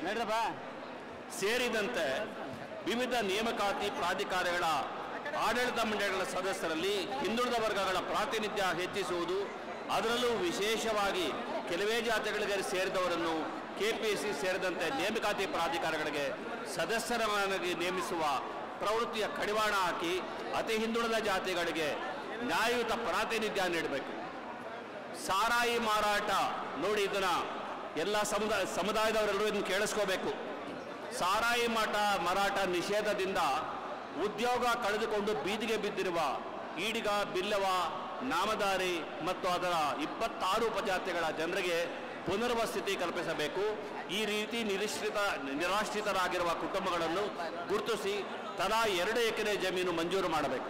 ಸೇರಿದಂತೆ ವಿವಿಧ ನೇಮಕಾತಿ ಪ್ರಾಧಿಕಾರಗಳ ಆಡಳಿತ ಮಂಡಳಿಗಳ ಸದಸ್ಯರಲ್ಲಿ ಹಿಂದುಳಿದ ವರ್ಗಗಳ ಪ್ರಾತಿನಿಧ್ಯ ಹೆಚ್ಚಿಸುವುದು ಅದರಲ್ಲೂ ವಿಶೇಷವಾಗಿ ಕೆಲವೇ ಜಾತಿಗಳಿಗೆ ಸೇರಿದವರನ್ನು ಕೆಪಿಎಸ್ಸಿ ಸೇರಿದಂತೆ ನೇಮಕಾತಿ ಪ್ರಾಧಿಕಾರಗಳಿಗೆ ಸದಸ್ಯರನ್ನಾಗಿ ನೇಮಿಸುವ ಪ್ರವೃತ್ತಿಯ ಕಡಿವಾಣ ಹಾಕಿ ಅತಿ ಹಿಂದುಳಿದ ಜಾತಿಗಳಿಗೆ ನ್ಯಾಯಯುತ ಪ್ರಾತಿನಿಧ್ಯ ನೀಡಬೇಕು ಸಾರಾಯಿ ಮಾರಾಟ ನೋಡಿ ಇದನ್ನ ಎಲ್ಲ ಸಮುದಾಯ ಸಮುದಾಯದವರೆಲ್ಲರೂ ಇದನ್ನು ಕೇಳಿಸ್ಕೋಬೇಕು ಸಾರಾಯಿ ಮಾಟ ಮಾರಾಟ ನಿಷೇಧದಿಂದ ಉದ್ಯೋಗ ಕಳೆದುಕೊಂಡು ಬೀದಿಗೆ ಬಿದ್ದಿರುವ ಈಡಿಗ ಬಿಲ್ಲವ ನಾಮದಾರಿ ಮತ್ತು ಅದರ ಇಪ್ಪತ್ತಾರು ಉಪಜಾತಿಗಳ ಜನರಿಗೆ ಪುನರ್ವಸತಿ ಕಲ್ಪಿಸಬೇಕು ಈ ರೀತಿ ನಿರೀಶ್ರಿತ ನಿರಾಶ್ರಿತರಾಗಿರುವ ಕುಟುಂಬಗಳನ್ನು ಗುರುತಿಸಿ ತಲಾ ಎರಡು ಎಕರೆ ಜಮೀನು ಮಂಜೂರು ಮಾಡಬೇಕು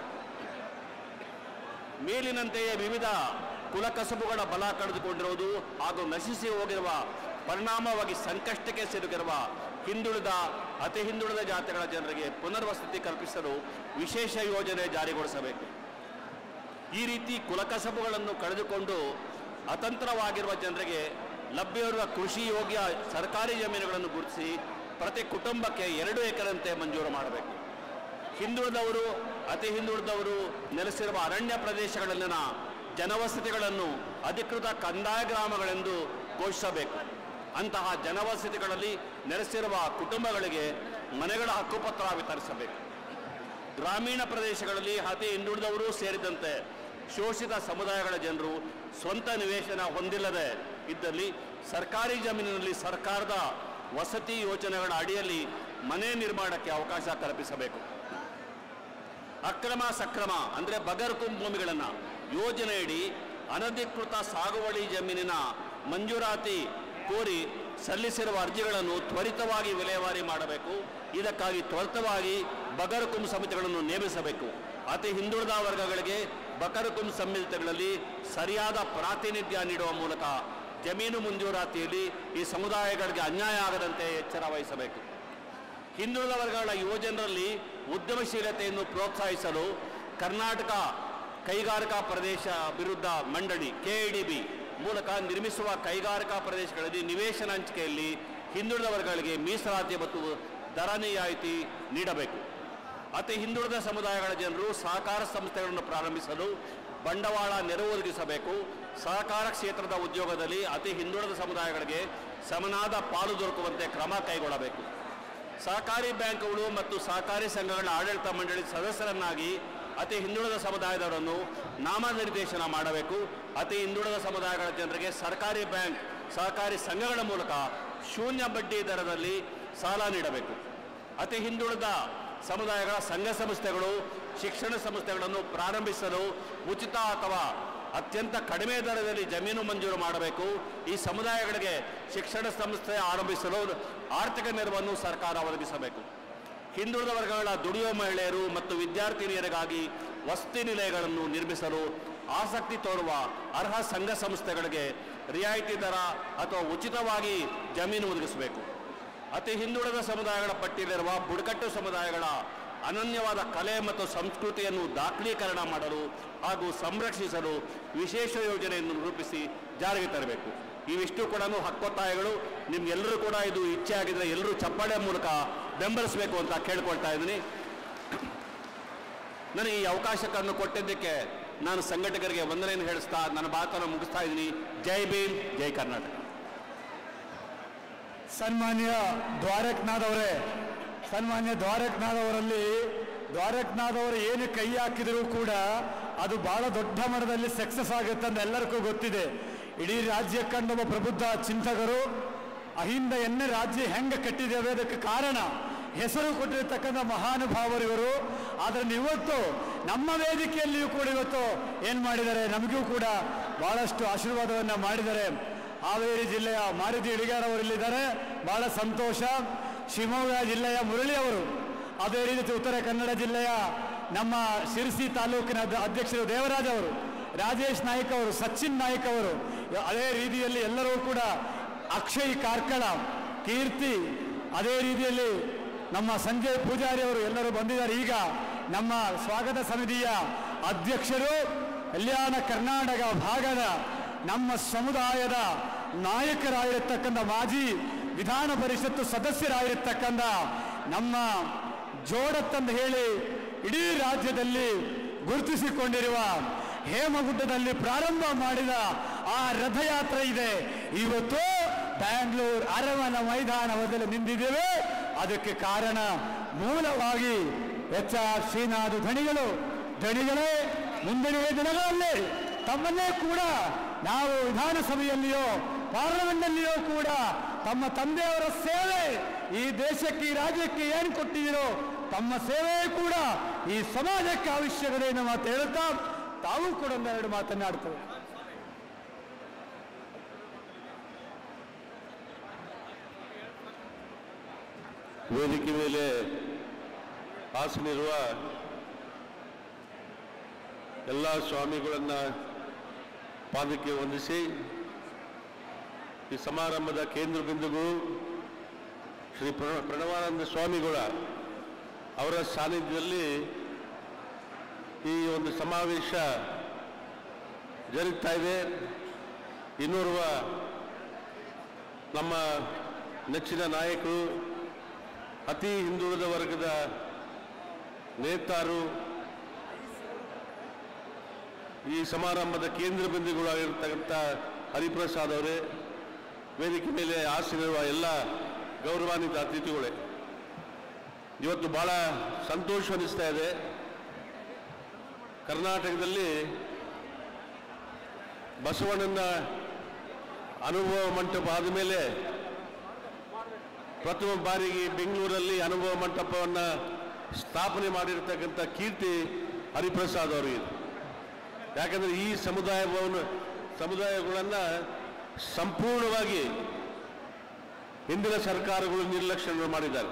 ಮೇಲಿನಂತೆಯೇ ವಿವಿಧ ಕುಲಕಸಬುಗಳ ಬಲ ಕಳೆದುಕೊಂಡಿರುವುದು ಹಾಗೂ ನಶಿಸಿ ಹೋಗಿರುವ ಪರಿಣಾಮವಾಗಿ ಸಂಕಷ್ಟಕ್ಕೆ ಸಿಲುಕಿರುವ ಹಿಂದುಳಿದ ಅತಿ ಹಿಂದುಳಿದ ಜಾತಿಗಳ ಜನರಿಗೆ ಪುನರ್ವಸತಿ ಕಲ್ಪಿಸಲು ವಿಶೇಷ ಯೋಜನೆ ಜಾರಿಗೊಳಿಸಬೇಕು ಈ ರೀತಿ ಕುಲಕಸಬುಗಳನ್ನು ಕಳೆದುಕೊಂಡು ಅತಂತ್ರವಾಗಿರುವ ಜನರಿಗೆ ಲಭ್ಯವಿರುವ ಕೃಷಿ ಯೋಗ್ಯ ಸರ್ಕಾರಿ ಜಮೀನುಗಳನ್ನು ಗುರುತಿಸಿ ಪ್ರತಿ ಕುಟುಂಬಕ್ಕೆ ಎರಡು ಎಕರೆಂತೆ ಮಂಜೂರು ಮಾಡಬೇಕು ಹಿಂದುಳಿದವರು ಅತಿ ಹಿಂದುಳಿದವರು ನೆಲೆಸಿರುವ ಅರಣ್ಯ ಪ್ರದೇಶಗಳಲ್ಲಿನ ಜನವಸತಿಗಳನ್ನು ಅಧಿಕೃತ ಕಂದಾಯ ಗ್ರಾಮಗಳೆಂದು ಘೋಷಿಸಬೇಕು ಅಂತಹ ಜನವಸತಿಗಳಲ್ಲಿ ನೆಲೆಸಿರುವ ಕುಟುಂಬಗಳಿಗೆ ಮನೆಗಳ ಹಕ್ಕುಪತ್ರ ವಿತರಿಸಬೇಕು ಗ್ರಾಮೀಣ ಪ್ರದೇಶಗಳಲ್ಲಿ ಅತಿ ಹಿಂದುಳಿದವರು ಸೇರಿದಂತೆ ಶೋಷಿತ ಸಮುದಾಯಗಳ ಜನರು ಸ್ವಂತ ನಿವೇಶನ ಹೊಂದಿಲ್ಲದೆ ಇದ್ದಲ್ಲಿ ಸರ್ಕಾರಿ ಜಮೀನಿನಲ್ಲಿ ಸರ್ಕಾರದ ವಸತಿ ಯೋಜನೆಗಳ ಅಡಿಯಲ್ಲಿ ಮನೆ ನಿರ್ಮಾಣಕ್ಕೆ ಅವಕಾಶ ಕಲ್ಪಿಸಬೇಕು ಅಕ್ರಮ ಸಕ್ರಮ ಅಂದರೆ ಬಗರ್ಕು ಭೂಮಿಗಳನ್ನು ಯೋಜನೆಯಡಿ ಅನಧಿಕೃತ ಸಾಗುವಳಿ ಜಮೀನಿನ ಮಂಜೂರಾತಿ ಕೋರಿ ಸಲ್ಲಿಸಿರುವ ಅರ್ಜಿಗಳನ್ನು ತ್ವರಿತವಾಗಿ ವಿಲೇವಾರಿ ಮಾಡಬೇಕು ಇದಕ್ಕಾಗಿ ತ್ವರಿತವಾಗಿ ಬಗರ್ಕುಂ ಸಮಿತಿಗಳನ್ನು ನೇಮಿಸಬೇಕು ಅತಿ ಹಿಂದುಳಿದ ವರ್ಗಗಳಿಗೆ ಬಕರ್ಕುಂ ಸಮಿತಿಗಳಲ್ಲಿ ಸರಿಯಾದ ಪ್ರಾತಿನಿಧ್ಯ ನೀಡುವ ಮೂಲಕ ಜಮೀನು ಮಂಜೂರಾತಿಯಲ್ಲಿ ಈ ಸಮುದಾಯಗಳಿಗೆ ಅನ್ಯಾಯ ಆಗದಂತೆ ಎಚ್ಚರ ವಹಿಸಬೇಕು ಹಿಂದುಳಿದ ವರ್ಗಗಳ ಯುವಜನರಲ್ಲಿ ಉದ್ಯಮಶೀಲತೆಯನ್ನು ಪ್ರೋತ್ಸಾಹಿಸಲು ಕರ್ನಾಟಕ ಕೈಗಾರಿಕಾ ಪ್ರದೇಶ ವಿರುದ್ಧ ಮಂಡಳಿ ಕೆಐಡಿಬಿ ಮೂಲಕ ನಿರ್ಮಿಸುವ ಕೈಗಾರಿಕಾ ಪ್ರದೇಶಗಳಲ್ಲಿ ನಿವೇಶನ ಹಂಚಿಕೆಯಲ್ಲಿ ಹಿಂದುಳಿದ ವರ್ಗಗಳಿಗೆ ಮೀಸಲಾತಿ ಮತ್ತು ದರ ರಿಯಾಯಿತಿ ನೀಡಬೇಕು ಅತಿ ಹಿಂದುಳಿದ ಸಮುದಾಯಗಳ ಜನರು ಸಹಕಾರ ಸಂಸ್ಥೆಗಳನ್ನು ಪ್ರಾರಂಭಿಸಲು ಬಂಡವಾಳ ನೆರವು ಒದಗಿಸಬೇಕು ಸಹಕಾರ ಕ್ಷೇತ್ರದ ಉದ್ಯೋಗದಲ್ಲಿ ಅತಿ ಹಿಂದುಳಿದ ಸಮುದಾಯಗಳಿಗೆ ಸಮನಾದ ಪಾಲು ದೊರಕುವಂತೆ ಕ್ರಮ ಕೈಗೊಳ್ಳಬೇಕು ಸಹಕಾರಿ ಬ್ಯಾಂಕ್ಗಳು ಮತ್ತು ಸಹಕಾರಿ ಸಂಘಗಳ ಆಡಳಿತ ಮಂಡಳಿ ಸದಸ್ಯರನ್ನಾಗಿ ಅತಿ ಹಿಂದುಳಿದ ಸಮುದಾಯದವರನ್ನು ನಾಮನಿರ್ದೇಶನ ಮಾಡಬೇಕು ಅತಿ ಹಿಂದುಳಿದ ಸಮುದಾಯಗಳ ಜನರಿಗೆ ಸರ್ಕಾರಿ ಬ್ಯಾಂಕ್ ಸಹಕಾರಿ ಸಂಘಗಳ ಮೂಲಕ ಶೂನ್ಯ ಬಡ್ಡಿ ದರದಲ್ಲಿ ಸಾಲ ನೀಡಬೇಕು ಅತಿ ಹಿಂದುಳಿದ ಸಮುದಾಯಗಳ ಸಂಘ ಸಂಸ್ಥೆಗಳು ಶಿಕ್ಷಣ ಸಂಸ್ಥೆಗಳನ್ನು ಪ್ರಾರಂಭಿಸಲು ಉಚಿತ ಅಥವಾ ಅತ್ಯಂತ ಕಡಿಮೆ ದರದಲ್ಲಿ ಜಮೀನು ಮಂಜೂರು ಮಾಡಬೇಕು ಈ ಸಮುದಾಯಗಳಿಗೆ ಶಿಕ್ಷಣ ಸಂಸ್ಥೆ ಆರಂಭಿಸಲು ಆರ್ಥಿಕ ನೆರವನ್ನು ಸರ್ಕಾರ ಒದಗಿಸಬೇಕು ಹಿಂದುಳಿದ ವರ್ಗಗಳ ದುಡಿಯುವ ಮಹಿಳೆಯರು ಮತ್ತು ವಿದ್ಯಾರ್ಥಿನಿಯರಿಗಾಗಿ ವಸತಿ ನಿಲಯಗಳನ್ನು ನಿರ್ಮಿಸಲು ಆಸಕ್ತಿ ತೋರುವ ಅರ್ಹ ಸಂಘ ಸಂಸ್ಥೆಗಳಿಗೆ ರಿಯಾಯಿತಿ ದರ ಅಥವಾ ಉಚಿತವಾಗಿ ಜಮೀನು ಒದಗಿಸಬೇಕು ಅತಿ ಹಿಂದುಳಿದ ಸಮುದಾಯಗಳ ಪಟ್ಟಿಯಲ್ಲಿರುವ ಬುಡಕಟ್ಟು ಸಮುದಾಯಗಳ ಅನನ್ಯವಾದ ಕಲೆ ಮತ್ತು ಸಂಸ್ಕೃತಿಯನ್ನು ದಾಖಲೀಕರಣ ಮಾಡಲು ಹಾಗೂ ಸಂರಕ್ಷಿಸಲು ವಿಶೇಷ ಯೋಜನೆಯನ್ನು ರೂಪಿಸಿ ಜಾರಿಗೆ ತರಬೇಕು ಇವಿಷ್ಟು ಕೂಡ ಹಕ್ಕೊತ್ತಾಯಗಳು ನಿಮ್ಗೆಲ್ಲರೂ ಕೂಡ ಇದು ಇಚ್ಛೆ ಆಗಿದ್ರೆ ಎಲ್ಲರೂ ಚಪ್ಪಾಳೆ ಮೂಲಕ ಬೆಂಬಲಿಸಬೇಕು ಅಂತ ಕೇಳ್ಕೊಳ್ತಾ ಇದ್ದೀನಿ ನನಗೆ ಈ ಅವಕಾಶವನ್ನು ಕೊಟ್ಟಿದ್ದಕ್ಕೆ ನಾನು ಸಂಘಟಕರಿಗೆ ವಂದನೆಯನ್ನು ಹೇಳಿಸ್ತಾ ನನ್ನ ಮಾತನ್ನು ಮುಗಿಸ್ತಾ ಇದ್ದೀನಿ ಜೈ ಭೀಮ್ ಜೈ ಕರ್ನಾಟಕ ಸನ್ಮಾನ್ಯ ದ್ವಾರಕನಾಥ್ ಅವರೇ ಸನ್ಮಾನ್ಯ ದ್ವಾರಕನಾಥ್ ಅವರಲ್ಲಿ ದ್ವಾರಕನಾಥ್ ಅವರು ಏನು ಕೈ ಹಾಕಿದರೂ ಕೂಡ ಅದು ಬಹಳ ದೊಡ್ಡ ಮಟ್ಟದಲ್ಲಿ ಸಕ್ಸಸ್ ಆಗುತ್ತೆ ಅಂತ ಎಲ್ಲರಿಗೂ ಗೊತ್ತಿದೆ ಇಡೀ ರಾಜ್ಯ ಕಂಡೊಬ್ಬ ಪ್ರಬುದ್ಧ ಚಿಂತಕರು ಅಹಿಂದ ಎನ್ನೆ ರಾಜ್ಯ ಹೆಂಗೆ ಕಟ್ಟಿದ್ದೇವೆ ಅದಕ್ಕೆ ಕಾರಣ ಹೆಸರು ಕೊಟ್ಟಿರ್ತಕ್ಕಂಥ ಮಹಾನುಭಾವರು ಇವರು ಆದರೆ ಇವತ್ತು ನಮ್ಮ ವೇದಿಕೆಯಲ್ಲಿಯೂ ಕೂಡ ಇವತ್ತು ಏನು ಮಾಡಿದ್ದಾರೆ ನಮಗೂ ಕೂಡ ಬಹಳಷ್ಟು ಆಶೀರ್ವಾದವನ್ನು ಮಾಡಿದ್ದಾರೆ ಹಾವೇರಿ ಜಿಲ್ಲೆಯ ಮಾರುತಿ ಇಳಿಗಾರ್ ಅವರು ಇಲ್ಲಿದ್ದಾರೆ ಬಹಳ ಸಂತೋಷ ಶಿವಮೊಗ್ಗ ಜಿಲ್ಲೆಯ ಮುರಳಿ ಅವರು ಅದೇ ರೀತಿ ಉತ್ತರ ಕನ್ನಡ ಜಿಲ್ಲೆಯ ನಮ್ಮ ಶಿರಸಿ ತಾಲೂಕಿನ ಅಧ್ಯ- ಅಧ್ಯಕ್ಷರು ದೇವರಾಜ್ ಅವರು ರಾಜೇಶ್ ನಾಯ್ಕ್ ಅವರು ಸಚಿನ್ ನಾಯ್ಕ್ ಅವರು ಅದೇ ರೀತಿಯಲ್ಲಿ ಎಲ್ಲರೂ ಕೂಡ ಅಕ್ಷಯ್ ಕಾರ್ಕಳ ಕೀರ್ತಿ ಅದೇ ರೀತಿಯಲ್ಲಿ ನಮ್ಮ ಸಂಜಯ್ ಪೂಜಾರಿ ಅವರು ಎಲ್ಲರೂ ಬಂದಿದ್ದಾರೆ ಈಗ ನಮ್ಮ ಸ್ವಾಗತ ಸಮಿತಿಯ ಅಧ್ಯಕ್ಷರು ಕಲ್ಯಾಣ ಕರ್ನಾಟಕ ಭಾಗದ ನಮ್ಮ ಸಮುದಾಯದ ನಾಯಕರಾಗಿರತಕ್ಕಂಥ ಮಾಜಿ ವಿಧಾನ ಪರಿಷತ್ತು ಸದಸ್ಯರಾಗಿರ್ತಕ್ಕಂಥ ನಮ್ಮ ಜೋಡತ್ತಂದು ಹೇಳಿ ಇಡೀ ರಾಜ್ಯದಲ್ಲಿ ಗುರುತಿಸಿಕೊಂಡಿರುವ ಹೇಮಗುಡ್ಡದಲ್ಲಿ ಪ್ರಾರಂಭ ಮಾಡಿದ ಆ ರಥಯಾತ್ರೆ ಇದೆ ಇವತ್ತು ಬ್ಯಾಂಗ್ಳೂರ್ ಅರಮನ ಮೈದಾನದಲ್ಲಿ ನಿಂತಿದ್ದೇವೆ ಅದಕ್ಕೆ ಕಾರಣ ಮೂಲವಾಗಿ ಎಚ್ ಆರ್ ಶ್ರೀನಾಥ್ ಧಣಿಗಳು ಧಣಿಗಳೇ ಮುಂದಿನ ದಿನಗಳಲ್ಲಿ ತಮ್ಮನ್ನೇ ಕೂಡ ನಾವು ವಿಧಾನಸಭೆಯಲ್ಲಿಯೋ ಪಾರ್ಲಿಮೆಂಟ್ನಲ್ಲಿಯೋ ಕೂಡ ತಮ್ಮ ತಂದೆಯವರ ಸೇವೆ ಈ ದೇಶಕ್ಕೆ ಈ ರಾಜ್ಯಕ್ಕೆ ಏನು ಕೊಟ್ಟಿದ್ದೀರೋ ತಮ್ಮ ಸೇವೆ ಕೂಡ ಈ ಸಮಾಜಕ್ಕೆ ಅವಶ್ಯಕತೆ ಎನ್ನುವ ಮಾತು ಹೇಳುತ್ತಾ ತಾವು ಕೂಡ ಒಂದೆರಡು ಮಾತನ್ನಾಡ್ತೇವೆ ವೇದಿಕೆ ಮೇಲೆ ಹಾಸನಿರುವ ಎಲ್ಲ ಸ್ವಾಮಿಗಳನ್ನ ಪಾದಕ್ಕೆ ವಂದಿಸಿ ಈ ಸಮಾರಂಭದ ಕೇಂದ್ರ ಬಿಂದುಗೂ ಶ್ರೀ ಪ್ರ- ಪ್ರಣವಾನಂದ ಸ್ವಾಮಿಗಳ ಅವರ ಸಾನ್ನಿಧ್ಯದಲ್ಲಿ ಈ ಒಂದು ಸಮಾವೇಶ ಜರುಗ್ತಾ ಇದೆ ಇನ್ನೋರ್ವ ನಮ್ಮ ನೆಚ್ಚಿನ ನಾಯಕರು ಅತಿ ಹಿಂದುಳಿದ ವರ್ಗದ ನೇತಾರು ಈ ಸಮಾರಂಭದ ಕೇಂದ್ರ ಬಿಂದುಗಳಾಗಿರ್ತಕ್ಕಂಥ ಹರಿಪ್ರಸಾದ್ ಅವರೇ ವೇದಿಕೆ ಮೇಲೆ ಆಸೀನಿರುವ ಎಲ್ಲ ಗೌರವಾನ್ವಿತ ಅತಿಥಿಗಳೇ ಇವತ್ತು ಬಹಳ ಸಂತೋಷ ಅನಿಸ್ತಾ ಇದೆ ಕರ್ನಾಟಕದಲ್ಲಿ ಬಸವಣ್ಣನ ಅನುಭವ ಮಂಟಪ ಆದಮೇಲೆ ಪ್ರಥಮ ಬಾರಿಗೆ ಬೆಂಗಳೂರಲ್ಲಿ ಅನುಭವ ಮಂಟಪವನ್ನು ಸ್ಥಾಪನೆ ಮಾಡಿರ್ತಕ್ಕಂಥ ಕೀರ್ತಿ ಹರಿಪ್ರಸಾದ್ ಅವರಿಗೆ ಯಾಕಂದರೆ ಈ ಸಮುದಾಯ ಭವನ ಸಮುದಾಯಗಳನ್ನು ಸಂಪೂರ್ಣವಾಗಿ ಹಿಂದಿನ ಸರ್ಕಾರಗಳು ನಿರ್ಲಕ್ಷ್ಯ ಮಾಡಿದ್ದಾರೆ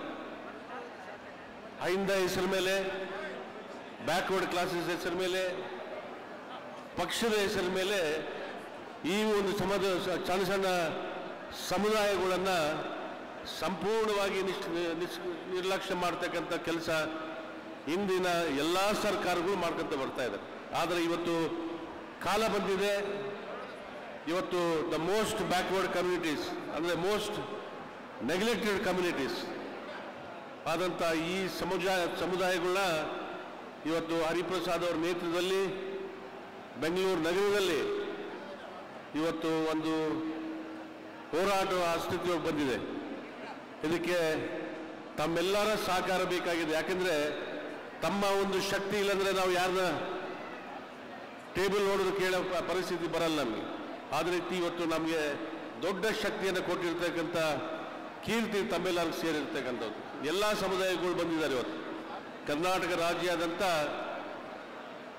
ಅಹಿಂದ ಹೆಸರ ಮೇಲೆ ಬ್ಯಾಕ್ವರ್ಡ್ ಕ್ಲಾಸಸ್ ಹೆಸರ ಮೇಲೆ ಪಕ್ಷದ ಹೆಸರ ಮೇಲೆ ಈ ಒಂದು ಸಮದ ಸಣ್ಣ ಸಣ್ಣ ಸಮುದಾಯಗಳನ್ನು ಸಂಪೂರ್ಣವಾಗಿ ನಿಶ್ ನಿಶ್ ನಿರ್ಲಕ್ಷ್ಯ ಮಾಡ್ತಕ್ಕಂಥ ಕೆಲಸ ಇಂದಿನ ಎಲ್ಲ ಸರ್ಕಾರಗಳು ಮಾಡ್ಕೊಂತ ಬರ್ತಾ ಇದ್ದಾರೆ ಆದರೆ ಇವತ್ತು ಕಾಲ ಬಂದಿದೆ ಇವತ್ತು ದ ಮೋಸ್ಟ್ ಬ್ಯಾಕ್ವರ್ಡ್ ಕಮ್ಯುನಿಟೀಸ್ ಅಂದರೆ ಮೋಸ್ಟ್ ನೆಗ್ಲೆಕ್ಟೆಡ್ ಕಮ್ಯುನಿಟೀಸ್ ಆದಂಥ ಈ ಸಮುದಾಯ ಸಮುದಾಯಗಳನ್ನ ಇವತ್ತು ಹರಿಪ್ರಸಾದ್ ಅವರ ನೇತೃತ್ವದಲ್ಲಿ ಬೆಂಗಳೂರು ನಗರದಲ್ಲಿ ಇವತ್ತು ಒಂದು ಹೋರಾಟ ಅಸ್ತಿತ್ವಕ್ಕೆ ಬಂದಿದೆ ಇದಕ್ಕೆ ತಮ್ಮೆಲ್ಲರ ಸಹಕಾರ ಬೇಕಾಗಿದೆ ಯಾಕೆಂದರೆ ತಮ್ಮ ಒಂದು ಶಕ್ತಿ ಇಲ್ಲಂದ್ರೆ ನಾವು ಯಾರನ್ನ ಟೇಬಲ್ ನೋಡೋದು ಕೇಳೋ ಪ- ಪರಿಸ್ಥಿತಿ ಬರಲ್ಲ ನಮಗೆ ಆದರೆ ಇವತ್ತು ನಮಗೆ ದೊಡ್ಡ ಶಕ್ತಿಯನ್ನು ಕೊಟ್ಟಿರ್ತಕ್ಕಂಥ ಕೀರ್ತಿ ತಮ್ಮೆಲ್ಲರಿಗೂ ಸೇರಿರ್ತಕ್ಕಂಥದ್ದು ಎಲ್ಲ ಸಮುದಾಯಗಳು ಬಂದಿದ್ದಾರೆ ಇವತ್ತು ಕರ್ನಾಟಕ ರಾಜ್ಯಾದ್ಯಂತ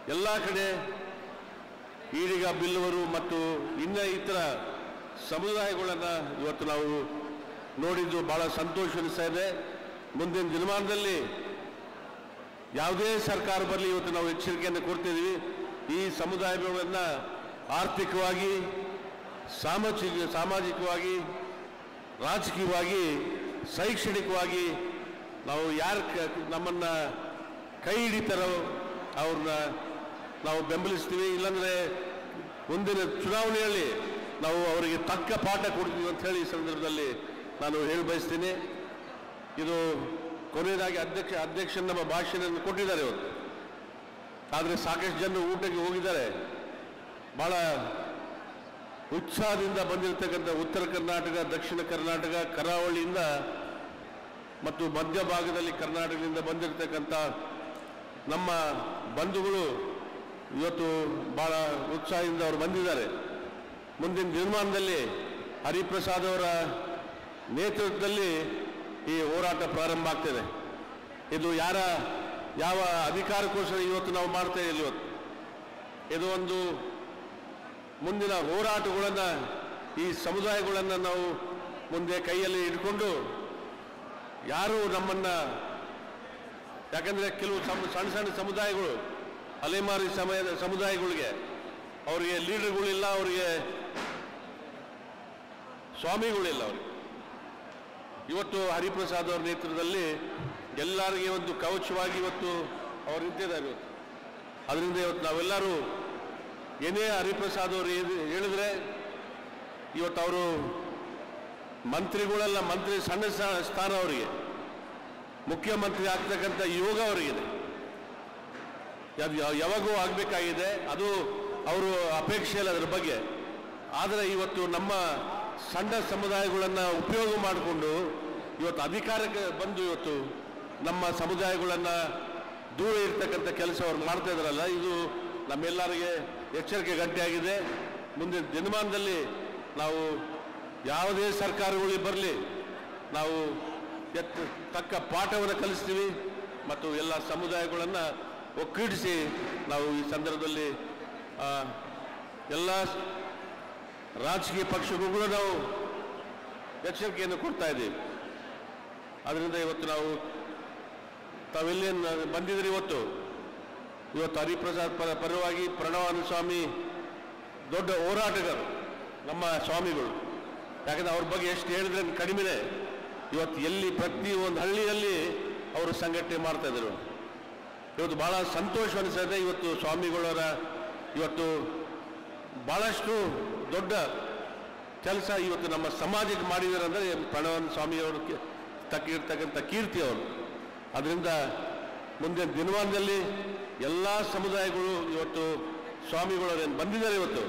ಎಲ್ಲ ಕಡೆ ಈಡಿಗ ಬಿಲ್ಲವರು ಮತ್ತು ಇನ್ನ ಇತರ ಸಮುದಾಯಗಳನ್ನು ಇವತ್ತು ನಾವು ನೋಡಿದ್ದು ಬಹಳ ಸಂತೋಷ ಅನಿಸ್ತಾ ಇದೆ ಮುಂದಿನ ದಿನಮಾನದಲ್ಲಿ ಯಾವುದೇ ಸರ್ಕಾರ ಬರಲಿ ಇವತ್ತು ನಾವು ಎಚ್ಚರಿಕೆಯನ್ನು ಕೊಡ್ತಿದ್ದೀವಿ ಈ ಸಮುದಾಯಗಳನ್ನು ಆರ್ಥಿಕವಾಗಿ ಸಾಮಾಜಿಕ ಸಾಮಾಜಿಕವಾಗಿ ರಾಜಕೀಯವಾಗಿ ಶೈಕ್ಷಣಿಕವಾಗಿ ನಾವು ಯಾರು ನಮ್ಮನ್ನು ಕೈ ಹಿಡಿತಾರೋ ಅವ್ರನ್ನ ನಾವು ಬೆಂಬಲಿಸ್ತೀವಿ ಇಲ್ಲಾಂದರೆ ಮುಂದಿನ ಚುನಾವಣೆಯಲ್ಲಿ ನಾವು ಅವರಿಗೆ ತಕ್ಕ ಪಾಠ ಕೊಡ್ತೀವಿ ಅಂತ ಹೇಳಿ ಈ ಸಂದರ್ಭದಲ್ಲಿ ನಾನು ಹೇಳಿ ಬಯಸ್ತೀನಿ ಇದು ಕೊನೆಯದಾಗಿ ಅಧ್ಯಕ್ಷ ಅಧ್ಯಕ್ಷ ನಮ್ಮ ಭಾಷೆಯನ್ನು ಕೊಟ್ಟಿದ್ದಾರೆ ಇವತ್ತು ಆದರೆ ಸಾಕಷ್ಟು ಜನರು ಊಟಕ್ಕೆ ಹೋಗಿದ್ದಾರೆ ಭಾಳ ಉತ್ಸಾಹದಿಂದ ಬಂದಿರತಕ್ಕಂಥ ಉತ್ತರ ಕರ್ನಾಟಕ ದಕ್ಷಿಣ ಕರ್ನಾಟಕ ಕರಾವಳಿಯಿಂದ ಮತ್ತು ಮಧ್ಯ ಭಾಗದಲ್ಲಿ ಕರ್ನಾಟಕದಿಂದ ಬಂದಿರತಕ್ಕಂಥ ನಮ್ಮ ಬಂಧುಗಳು ಇವತ್ತು ಭಾಳ ಉತ್ಸಾಹದಿಂದ ಅವರು ಬಂದಿದ್ದಾರೆ ಮುಂದಿನ ದಿನಮಾನದಲ್ಲಿ ಹರಿಪ್ರಸಾದ್ ಅವರ ನೇತೃತ್ವದಲ್ಲಿ ಈ ಹೋರಾಟ ಪ್ರಾರಂಭ ಆಗ್ತದೆ ಇದು ಯಾರ ಯಾವ ಅಧಿಕಾರಕ್ಕೋಸ್ಕರ ಇವತ್ತು ನಾವು ಮಾಡ್ತಾ ಇಲ್ಲ ಇವತ್ತು ಇದು ಒಂದು ಮುಂದಿನ ಹೋರಾಟಗಳನ್ನು ಈ ಸಮುದಾಯಗಳನ್ನು ನಾವು ಮುಂದೆ ಕೈಯಲ್ಲಿ ಇಟ್ಕೊಂಡು ಯಾರು ನಮ್ಮನ್ನ ಯಾಕಂದ್ರೆ ಕೆಲವು ಸಮ ಸಣ್ಣ ಸಣ್ಣ ಸಮುದಾಯಗಳು ಅಲೆಮಾರಿ ಸಮಯದ ಸಮುದಾಯಗಳಿಗೆ ಅವರಿಗೆ ಲೀಡರ್ಗಳಿಲ್ಲ ಅವರಿಗೆ ಸ್ವಾಮಿಗಳಿಲ್ಲ ಅವ್ರಿಗೆ ಇವತ್ತು ಹರಿಪ್ರಸಾದ್ ಅವರ ನೇತೃತ್ವದಲ್ಲಿ ಎಲ್ಲರಿಗೆ ಒಂದು ಕವಚವಾಗಿ ಇವತ್ತು ಅವರು ನಿಂತಿದ್ದಾರೆ ಇವತ್ತು ಅದರಿಂದ ಇವತ್ತು ನಾವೆಲ್ಲರೂ ಏನೇ ಹರಿಪ್ರಸಾದ್ ಅವರು ಏನ್- ಹೇಳಿದ್ರೆ ಇವತ್ತು ಅವರು ಮಂತ್ರಿಗಳೆಲ್ಲ ಮಂತ್ರಿ ಸಣ್ಣ ಸ- ಸ್ಥಾನ ಅವರಿಗೆ ಮುಖ್ಯಮಂತ್ರಿ ಆಗ್ತಕ್ಕಂಥ ಯೋಗ ಅವರಿಗಿದೆ ಅದು ಯಾ- ಯಾವಾಗೂ ಆಗಬೇಕಾಗಿದೆ ಅದು ಅವರು ಅಪೇಕ್ಷೆ ಇಲ್ಲ ಅದ್ರ ಬಗ್ಗೆ ಆದರೆ ಇವತ್ತು ನಮ್ಮ ಸಣ್ಣ ಸಮುದಾಯಗಳನ್ನು ಉಪಯೋಗ ಮಾಡಿಕೊಂಡು ಇವತ್ತು ಅಧಿಕಾರಕ್ಕೆ ಬಂದು ಇವತ್ತು ನಮ್ಮ ಸಮುದಾಯಗಳನ್ನು ದೂರ ಇರ್ತಕ್ಕಂಥ ಕೆಲಸ ಅವ್ರು ಮಾಡ್ತಾ ಇದ್ದಾರಲ್ಲ ಇದು ನಮ್ಮೆಲ್ಲರಿಗೆ ಎಚ್ಚರಿಕೆ ಗಂಟೆಯಾಗಿದೆ ಮುಂದಿನ ದಿನಮಾನದಲ್ಲಿ ನಾವು ಯಾವುದೇ ಸರ್ಕಾರಗಳಿಗೆ ಬರಲಿ ನಾವು ಎತ್ತ ತಕ್ಕ ಪಾಠವನ್ನು ಕಲಿಸ್ತೀವಿ ಮತ್ತು ಎಲ್ಲ ಸಮುದಾಯಗಳನ್ನು ಒಕ್ಕೂಡಿಸಿ ನಾವು ಈ ಸಂದರ್ಭದಲ್ಲಿ ಆ, ಎಲ್ಲ ರಾಜಕೀಯ ಪಕ್ಷಗಳಿಗೂ ನಾವು ಎಚ್ಚರಿಕೆಯನ್ನು ಕೊಡ್ತಾ ಇದ್ದೀವಿ ಅದರಿಂದ ಇವತ್ತು ನಾವು ತಾವೆಲ್ಲೇನು ಬಂದಿದ್ದೀರಿ ಇವತ್ತು ಇವತ್ತು ಹರಿಪ್ರಸಾದ್ ಪರ ಪರವಾಗಿ ಪ್ರಣವಾನ ಸ್ವಾಮಿ ದೊಡ್ಡ ಹೋರಾಟಗಾರರು ನಮ್ಮ ಸ್ವಾಮಿಗಳು ಯಾಕಂದ್ರೆ ಅವ್ರ ಬಗ್ಗೆ ಎಷ್ಟು ಹೇಳಿದ್ರೆ ಕಡಿಮೆನೆ ಇವತ್ತು ಎಲ್ಲಿ ಪ್ರತಿ ಒಂದು ಹಳ್ಳಿಯಲ್ಲಿ ಅವರು ಸಂಘಟನೆ ಮಾಡ್ತಾ ಇದ್ರು ಇವತ್ತು ಬಹಳ ಸಂತೋಷ ಅನಿಸ್ತದೆ ಇವತ್ತು ಸ್ವಾಮಿಗಳವರ ಇವತ್ತು ಬಹಳಷ್ಟು ದೊಡ್ಡ ಕೆಲಸ ಇವತ್ತು ನಮ್ಮ ಸಮಾಜಕ್ಕೆ ಮಾಡಿದ್ದಾರೆ ಅಂದರೆ ಪ್ರಣವನ್ ಸ್ವಾಮಿಯವರು ತಕ್ಕಿರ್ತಕ್ಕಂಥ ಕೀರ್ತಿ ಅವರು ಅದರಿಂದ ಮುಂದಿನ ದಿನಮಾನದಲ್ಲಿ ಎಲ್ಲ ಸಮುದಾಯಗಳು ಇವತ್ತು ಸ್ವಾಮಿಗಳವರೇನು ಬಂದಿದ್ದಾರೆ ಇವತ್ತು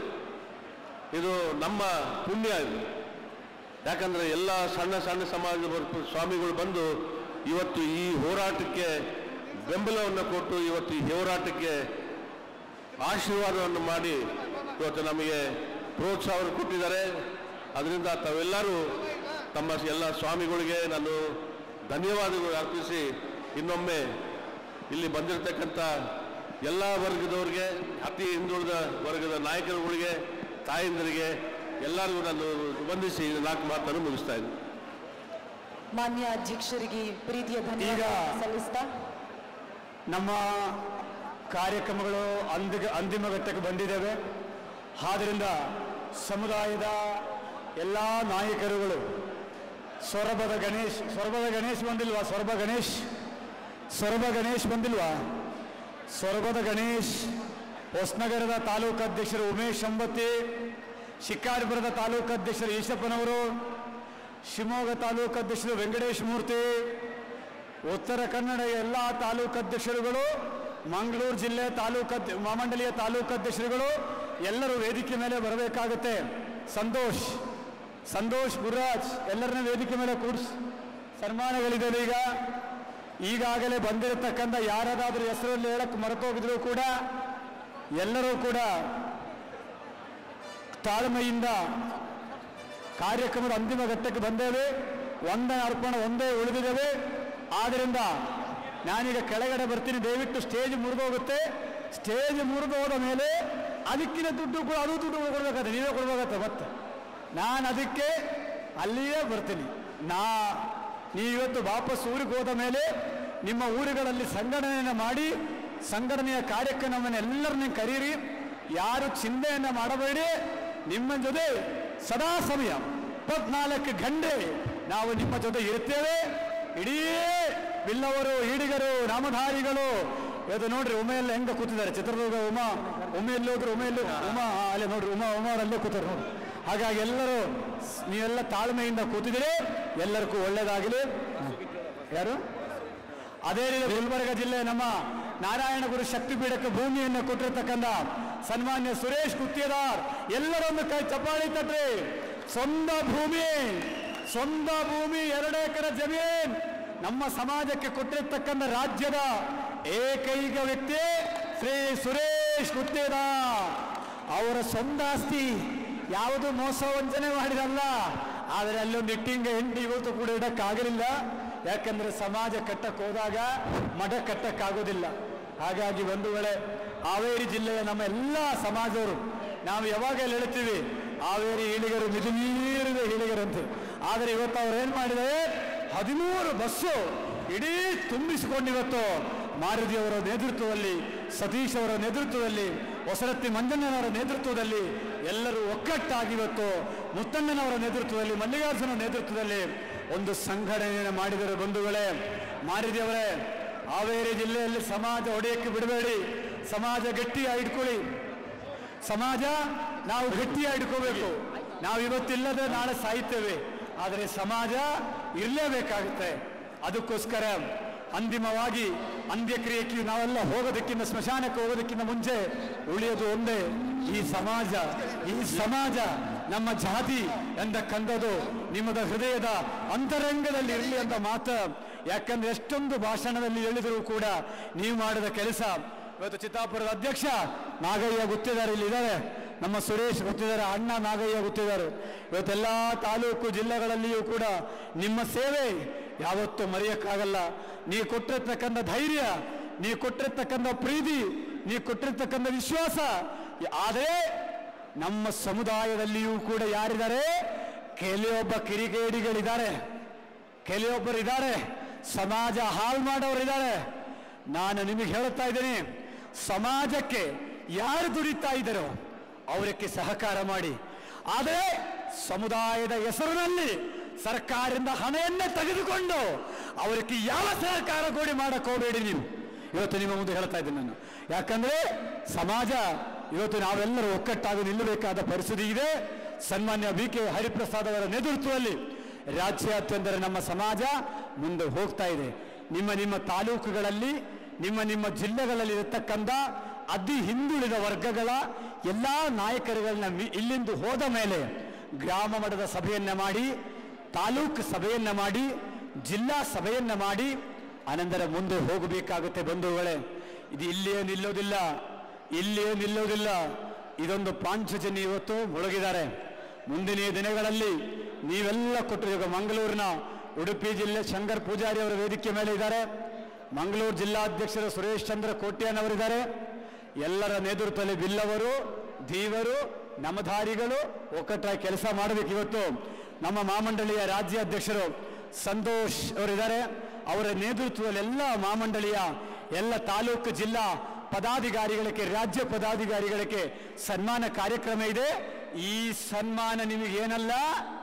ಇದು ನಮ್ಮ ಪುಣ್ಯ ಇದು ಯಾಕಂದರೆ ಎಲ್ಲ ಸಣ್ಣ ಸಣ್ಣ ಸಮಾಜದ ಹೊರತು ಸ್ವಾಮಿಗಳು ಬಂದು ಇವತ್ತು ಈ ಹೋರಾಟಕ್ಕೆ ಬೆಂಬಲವನ್ನು ಕೊಟ್ಟು ಇವತ್ತು ಈ ಹೋರಾಟಕ್ಕೆ ಆಶೀರ್ವಾದವನ್ನು ಮಾಡಿ ಇವತ್ತು ನಮಗೆ ಪ್ರೋತ್ಸಾಹವನ್ನು ಕೊಟ್ಟಿದ್ದಾರೆ ಅದರಿಂದ ತಾವೆಲ್ಲರೂ ತಮ್ಮ ಎಲ್ಲ ಸ್ವಾಮಿಗಳಿಗೆ ನಾನು ಧನ್ಯವಾದಗಳು ಅರ್ಪಿಸಿ ಇನ್ನೊಮ್ಮೆ ಇಲ್ಲಿ ಬಂದಿರತಕ್ಕಂಥ ಎಲ್ಲ ವರ್ಗದವ್ರಿಗೆ ಅತಿ ಹಿಂದುಳಿದ ವರ್ಗದ ನಾಯಕರುಗಳಿಗೆ ತಾಯಂದರಿಗೆ ಎಲ್ಲರಿಗೂ ನಾನು ವಂದಿಸಿ ನಾಲ್ಕು ಮಾತನ್ನು ಮುಗಿಸ್ತಾ ಇದ್ದೀನಿ ಮಾನ್ಯ ಅಧ್ಯಕ್ಷರಿಗೆ ಪ್ರೀತಿಯ ಧನ್ಯವಾದ ಸಲ್ಲಿಸ್ತಾ ನಮ್ಮ ಕಾರ್ಯಕ್ರಮಗಳು ಅಂದ ಅಂತಿಮ ಘಟ್ಟಕ್ಕೆ ಬಂದಿದ್ದೇವೆ ಆದ್ದರಿಂದ ಸಮುದಾಯದ ಎಲ್ಲ ನಾಯಕರುಗಳು ಸೊರಬದ ಗಣೇಶ್ ಸೊರಬದ ಗಣೇಶ್ ಬಂದಿಲ್ವಾ ಸೊರಬ ಗಣೇಶ್ ಸೊರಬ ಗಣೇಶ್ ಬಂದಿಲ್ವಾ ಸೊರಬದ ಗಣೇಶ್ ಹೊಸನಗರದ ತಾಲೂಕು ಅಧ್ಯಕ್ಷರು ಉಮೇಶ್ ಅಂಬತ್ತಿ ಶಿಕಾರಿಪುರದ ತಾಲೂಕು ಅಧ್ಯಕ್ಷರು ಈಶಪ್ಪನವರು ಶಿವಮೊಗ್ಗ ತಾಲೂಕು ಅಧ್ಯಕ್ಷರು ವೆಂಕಟೇಶ್ ಮೂರ್ತಿ ಉತ್ತರ ಕನ್ನಡ ಎಲ್ಲ ತಾಲೂಕು ಅಧ್ಯಕ್ಷರುಗಳು ಮಂಗಳೂರು ಜಿಲ್ಲೆ ತಾಲೂಕು ಅಧ್ಯ- ಮಹಾಮಂಡಲಿಯ ತಾಲೂಕು ಅಧ್ಯಕ್ಷರುಗಳು ಎಲ್ಲರೂ ವೇದಿಕೆ ಮೇಲೆ ಬರಬೇಕಾಗುತ್ತೆ ಸಂತೋಷ್ ಸಂತೋಷ್ ಗುರುರಾಜ್ ಎಲ್ಲರನ್ನ ವೇದಿಕೆ ಮೇಲೆ ಕೂಡಿಸ್ ಸನ್ಮಾನಗಳಿದೆ ಈಗ ಈಗಾಗಲೇ ಬಂದಿರತಕ್ಕಂಥ ಯಾರಾದರೂ ಹೆಸರಲ್ಲಿ ಹೇಳಕ್ಕೆ ಮರೆತೋಗಿದ್ರು ಕೂಡ ಎಲ್ಲರೂ ಕೂಡ ತಾಳ್ಮೆಯಿಂದ ಕಾರ್ಯಕ್ರಮದ ಅಂತಿಮ ಘಟ್ಟಕ್ಕೆ ಬಂದೇವೆ ಒಂದನೇ ಅರ್ಪಣೆ ಒಂದೇ ಉಳಿದಿದ್ದೇವೆ ಆದ್ದರಿಂದ ನಾನೀಗ ಕೆಳಗಡೆ ಬರ್ತೀನಿ ದಯವಿಟ್ಟು ಸ್ಟೇಜ್ ಮುರಿದೋಗುತ್ತೆ ಸ್ಟೇಜ್ ಮುರಿದು ಹೋದ ಮೇಲೆ ಅದಕ್ಕಿನ ದುಡ್ಡು ಕೂಡ ಅದು ದುಡ್ಡು ಕೊಡ್ಬೇಕಾದ್ರೆ ನೀವೇ ಕೊಡ್ಬೇಕಾಗತ್ತೆ ಮತ್ತೆ ನಾನು ಅದಕ್ಕೆ ಅಲ್ಲಿಯೇ ಬರ್ತೀನಿ ನಾ ನೀವಿವತ್ತು ವಾಪಸ್ ಊರಿಗೆ ಹೋದ ಮೇಲೆ ನಿಮ್ಮ ಊರುಗಳಲ್ಲಿ ಸಂಘಟನೆಯನ್ನು ಮಾಡಿ ಸಂಘಟನೆಯ ಕಾರ್ಯಕ್ರಮವನ್ನು ಎಲ್ಲರನ್ನ ಕರೀರಿ ಯಾರು ಚಿಂತೆಯನ್ನು ಮಾಡಬೇಡಿ ನಿಮ್ಮ ಜೊತೆ ಸದಾ ಸಮಯ ಇಪ್ಪತ್ನಾಲ್ಕು ಗಂಟೆ ನಾವು ನಿಮ್ಮ ಜೊತೆ ಇರ್ತೇವೆ ಇಡೀ ಬಿಲ್ಲವರು ಈಡಿಗರು ನಾಮಧಾರಿಗಳು ಇವತ್ತು ನೋಡ್ರಿ ಉಮೆಯಲ್ಲಿ ಹೆಂಗ ಕೂತಿದ್ದಾರೆ ಚಿತ್ರದುರ್ಗ ಉಮಾ ಉಮೆಯಲ್ಲಿ ಹೋದ್ರೆ ಉಮೆಯಲ್ಲಿ ಉಮಾ ಆ, ಅಲ್ಲೇ ನೋಡ್ರಿ ಉಮಾ ಉಮಾರಲ್ಲೇ ಕೂತಾರೆ ನೋಡಿ ಹಾಗಾಗಿ ಎಲ್ಲರೂ ಸ್- ನೀವೆಲ್ಲ ತಾಳ್ಮೆಯಿಂದ ಕೂತಿದ್ದೀರಿ ಎಲ್ಲರಿಗೂ ಒಳ್ಳೇದಾಗಲಿ ಯಾರು ಅದೇ ರೀತಿ ಗುಲ್ಬರ್ಗ ಜಿಲ್ಲೆ ನಮ್ಮ ನಾರಾಯಣಗುರು ಶಕ್ತಿಪೀಠಕ್ಕೆ ಭೂಮಿಯನ್ನು ಕೊಟ್ಟಿರ್ತಕ್ಕಂಥ ಸನ್ಮಾನ್ಯ ಸುರೇಶ್ ಗುತ್ತಿಯದಾರ್ ಎಲ್ಲರೊಂದು ಕೈ ಚಪ್ಪಾಳಿ ತಟ್ರಿ ಸ್ವಂತ ಭೂಮಿ ಸ್ವಂತ ಭೂಮಿ ಎರಡು ಎಕರೆ ಜಮೀನ್ ನಮ್ಮ ಸಮಾಜಕ್ಕೆ ಕೊಟ್ಟಿರ್ತಕ್ಕಂಥ ರಾಜ್ಯದ ಏಕೈಕ ವ್ಯಕ್ತಿ ಶ್ರೀ ಸುರೇಶ್ ಗುತ್ತಿಯದಾರ್ ಅವರ ಸ್ವಂತ ಆಸ್ತಿ ಯಾವುದು ಮೋಸ ವಂಚನೆ ಮಾಡಿರಲ್ಲ ಆದರೆ ಅಲ್ಲೊಂದು ಇಟ್ಟಿಂಗ ಹೆಂಡಿ ಇವತ್ತು ಕೂಡ ಇಡಕ್ಕಾಗಲಿಲ್ಲ ಯಾಕಂದ್ರೆ ಸಮಾಜ ಕಟ್ಟಕ್ಕೆ ಹೋದಾಗ ಮಠ ಕಟ್ಟಕ್ಕಾಗೋದಿಲ್ಲ ಹಾಗಾಗಿ ಒಂದು ವೇಳೆ ಹಾವೇರಿ ಜಿಲ್ಲೆಯ ನಮ್ಮ ಎಲ್ಲ ಸಮಾಜವರು ನಾವು ಯಾವಾಗ ಹೇಳ್ತೀವಿ ಹಾವೇರಿ ಇಳಿಗರು ಮಿದುಮೀರಿದ ಇಳಿಗರಂತೆ ಆದರೆ ಇವತ್ತು ಅವ್ರು ಏನು ಮಾಡಿದ್ದಾರೆ ಹದಿಮೂರು ಬಸ್ಸು ಇಡೀ ತುಂಬಿಸಿಕೊಂಡು ಇವತ್ತು ಮಾರುತಿಯವರ ನೇತೃತ್ವದಲ್ಲಿ ಸತೀಶ್ ಅವರ ನೇತೃತ್ವದಲ್ಲಿ ಹೊಸರತ್ತಿ ಮಂಜಣ್ಣನವರ ನೇತೃತ್ವದಲ್ಲಿ ಎಲ್ಲರೂ ಒಕ್ಕಟ್ಟಾಗಿ ಇವತ್ತು ಮುತ್ತಣ್ಣನವರ ನೇತೃತ್ವದಲ್ಲಿ ಮಲ್ಲಿಕಾರ್ಜುನ ನೇತೃತ್ವದಲ್ಲಿ ಒಂದು ಸಂಘಟನೆಯನ್ನು ಮಾಡಿದರೆ ಬಂಧುಗಳೇ ಮಾರಿದೇವರೇ ಹಾವೇರಿ ಜಿಲ್ಲೆಯಲ್ಲಿ ಸಮಾಜ ಒಡೆಯಕ್ಕೆ ಬಿಡಬೇಡಿ ಸಮಾಜ ಗಟ್ಟಿಯಾಗಿ ಇಟ್ಕೊಳ್ಳಿ ಸಮಾಜ ನಾವು ಗಟ್ಟಿಯಾಗಿ ಇಟ್ಕೋಬೇಕು ನಾವು ಇವತ್ತಿಲ್ಲದೆ ನಾಳೆ ಸಾಯ್ತೇವೆ ಆದರೆ ಸಮಾಜ ಇರಲೇಬೇಕಾಗುತ್ತೆ ಅದಕ್ಕೋಸ್ಕರ ಅಂತಿಮವಾಗಿ ಅಂತ್ಯಕ್ರಿಯೆಗೆ ನಾವೆಲ್ಲ ಹೋಗೋದಕ್ಕಿಂತ ಸ್ಮಶಾನಕ್ಕೆ ಹೋಗೋದಕ್ಕಿಂತ ಮುಂಚೆ ಉಳಿಯೋದು ಒಂದೇ ಈ ಸಮಾಜ ಈ ಸಮಾಜ ನಮ್ಮ ಜಾತಿ ಎಂದ ಕಂದದು ನಿಮ್ಮದ ಹೃದಯದ ಅಂತರಂಗದಲ್ಲಿ ಇರಲಿ ಅಂತ ಮಾತು ಯಾಕಂದ್ರೆ ಎಷ್ಟೊಂದು ಭಾಷಣದಲ್ಲಿ ಹೇಳಿದರೂ ಕೂಡ ನೀವು ಮಾಡಿದ ಕೆಲಸ ಇವತ್ತು ಚಿತ್ತಾಪುರದ ಅಧ್ಯಕ್ಷ ನಾಗಯ್ಯ ಗುತ್ತಿದ್ದಾರೆ ಇಲ್ಲಿ ಇದ್ದಾರೆ ನಮ್ಮ ಸುರೇಶ್ ಗೊತ್ತಿದ್ದಾರೆ ಅಣ್ಣ ನಾಗಯ್ಯ ಗೊತ್ತಿದ್ದಾರೆ ಇವತ್ತೆಲ್ಲ ತಾಲೂಕು ಜಿಲ್ಲೆಗಳಲ್ಲಿಯೂ ಕೂಡ ನಿಮ್ಮ ಸೇವೆ ಯಾವತ್ತೂ ಮರೆಯಕ್ಕಾಗಲ್ಲ ನೀವು ಕೊಟ್ಟಿರ್ತಕ್ಕಂಥ ಧೈರ್ಯ ನೀವು ಕೊಟ್ಟಿರ್ತಕ್ಕಂಥ ಪ್ರೀತಿ ನೀವು ಕೊಟ್ಟಿರ್ತಕ್ಕಂಥ ವಿಶ್ವಾಸ ಆದರೆ ನಮ್ಮ ಸಮುದಾಯದಲ್ಲಿಯೂ ಕೂಡ ಯಾರಿದ್ದಾರೆ ಕೆಲವೊಬ್ಬ ಕಿರಿಗೇಡಿಗಳಿದ್ದಾರೆ ಕೆಲವೊಬ್ಬರು ಇದ್ದಾರೆ ಸಮಾಜ ಹಾಳು ಮಾಡೋರಿದ್ದಾರೆ ನಾನು ನಿಮಗೆ ಹೇಳುತ್ತಾ ಇದ್ದೀನಿ ಸಮಾಜಕ್ಕೆ ಯಾರು ದುಡಿತಾ ಇದ್ದಾರೋ ಅವರಕ್ಕೆ ಸಹಕಾರ ಮಾಡಿ ಆದರೆ ಸಮುದಾಯದ ಹೆಸರಿನಲ್ಲಿ ಸರ್ಕಾರದಿಂದ ಹಣವನ್ನೇ ತೆಗೆದುಕೊಂಡು ಅವರಿಗೆ ಯಾವ ಸಹಕಾರ ಕೊಡಿ ಮಾಡಕ್ ಹೋಗಬೇಡಿ ನೀವು ಇವತ್ತು ನಿಮ್ಮ ಮುಂದೆ ಹೇಳ್ತಾ ಇದ್ದೀನಿ ನಾನು ಯಾಕಂದ್ರೆ ಸಮಾಜ ಇವತ್ತು ನಾವೆಲ್ಲರೂ ಒಕ್ಕಟ್ಟಾಗಿ ನಿಲ್ಲಬೇಕಾದ ಪರಿಸ್ಥಿತಿ ಇದೆ ಸನ್ಮಾನ್ಯ ಬಿ ಕೆ ಹರಿಪ್ರಸಾದ್ ಅವರ ನೇತೃತ್ವದಲ್ಲಿ ರಾಜ್ಯಾದ್ಯಂತರ ನಮ್ಮ ಸಮಾಜ ಮುಂದೆ ಹೋಗ್ತಾ ಇದೆ ನಿಮ್ಮ ನಿಮ್ಮ ತಾಲೂಕುಗಳಲ್ಲಿ ನಿಮ್ಮ ನಿಮ್ಮ ಜಿಲ್ಲೆಗಳಲ್ಲಿ ಇರತಕ್ಕಂಥ ಅತಿ ಹಿಂದುಳಿದ ವರ್ಗಗಳ ಎಲ್ಲ ನಾಯಕರುಗಳನ್ನ ಮಿ- ಇಲ್ಲಿಂದ ಹೋದ ಮೇಲೆ ಗ್ರಾಮ ಮಟ್ಟದ ಸಭೆಯನ್ನ ಮಾಡಿ ತಾಲೂಕು ಸಭೆಯನ್ನ ಮಾಡಿ ಜಿಲ್ಲಾ ಸಭೆಯನ್ನ ಮಾಡಿ ಅನಂತರ ಮುಂದೆ ಹೋಗಬೇಕಾಗುತ್ತೆ ಬಂಧುಗಳೇ ಇದು ಇಲ್ಲಿಯೇ ನಿಲ್ಲೋದಿಲ್ಲ ಇಲ್ಲಿಯೇ ನಿಲ್ಲೋದಿಲ್ಲ ಇದೊಂದು ಪಾಂಚಜನ್ಯ ಇವತ್ತು ಮುಳುಗಿದ್ದಾರೆ ಮುಂದಿನ ದಿನಗಳಲ್ಲಿ ನೀವೆಲ್ಲ ಕೊಟ್ಟರು ಈಗ ಮಂಗಳೂರಿನ ಉಡುಪಿ ಜಿಲ್ಲೆ ಶಂಕರ್ ಪೂಜಾರಿ ಅವರ ವೇದಿಕೆ ಮೇಲೆ ಇದ್ದಾರೆ ಮಂಗಳೂರು ಜಿಲ್ಲಾಧ್ಯಕ್ಷರು ಸುರೇಶ್ ಚಂದ್ರ ಕೋಟ್ಯಾನವರಿದ್ದಾರೆ ಎಲ್ಲರ ನೇತೃತ್ವದಲ್ಲಿ ಬಿಲ್ಲವರು ದೀವರು ನಮಧಾರಿಗಳು ಒಕ್ಕಟ್ಟಾಗಿ ಕೆಲಸ ಮಾಡಬೇಕು ಇವತ್ತು ನಮ್ಮ ಮಾಮಂಡಳಿಯ ರಾಜ್ಯಾಧ್ಯಕ್ಷರು ಸಂತೋಷ್ ಅವರಿದ್ದಾರೆ ಅವರ ನೇತೃತ್ವದಲ್ಲಿ ಎಲ್ಲ ಮಾಮಂಡಳಿಯ ಎಲ್ಲ ತಾಲೂಕು ಜಿಲ್ಲಾ ಪದಾಧಿಕಾರಿಗಳಿಗೆ ರಾಜ್ಯ ಪದಾಧಿಕಾರಿಗಳಿಗೆ ಸನ್ಮಾನ ಕಾರ್ಯಕ್ರಮ ಇದೆ ಈ ಸನ್ಮಾನ ನಿಮಗೇನಲ್ಲ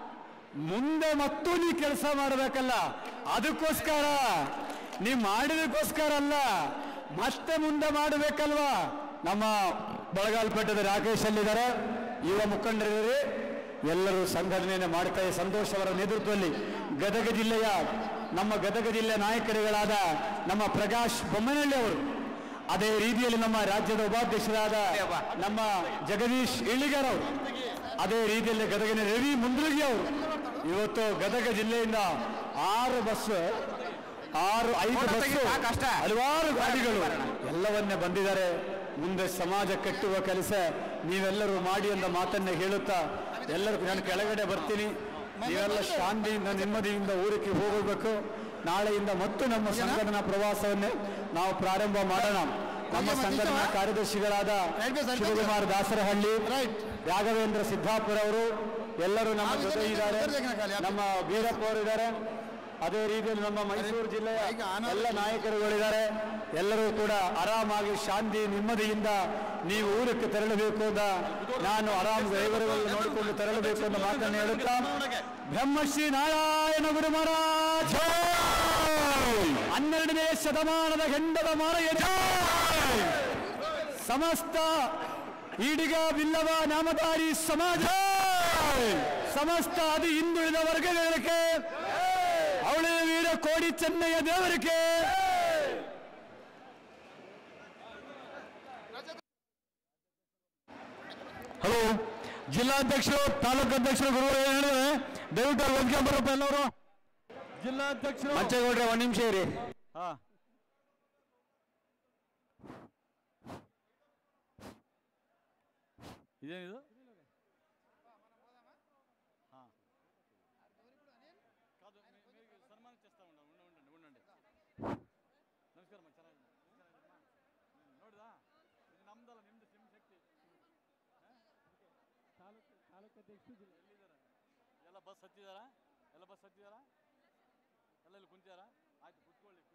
ಮುಂದೆ ಮತ್ತು ನೀವು ಕೆಲಸ ಮಾಡಬೇಕಲ್ಲ ಅದಕ್ಕೋಸ್ಕರ ನೀವು ಮಾಡಿದಕ್ಕೋಸ್ಕರ ಅಲ್ಲ ಮತ್ತೆ ಮುಂದೆ ಮಾಡಬೇಕಲ್ವಾ ನಮ್ಮ ಬಳಗಾಲ್ಪೇಟದ ರಾಕೇಶ್ ಅಲ್ಲಿದ್ದಾರೆ ಯುವ ಮುಖಂಡರಿದ್ದಾರೆ ಎಲ್ಲರೂ ಸಂಘಟನೆಯನ್ನು ಮಾಡ್ತಾ ಇದ್ದಾರೆ. ಸಂತೋಷ್ ಅವರ ನೇತೃತ್ವದಲ್ಲಿ ಗದಗ ಜಿಲ್ಲೆಯ ನಮ್ಮ ಗದಗ ಜಿಲ್ಲೆಯ ನಾಯಕರುಗಳಾದ ನಮ್ಮ ಪ್ರಕಾಶ್ ಬೊಮ್ಮನಹಳ್ಳಿ ಅವರು ಅದೇ ರೀತಿಯಲ್ಲಿ ನಮ್ಮ ರಾಜ್ಯದ ಉಪಾಧ್ಯಕ್ಷರಾದ ನಮ್ಮ ಜಗದೀಶ್ ಇಳಿಗರ್ ಅವರು ಅದೇ ರೀತಿಯಲ್ಲಿ ಗದಗಿನ ರವಿ ಮುಂದ್ರಗಿ ಅವರು ಇವತ್ತು ಗದಗ ಜಿಲ್ಲೆಯಿಂದ ಆರು ಬಸ್ ಆರು ಐದು ಬಸ್ ಹಲವಾರು ಗಾಡಿಗಳು ಎಲ್ಲವನ್ನೇ ಬಂದಿದ್ದಾರೆ ಮುಂದೆ ಸಮಾಜ ಕಟ್ಟುವ ಕೆಲಸ ನೀವೆಲ್ಲರೂ ಮಾಡಿ ಎಂದ ಮಾತನ್ನ ಹೇಳುತ್ತಾ ಎಲ್ಲರೂ ನಾನು ಕೆಳಗಡೆ ಬರ್ತೀನಿ ನೀವೆಲ್ಲ ಶಾಂತಿಯಿಂದ ನೆಮ್ಮದಿಯಿಂದ ಊರಿಗೆ ಹೋಗಬೇಕು ನಾಳೆಯಿಂದ ಮತ್ತು ನಮ್ಮ ಸಂಘಟನಾ ಪ್ರವಾಸವನ್ನೇ ನಾವು ಪ್ರಾರಂಭ ಮಾಡೋಣ ನಮ್ಮ ಸಂಘಟನಾ ಕಾರ್ಯದರ್ಶಿಗಳಾದ ಶಿವಕುಮಾರ್ ದಾಸರಹಳ್ಳಿ ರಾಘವೇಂದ್ರ ಸಿದ್ದಾಪುರ ಅವರು ಎಲ್ಲರೂ ನಮ್ಮ ಜೊತೆ ಇದ್ದಾರೆ ನಮ್ಮ ವೀರಪ್ಪ ಅವರು ಇದ್ದಾರೆ ಅದೇ ರೀತಿಯಲ್ಲಿ ನಮ್ಮ ಮೈಸೂರು ಜಿಲ್ಲೆಯ ಎಲ್ಲ ನಾಯಕರುಗಳಿದ್ದಾರೆ ಎಲ್ಲರೂ ಕೂಡ ಆರಾಮಾಗಿ ಶಾಂತಿ ನೆಮ್ಮದಿಯಿಂದ ನೀವು ಊರಕ್ಕೆ ತೆರಳಬೇಕು ಅಂತ ನಾನು ಆರಾಮ್ ಡ್ರೈವರ್ಗಳು ನೋಡಿಕೊಂಡು ತೆರಳಬೇಕು ಅಂತ ಮಾತನ್ನು ಹೇಳುತ್ತಾ ಬ್ರಹ್ಮಶ್ರೀ ನಾರಾಯಣ ಗುರು ಮಹಾರಾಜ ಹನ್ನೆರಡನೇ ಶತಮಾನದ ಹೆಂಡದ ಮಾರೆಯ ಸಮಸ್ತ ಈಡಿಗ ಬಿಲ್ಲವ ನಾಮಧಾರಿ ಸಮಾಜ ಸಮಸ್ತ ಅದು ಹಿಂದುಳಿದ ವರ್ಗಗಳಿಗೆ ಅವಳೆ ವೀರ ಕೋಡಿ ಚೆನ್ನಯ್ಯ ದೇವರಿಗೆ ಹಲೋ ಜಿಲ್ಲಾಧ್ಯಕ್ಷರು ತಾಲೂಕು ಅಧ್ಯಕ್ಷರು ಗುರುಗಳು ಏನ್ ಹೇಳಿದ್ರೆ ದಯವಿಟ್ಟು ಅಲ್ಲಿ ವೇದಿಕೆ ಬರಪ್ಪ ಎಲ್ಲವರು ಜಿಲ್ಲಾಧ್ಯಕ್ಷರು ಮಂಚೇಗೌಡ್ರೆ ಒಂದ್ ನಿಮಿಷ ಇರಿ ಹಾ ಇದೇನಿದು ಹಾ కాదు మీ- మీరు సన్మానం చేస్తా ఉండండి ఉండండి ఉండండి ನಮಸ್ಕಾರ ಅಮ್ಮ ಚೆನ್ನಾಗಿ ನೋಡಿದಾ ಇದು ನಮ್ದಲ್ಲ ನಿಮ್ದು ಸಿಮ್ ಶಕ್ತಿ ತಾಲೂಕು ತಾಲೂಕು ಅಧ್ಯಕ್ಷರು ಎಲ್ಲಿದ್ದಾರೆ ಎಲ್ಲ ಬಸ್ ಹತ್ತಿದಾರಾ ಎಲ್ಲ ಬಸ್ ಹತ್ತಿದಾರಾ ಎಲ್ಲ ಇಲ್ಲಿ ಕುಂತಿದಾರಾ ಆಯ್ತು ಕುತ್ಕೊಳ್ಳಿ